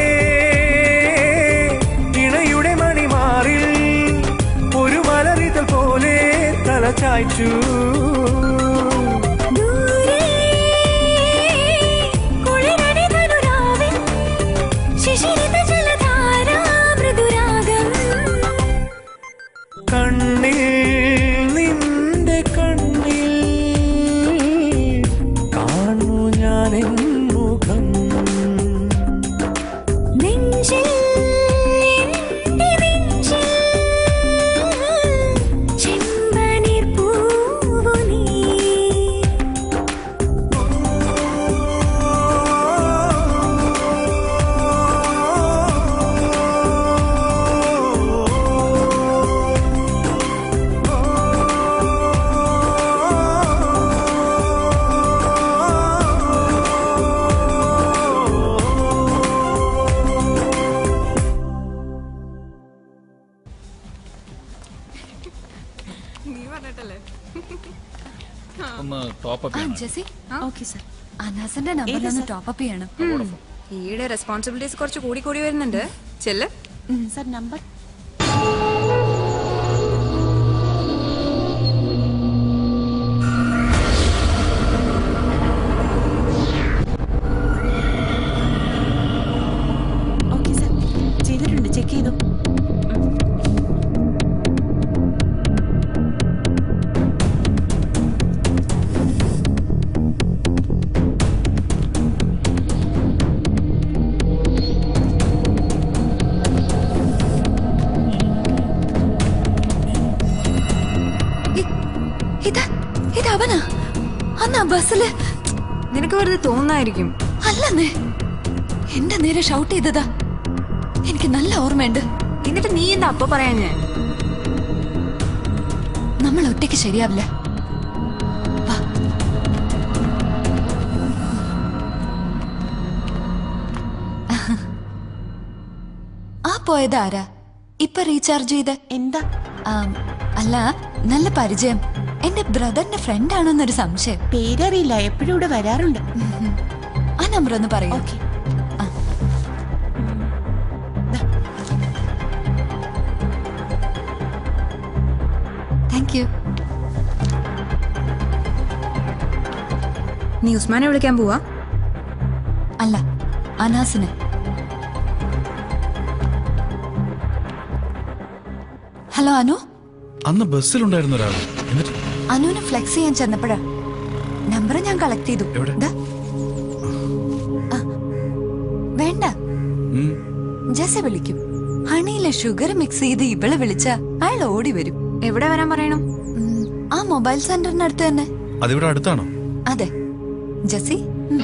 ഇണയുടെ മണിമാറിൽ ഒരു മലറിതൽ പോലെ തലചായ്ച്ചു ദൂരെ കുളിരണിതനുരാവിൻ ശിശിരിത ജലധാരാ മൃദുരാഗം കണ്ണിൽ നിന്റെ കണ്ണിൽ കാണു ഞാൻ എൻ മുഖം നെഞ്ചിൽ എന്റെ നെഞ്ചിൽ ചെമ്പനീർ പൂവു നീ നീ പറഞ്ഞിട്ടല്ലേ ഒന്ന് ടോപ്പ് ആ അപ്പ് ജെസി ഓക്കെ സർ അനാസിന്റെ നമ്പർ ഒന്ന് ടോപ്പ് അപ്പ് ചെയ്യണം ഈയുടെ റെസ്പോൺസിബിലിറ്റീസ് കുറച്ച് കൂടി കൂടി വരുന്നുണ്ട് ചെല്ല് സർ നമ്പർ ഓക്കെ സർ ചെയ്തിട്ടുണ്ട് ചെക്ക് ചെയ്തു ഇത് ഇത് അവനാ അന്നാ ബസ്സില് നിനക്ക് വെറുതെ തോന്നായിരിക്കും അല്ലെന്നേ എന്റെ നേരെ ഷൗട്ട് ചെയ്തതാ എനിക്ക് നല്ല ഓർമ്മയുണ്ട് എന്നിട്ട് നീ എന്താ അപ്പൊ പറയാൻ ഞാൻ നമ്മൾ ഒറ്റയ്ക്ക് ശരിയാവില്ല വാ. ആ പോയത് ആരാ ഇപ്പൊ റീചാർജ് ചെയ്ത് എന്താ അല്ല നല്ല പരിചയം എന്റെ ബ്രദറിന്റെ ഫ്രണ്ട് ആണോന്നൊരു സംശയം പേരറിയില്ല എപ്പോഴും ഇവിടെ വരാറുണ്ട് ആ നമ്പർ ഒന്ന് പറയൂ താങ്ക് യു നീ ഉസ്മാനെ വിളിക്കാൻ പോവാ അല്ല അനാസിനെ ഹലോ അനു അന്ന് ബസ്സിലുണ്ടായിരുന്ന ഒരാൾ എന്നിട്ട് അനുവിന് ഫ്ലെക്സ് ചെയ്യാൻ ചെന്നപ്പോഴാ നമ്പർ ഞാൻ കളക്ട് ചെയ്തു ദാ. ആ, വേണ്ട ഉം, ജസ വിളിക്കും ഹണിയിലെ ഷുഗർ മിക്സ് ചെയ്ത് ഇവളെ വിളിച്ച അയാൾ ഓടി വരും എവിടെ വരാൻ പറയണം ആ മൊബൈൽ സെന്ററിനടുത്ത് തന്നെ അതിവിടെ അടുത്താണോ അതെ ജസി ഉം.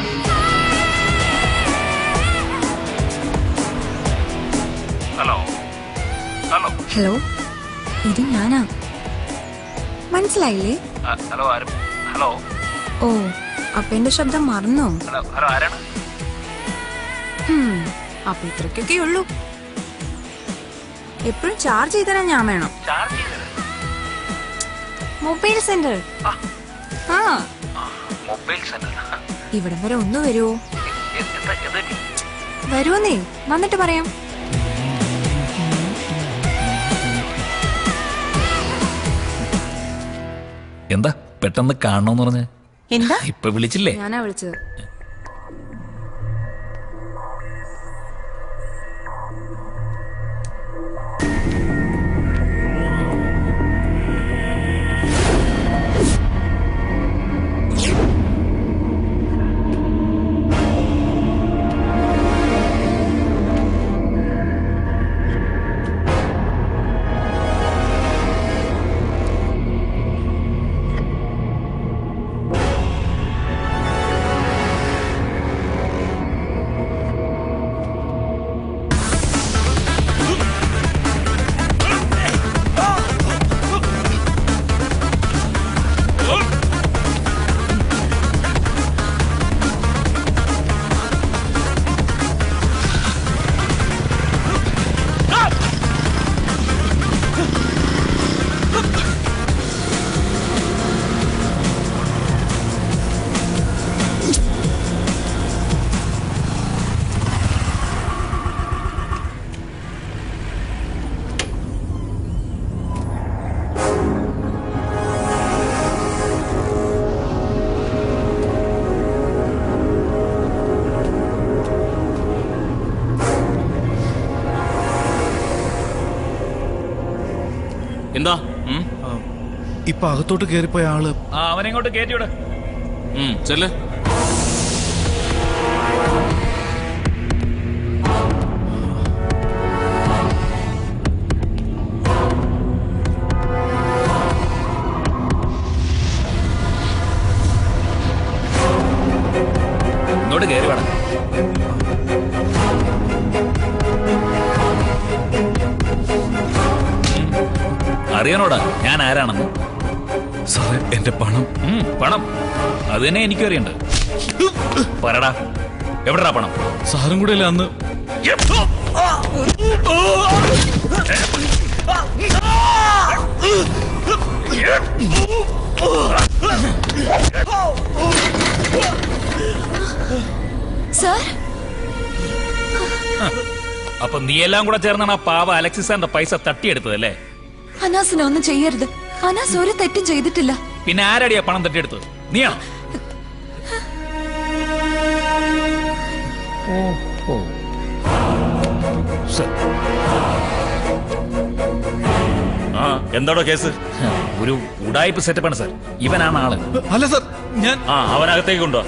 ഹലോ ഹലോ ഹലോ ഇത് ഞാനാ മനസ്സിലായില്ലേ ഹലോ ആരും ഹലോ ഓ അപ്പൊ എന്റെ ശബ്ദം മറന്നോ ഹലോ ഹലോ ആരാണ് ഹും, അപ്പൊ ഇത്രക്കൊക്കെ ഉള്ളൂ എപ്പോഴും ചാർജ് ചെയ്ത് തരാൻ ഞാൻ വേണം ചാർജ് ചെയ്തത് മൊബൈൽ സെന്റർ ആ മൊബൈൽ സെന്റർ ഇവിടം വരെ ഒന്ന് വരുമോ എന്താ എന്താ പറ്റി? വരുമെന്നേ വന്നിട്ട് പറയാം എന്താ പെട്ടെന്ന് കാണണമെന്ന് പറഞ്ഞ് എന്താ ഇപ്പൊ വിളിച്ചില്ലേ ഞാനാ വിളിച്ചത് എന്താ ഇപ്പൊ അകത്തോട്ട് കയറിപ്പോയ ആള് ആ അവനെങ്ങോട്ട് കയറ്റിവിടെ ചെല്ല് ഇങ്ങോട്ട് കയറി വേണം അറിയണോടാ ഞാൻ ആരാണെന്ന് സാറേ എന്റെ പണം ഉം, പണം അത് തന്നെ എനിക്കും അറിയണ്ട പറടാ എവിടെടാ പണം സാറും കൂടെ അല്ലേ അന്ന് സാർ അപ്പൊ നീ എല്ലാം കൂടെ ചേർന്നാണ് ആ പാവ അലക്സിസാറിന്റെ പൈസ തട്ടിയെടുത്തതല്ലേ അനാസിനെ ഒന്നും ചെയ്യരുത് അനാസ് ഒരു തെറ്റും ചെയ്തിട്ടില്ല പിന്നെ ആരടിയാ പണം തട്ടിയെടുത്തത് നീയാണോ ആ എന്താടോ കേസ് ഒരു ഉടായ്പ സെറ്റപ്പാണ് സാർ ഇവനാണ് ആള് അല്ല സാർ ഞാൻ ആ അവനകത്തേക്ക് കൊണ്ടുവാ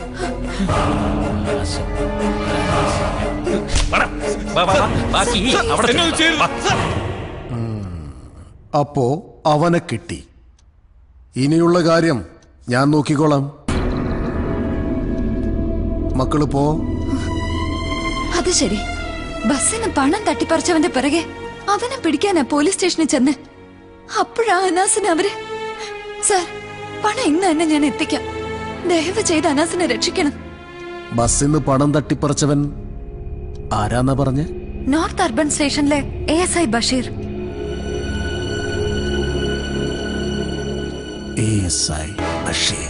വാടാ. വാ, വാ, വാ. ബാക്കി അവിടെ ചെല്ല്. വാ. അപ്പോ അവനെ കിട്ടി ഇനിയുള്ള കാര്യം ഞാൻ നോക്കിക്കോളാം മക്കള് പോ അത് ശരി ബസ്സിന് പണം തട്ടിപ്പറിച്ചവന്റെ പിറകെ അവനെ പിടിക്കാനാ പോലീസ് സ്റ്റേഷനിൽ ചെന്ന് അപ്പോഴാ അനാസിനെ അവര് സാർ പണം ഇന്ന് തന്നെ ഞാൻ എത്തിക്കാം ദയവ് ചെയ്ത് അനാസിനെ രക്ഷിക്കണം ബസ്സിന്ന് പണം തട്ടിപ്പറിച്ചവൻ ആരാന്നാ പറഞ്ഞേ നോർത്ത് അർബൻ സ്റ്റേഷനിലെ A S I Basheer S I Basheer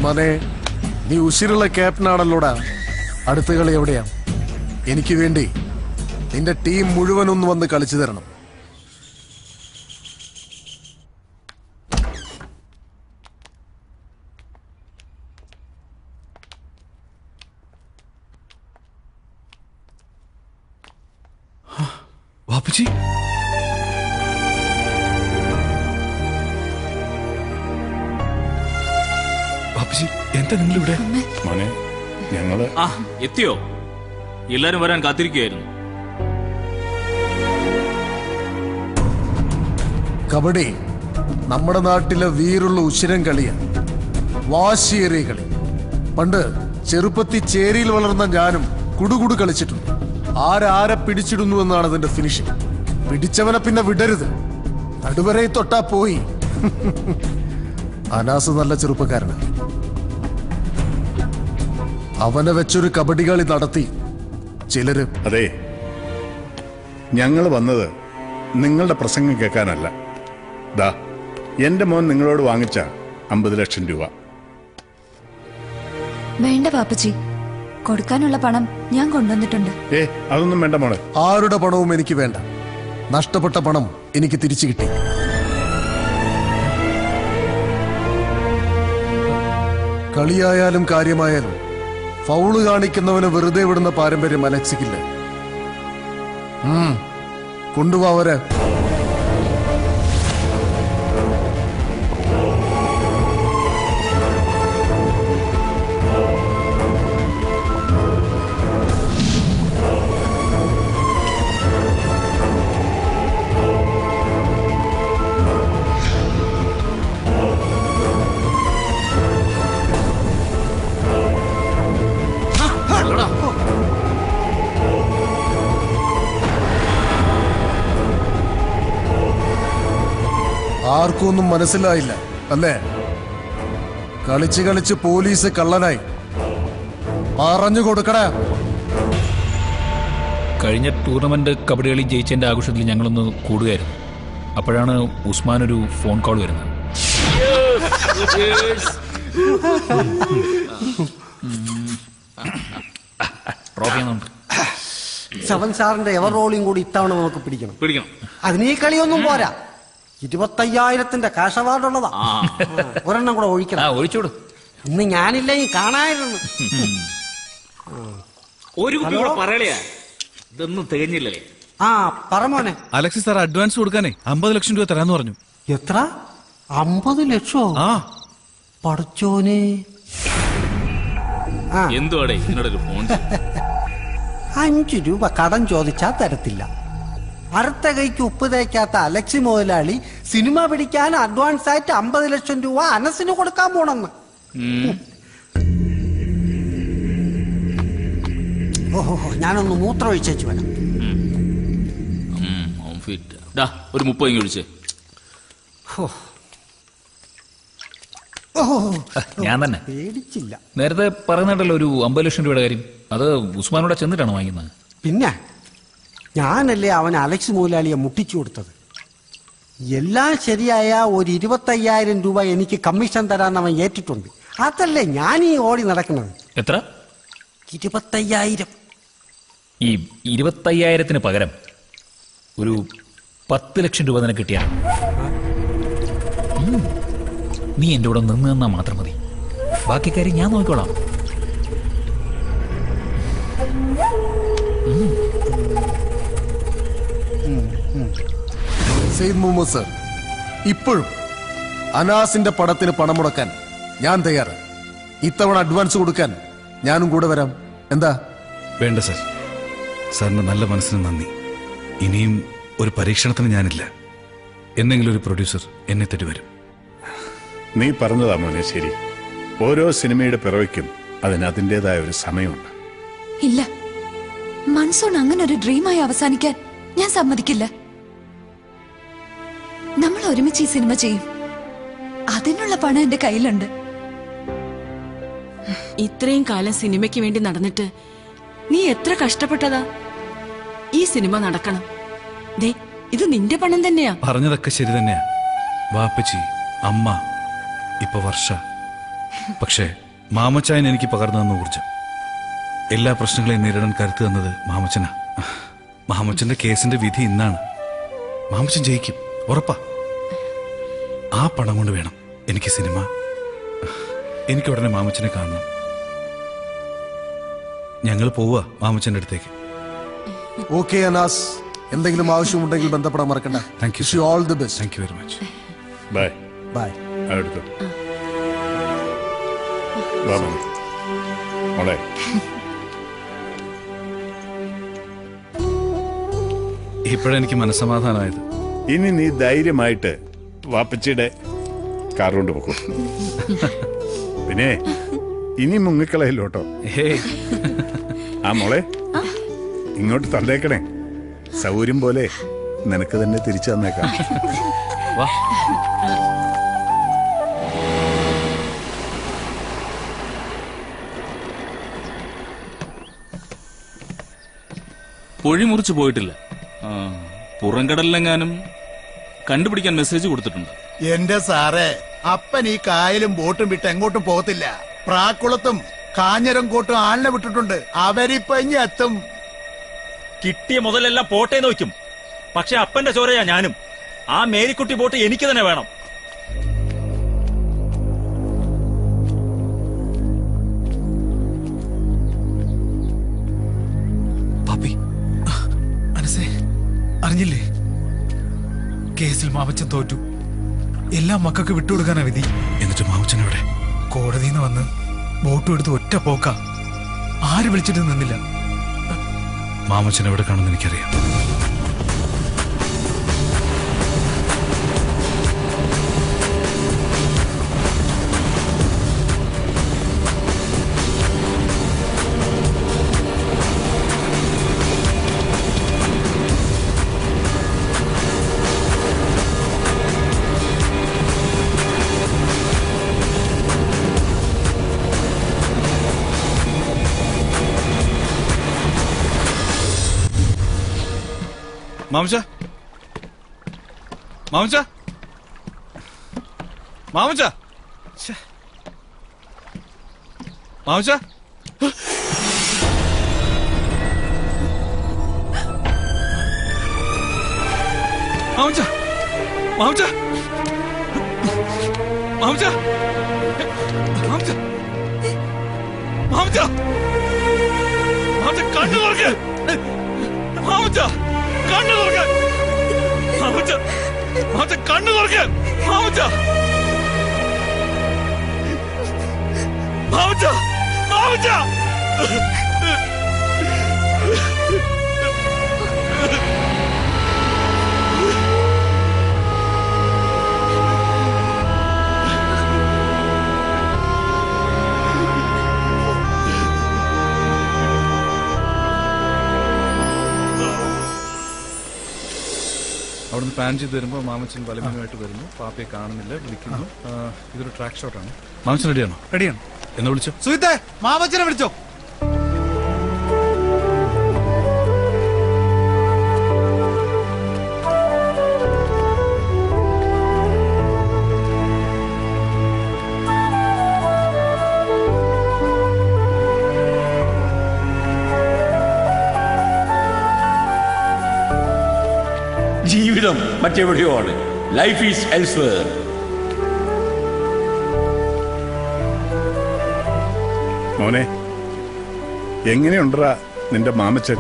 മോനെ നീ ഉശിരുള്ള ക്യാപ്റ്റനാണല്ലോടാ അടുത്ത കളി എവിടെയാ എനിക്ക് വേണ്ടി നിന്റെ ടീം മുഴുവൻ ഒന്ന് വന്ന് കളിച്ചു തരണം വാപ്പച്ചി വാപ്പച്ചി എന്താ നിങ്ങളിവിടെ മോനെ ഞങ്ങള് ആ എത്തിയോ എല്ലാരും വരാൻ കാത്തിരിക്കുകയായിരുന്നു കബഡി നമ്മുടെ നാട്ടിലെ വീറുള്ള ഉശിരം കളിയാണ് വാശിയേറിയ കളി പണ്ട് ചെറുപ്പത്തി ചേരിയിൽ വളർന്ന ഞാനും കുടുകുടു കളിച്ചിട്ടുണ്ട് ആരാരെ പിടിച്ചിടുന്നു എന്നാണ് അതിന്റെ ഫിനിഷിംഗ് പിടിച്ചവനെ പിന്നെ വിടരുത് നടുവരയിൽ തൊട്ടാ പോയി അനാസ് നല്ല ചെറുപ്പക്കാരനാണ് അവനെ വെച്ചൊരു കബഡി കളി നടത്തി ചിലര് അതെ ഞങ്ങൾ വന്നത് നിങ്ങളുടെ പ്രസംഗം കേൾക്കാനല്ല ദാ എന്റെ മോൻ നിങ്ങളോട് വാങ്ങിച്ച അമ്പത് ലക്ഷം രൂപ വേണ്ട പാപ്പച്ചി കൊടുക്കാനുള്ള പണം ഞാൻ കൊണ്ടുവന്നിട്ടുണ്ട് ഏ അതൊന്നും വേണ്ട മോളെ ആരുടെ പണവും എനിക്ക് വേണ്ട നഷ്ടപ്പെട്ട പണം എനിക്ക് തിരിച്ചു കിട്ടി കളിയായാലും കാര്യമായാലും ഫൗള് കാണിക്കുന്നവന് വെറുതെ വിടുന്ന പാരമ്പര്യം അലക്സിക്കില്ല ഉം, കൊണ്ടുപോ അവരെ ആർക്കും ഒന്നും മനസ്സിലായില്ല അല്ലേ കളിച്ച് കളിച്ച് പോലീസ് കള്ളനായി പറഞ്ഞു കൊടുക്കടാ കഴിഞ്ഞ ടൂർണമെന്റ് കബഡി കളി ജയിച്ചതിന്റെ ആഘോഷത്തിൽ ഞങ്ങളൊന്ന് കൂടുകയായിരുന്നു അപ്പോഴാണ് ഉസ്മാൻ ഒരു ഫോൺ കോൾ വരുന്നത് ട്രോഫി ഒന്നുണ്ട് സെവൻ സാറിന്റെ എവർ റോളിയും കൂടി ഇത്തവണ നമുക്ക് പിടിക്കണം പിടിക്കണം അതിന് ഈ കളിയൊന്നും പോരാ ഇരുപത്തയ്യായിരത്തിന്റെ കാശ് അവാർഡ് ഉള്ളതാ ആ. ഒരെണ്ണം കൂടെ ഒഴിക്കണം ഒഴിച്ചോട് ഇന്ന് ഞാനില്ലെങ്കിൽ കാണായിരുന്നു ഒരു കുപ്പി കൂടെ പറയലയാ ഇതൊന്നും തികഞ്ഞില്ലല്ലേ ആ പറമോനെ അലക്സി സാർ അഡ്വാൻസ് കൊടുക്കാനേ അമ്പത് ലക്ഷം രൂപ തരാന്ന് പറഞ്ഞു എത്ര അമ്പത് ലക്ഷോ ആ പഠിച്ചോനെ ആ എന്തുവാടേ നിങ്ങളുടെ ഒരു ഫോൺ അഞ്ചു രൂപ കടം ചോദിച്ചാ തരത്തില്ല അടുത്ത കൈക്ക് ഉപ്പ് തേക്കാത്ത അലക്സി മുതലാളി സിനിമ പിടിക്കാൻ അഡ്വാൻസ് ആയിട്ട് അമ്പത് ലക്ഷം രൂപ അനസിന് കൊടുക്കാൻ പോണെന്ന് ഓഹോ ഞാനൊന്ന് മൂത്രം ഒഴിച്ചേച്ചു വരാം ഫിറ്റ് ഡാ ഒരു മുപ്പത് ഇങ്ങ് ഒഴിച്ചേ ഹോ. ഓഹോ ഞാൻ തന്നെ പേടിച്ചില്ല നേരത്തെ പറയുന്നുണ്ടല്ലോ ഒരു അമ്പത് ലക്ഷം രൂപയുടെ കാര്യം അത് ഉസ്മാനോടെ ചെന്നിട്ടാണ് വാങ്ങിക്കുന്നത് പിന്നെ ഞാനല്ലേ അവൻ അലക്സ് മുതലാളിയെ മുട്ടിച്ചു കൊടുത്തത് എല്ലാം ശരിയായ ഒരു ഇരുപത്തയ്യായിരം രൂപ എനിക്ക് കമ്മീഷൻ തരാൻ അവൻ ഏറ്റിട്ടുണ്ട് അതല്ലേ ഞാൻ ഈ ഓടി നടക്കുന്നത് എത്ര ഇരുപത്തയ്യായിരം ഈ ഇരുപത്തയ്യായിരത്തിന് പകരം ഒരു പത്ത് ലക്ഷം രൂപ നിനക്ക് കിട്ടിയാൽ ഉം. നീ എൻ്റെ കൂടെ നിന്ന് തന്നാൽ മാത്രം മതി ബാക്കി കാര്യം ഞാൻ നോക്കിക്കോളാം സെയ്ദ് മുഹമ്മദ് സർ ഇപ്പോഴും അനാസിന്റെ പടത്തിന് പണം മുടക്കാൻ ഞാൻ തയ്യാറ് ഇത്തവണ അഡ്വാൻസ് കൊടുക്കാൻ ഞാനും കൂടെ വരാം എന്താ വേണ്ട സർ സാറിന്റെ നല്ല മനസ്സിന് നന്ദി ഇനിയും ഒരു പരീക്ഷണത്തിന് ഞാനില്ല എന്തെങ്കിലും ഒരു പ്രൊഡ്യൂസർ എന്നെ തേടി വരും നീ പറഞ്ഞതാ മോനെ ശരി ഓരോ സിനിമയുടെ പിറവയ്ക്കും അതിന് അതിൻ്റെതായ ഒരു സമയമുണ്ട് ഇല്ല മൺസൂൺ അങ്ങനെ ഒരു ഡ്രീമായി അവസാനിക്കാൻ ഞാൻ സമ്മതിക്കില്ല നമ്മൾ ഒരുമിച്ച് ഈ സിനിമ ചെയ്യും അതിനുള്ള പണം എന്റെ കയ്യിലുണ്ട് ഇത്രയും കാലം സിനിമയ്ക്ക് വേണ്ടി നടന്നിട്ട് നീ എത്ര കഷ്ടപ്പെട്ടതാ ഈ സിനിമ നടക്കണം ദേ ഇത് നിന്റെ പണം തന്നെയാ പറഞ്ഞതൊക്കെ ശരി തന്നെയാ വാപ്പച്ചി അമ്മ ഇപ്പൊ വർഷ പക്ഷേ മാമച്ചായൻ എനിക്ക് പകർന്നു തന്ന ഊർജം എല്ലാ പ്രശ്നങ്ങളെയും നേരിടാൻ കരുത്ത് തന്നത് മാമച്ചനാ മാമച്ചന്റെ കേസിന്റെ വിധി ഇന്നാണ് മാമച്ചൻ ജയിക്കും ഉറപ്പാ ആ പണം കൊണ്ട് വേണം എനിക്ക് സിനിമ എനിക്ക് ഉടനെ മാമച്ചനെ കാണണം ഞങ്ങൾ പോവുക മാമച്ചന്റെ അടുത്തേക്ക് ഓക്കെ അനാസ് എന്തെങ്കിലും ആവശ്യമുണ്ടെങ്കിൽ ബന്ധപ്പെടാൻ മറക്കണ്ട thank you you all the best thank you very much bye bye അടുത്തു വാ മോനെ. മോളെ ഇപ്പോഴെനിക്ക് മനസ്സമാധാനമായത് ഇനി നീ ധൈര്യമായിട്ട് വാപ്പച്ചിയുടെ കാർ കൊണ്ട് പോകും പിന്നെ ഇനി മുങ്ങിക്കളയില്ലോട്ടോ ഹേയ് ആ മോളെ ഇങ്ങോട്ട് തന്നേക്കണേ സൗകര്യം പോലെ നിനക്ക് തന്നെ തിരിച്ചു തന്നേക്കാം വാ പൊഴി മുറിച്ച് പോയിട്ടില്ല ആ, പുറംകടലിലെങ്ങാനും കണ്ടുപിടിക്കാൻ മെസ്സേജ് കൊടുത്തിട്ടുണ്ട് എന്റെ സാറേ അപ്പൻ ഈ കായലും ബോട്ടും വിട്ട് എങ്ങോട്ടും പോകത്തില്ല പ്രാക്കുളത്തും കാഞ്ഞരം കോട്ടും ആളിനെ വിട്ടിട്ടുണ്ട് അവരിപ്പൊ ഇനി എത്തും കിട്ടിയ മുതലെല്ലാം പോട്ടെ നോക്കും പക്ഷെ അപ്പന്റെ ചോരയാ ഞാനും ആ മേരിക്കുട്ടി ബോട്ട് എനിക്ക് തന്നെ വേണം പാപ്പി മനസ്സേ അറിഞ്ഞില്ലേ കേസിൽ മാമച്ചൻ തോറ്റു എല്ലാം മക്കൾക്ക് വിട്ടുകൊടുക്കാനാ വിധി എന്നിട്ട് മാമച്ചൻ എവിടെ കോടതിയിൽ നിന്ന് വന്ന് ബോട്ടും എടുത്ത് ഒറ്റ പോക്ക ആര് വിളിച്ചിട്ട് നിന്നില്ല മാമച്ചൻ എവിടെ കാണുമെന്ന് എനിക്കറിയാം മാമച്ച മാമച്ച മാമച്ച ഛെ. മാമച്ച മാമച്ച മാമച്ച മാമച്ച മാമച്ച മാമച്ച മാമച്ച കണ്ണു തുറക്ക് മാമച്ച കണ്ണു തുറക്ക് മാമച്ച മാമച്ച കണ്ണു തുറക്ക് മാമച്ച മാമച്ച മാമച്ച അവിടുന്ന് പാൻ ചെയ്ത് വരുമ്പോൾ മാമച്ചൻ വലമീനുമായിട്ട് വരുന്നു പാപ്പയെ കാണുന്നില്ല വിളിക്കുന്നു ആ, ഇതൊരു ട്രാക്ക് ഷോട്ടാണ് മാമച്ചൻ റെഡിയാണോ റെഡിയാണ് എന്ന് വിളിച്ചോ സുഹിത്തെ മാമച്ചനെ വിളിച്ചോ ജീവിതം മറ്റെവിടെയോ ആണ് ലൈഫ് ഈസ് എൽസ്വേർ മോനെ എങ്ങനെയുണ്ടറാ നിന്റെ മാമച്ചൻ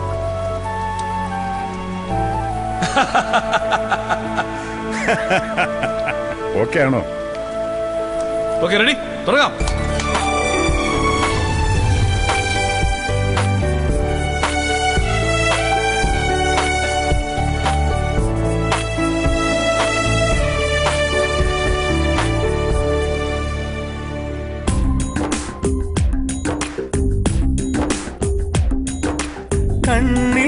ഓക്കെ ആണോ ഓക്കെ റെഡി തുടങ്ങാം കണ്ണിൽ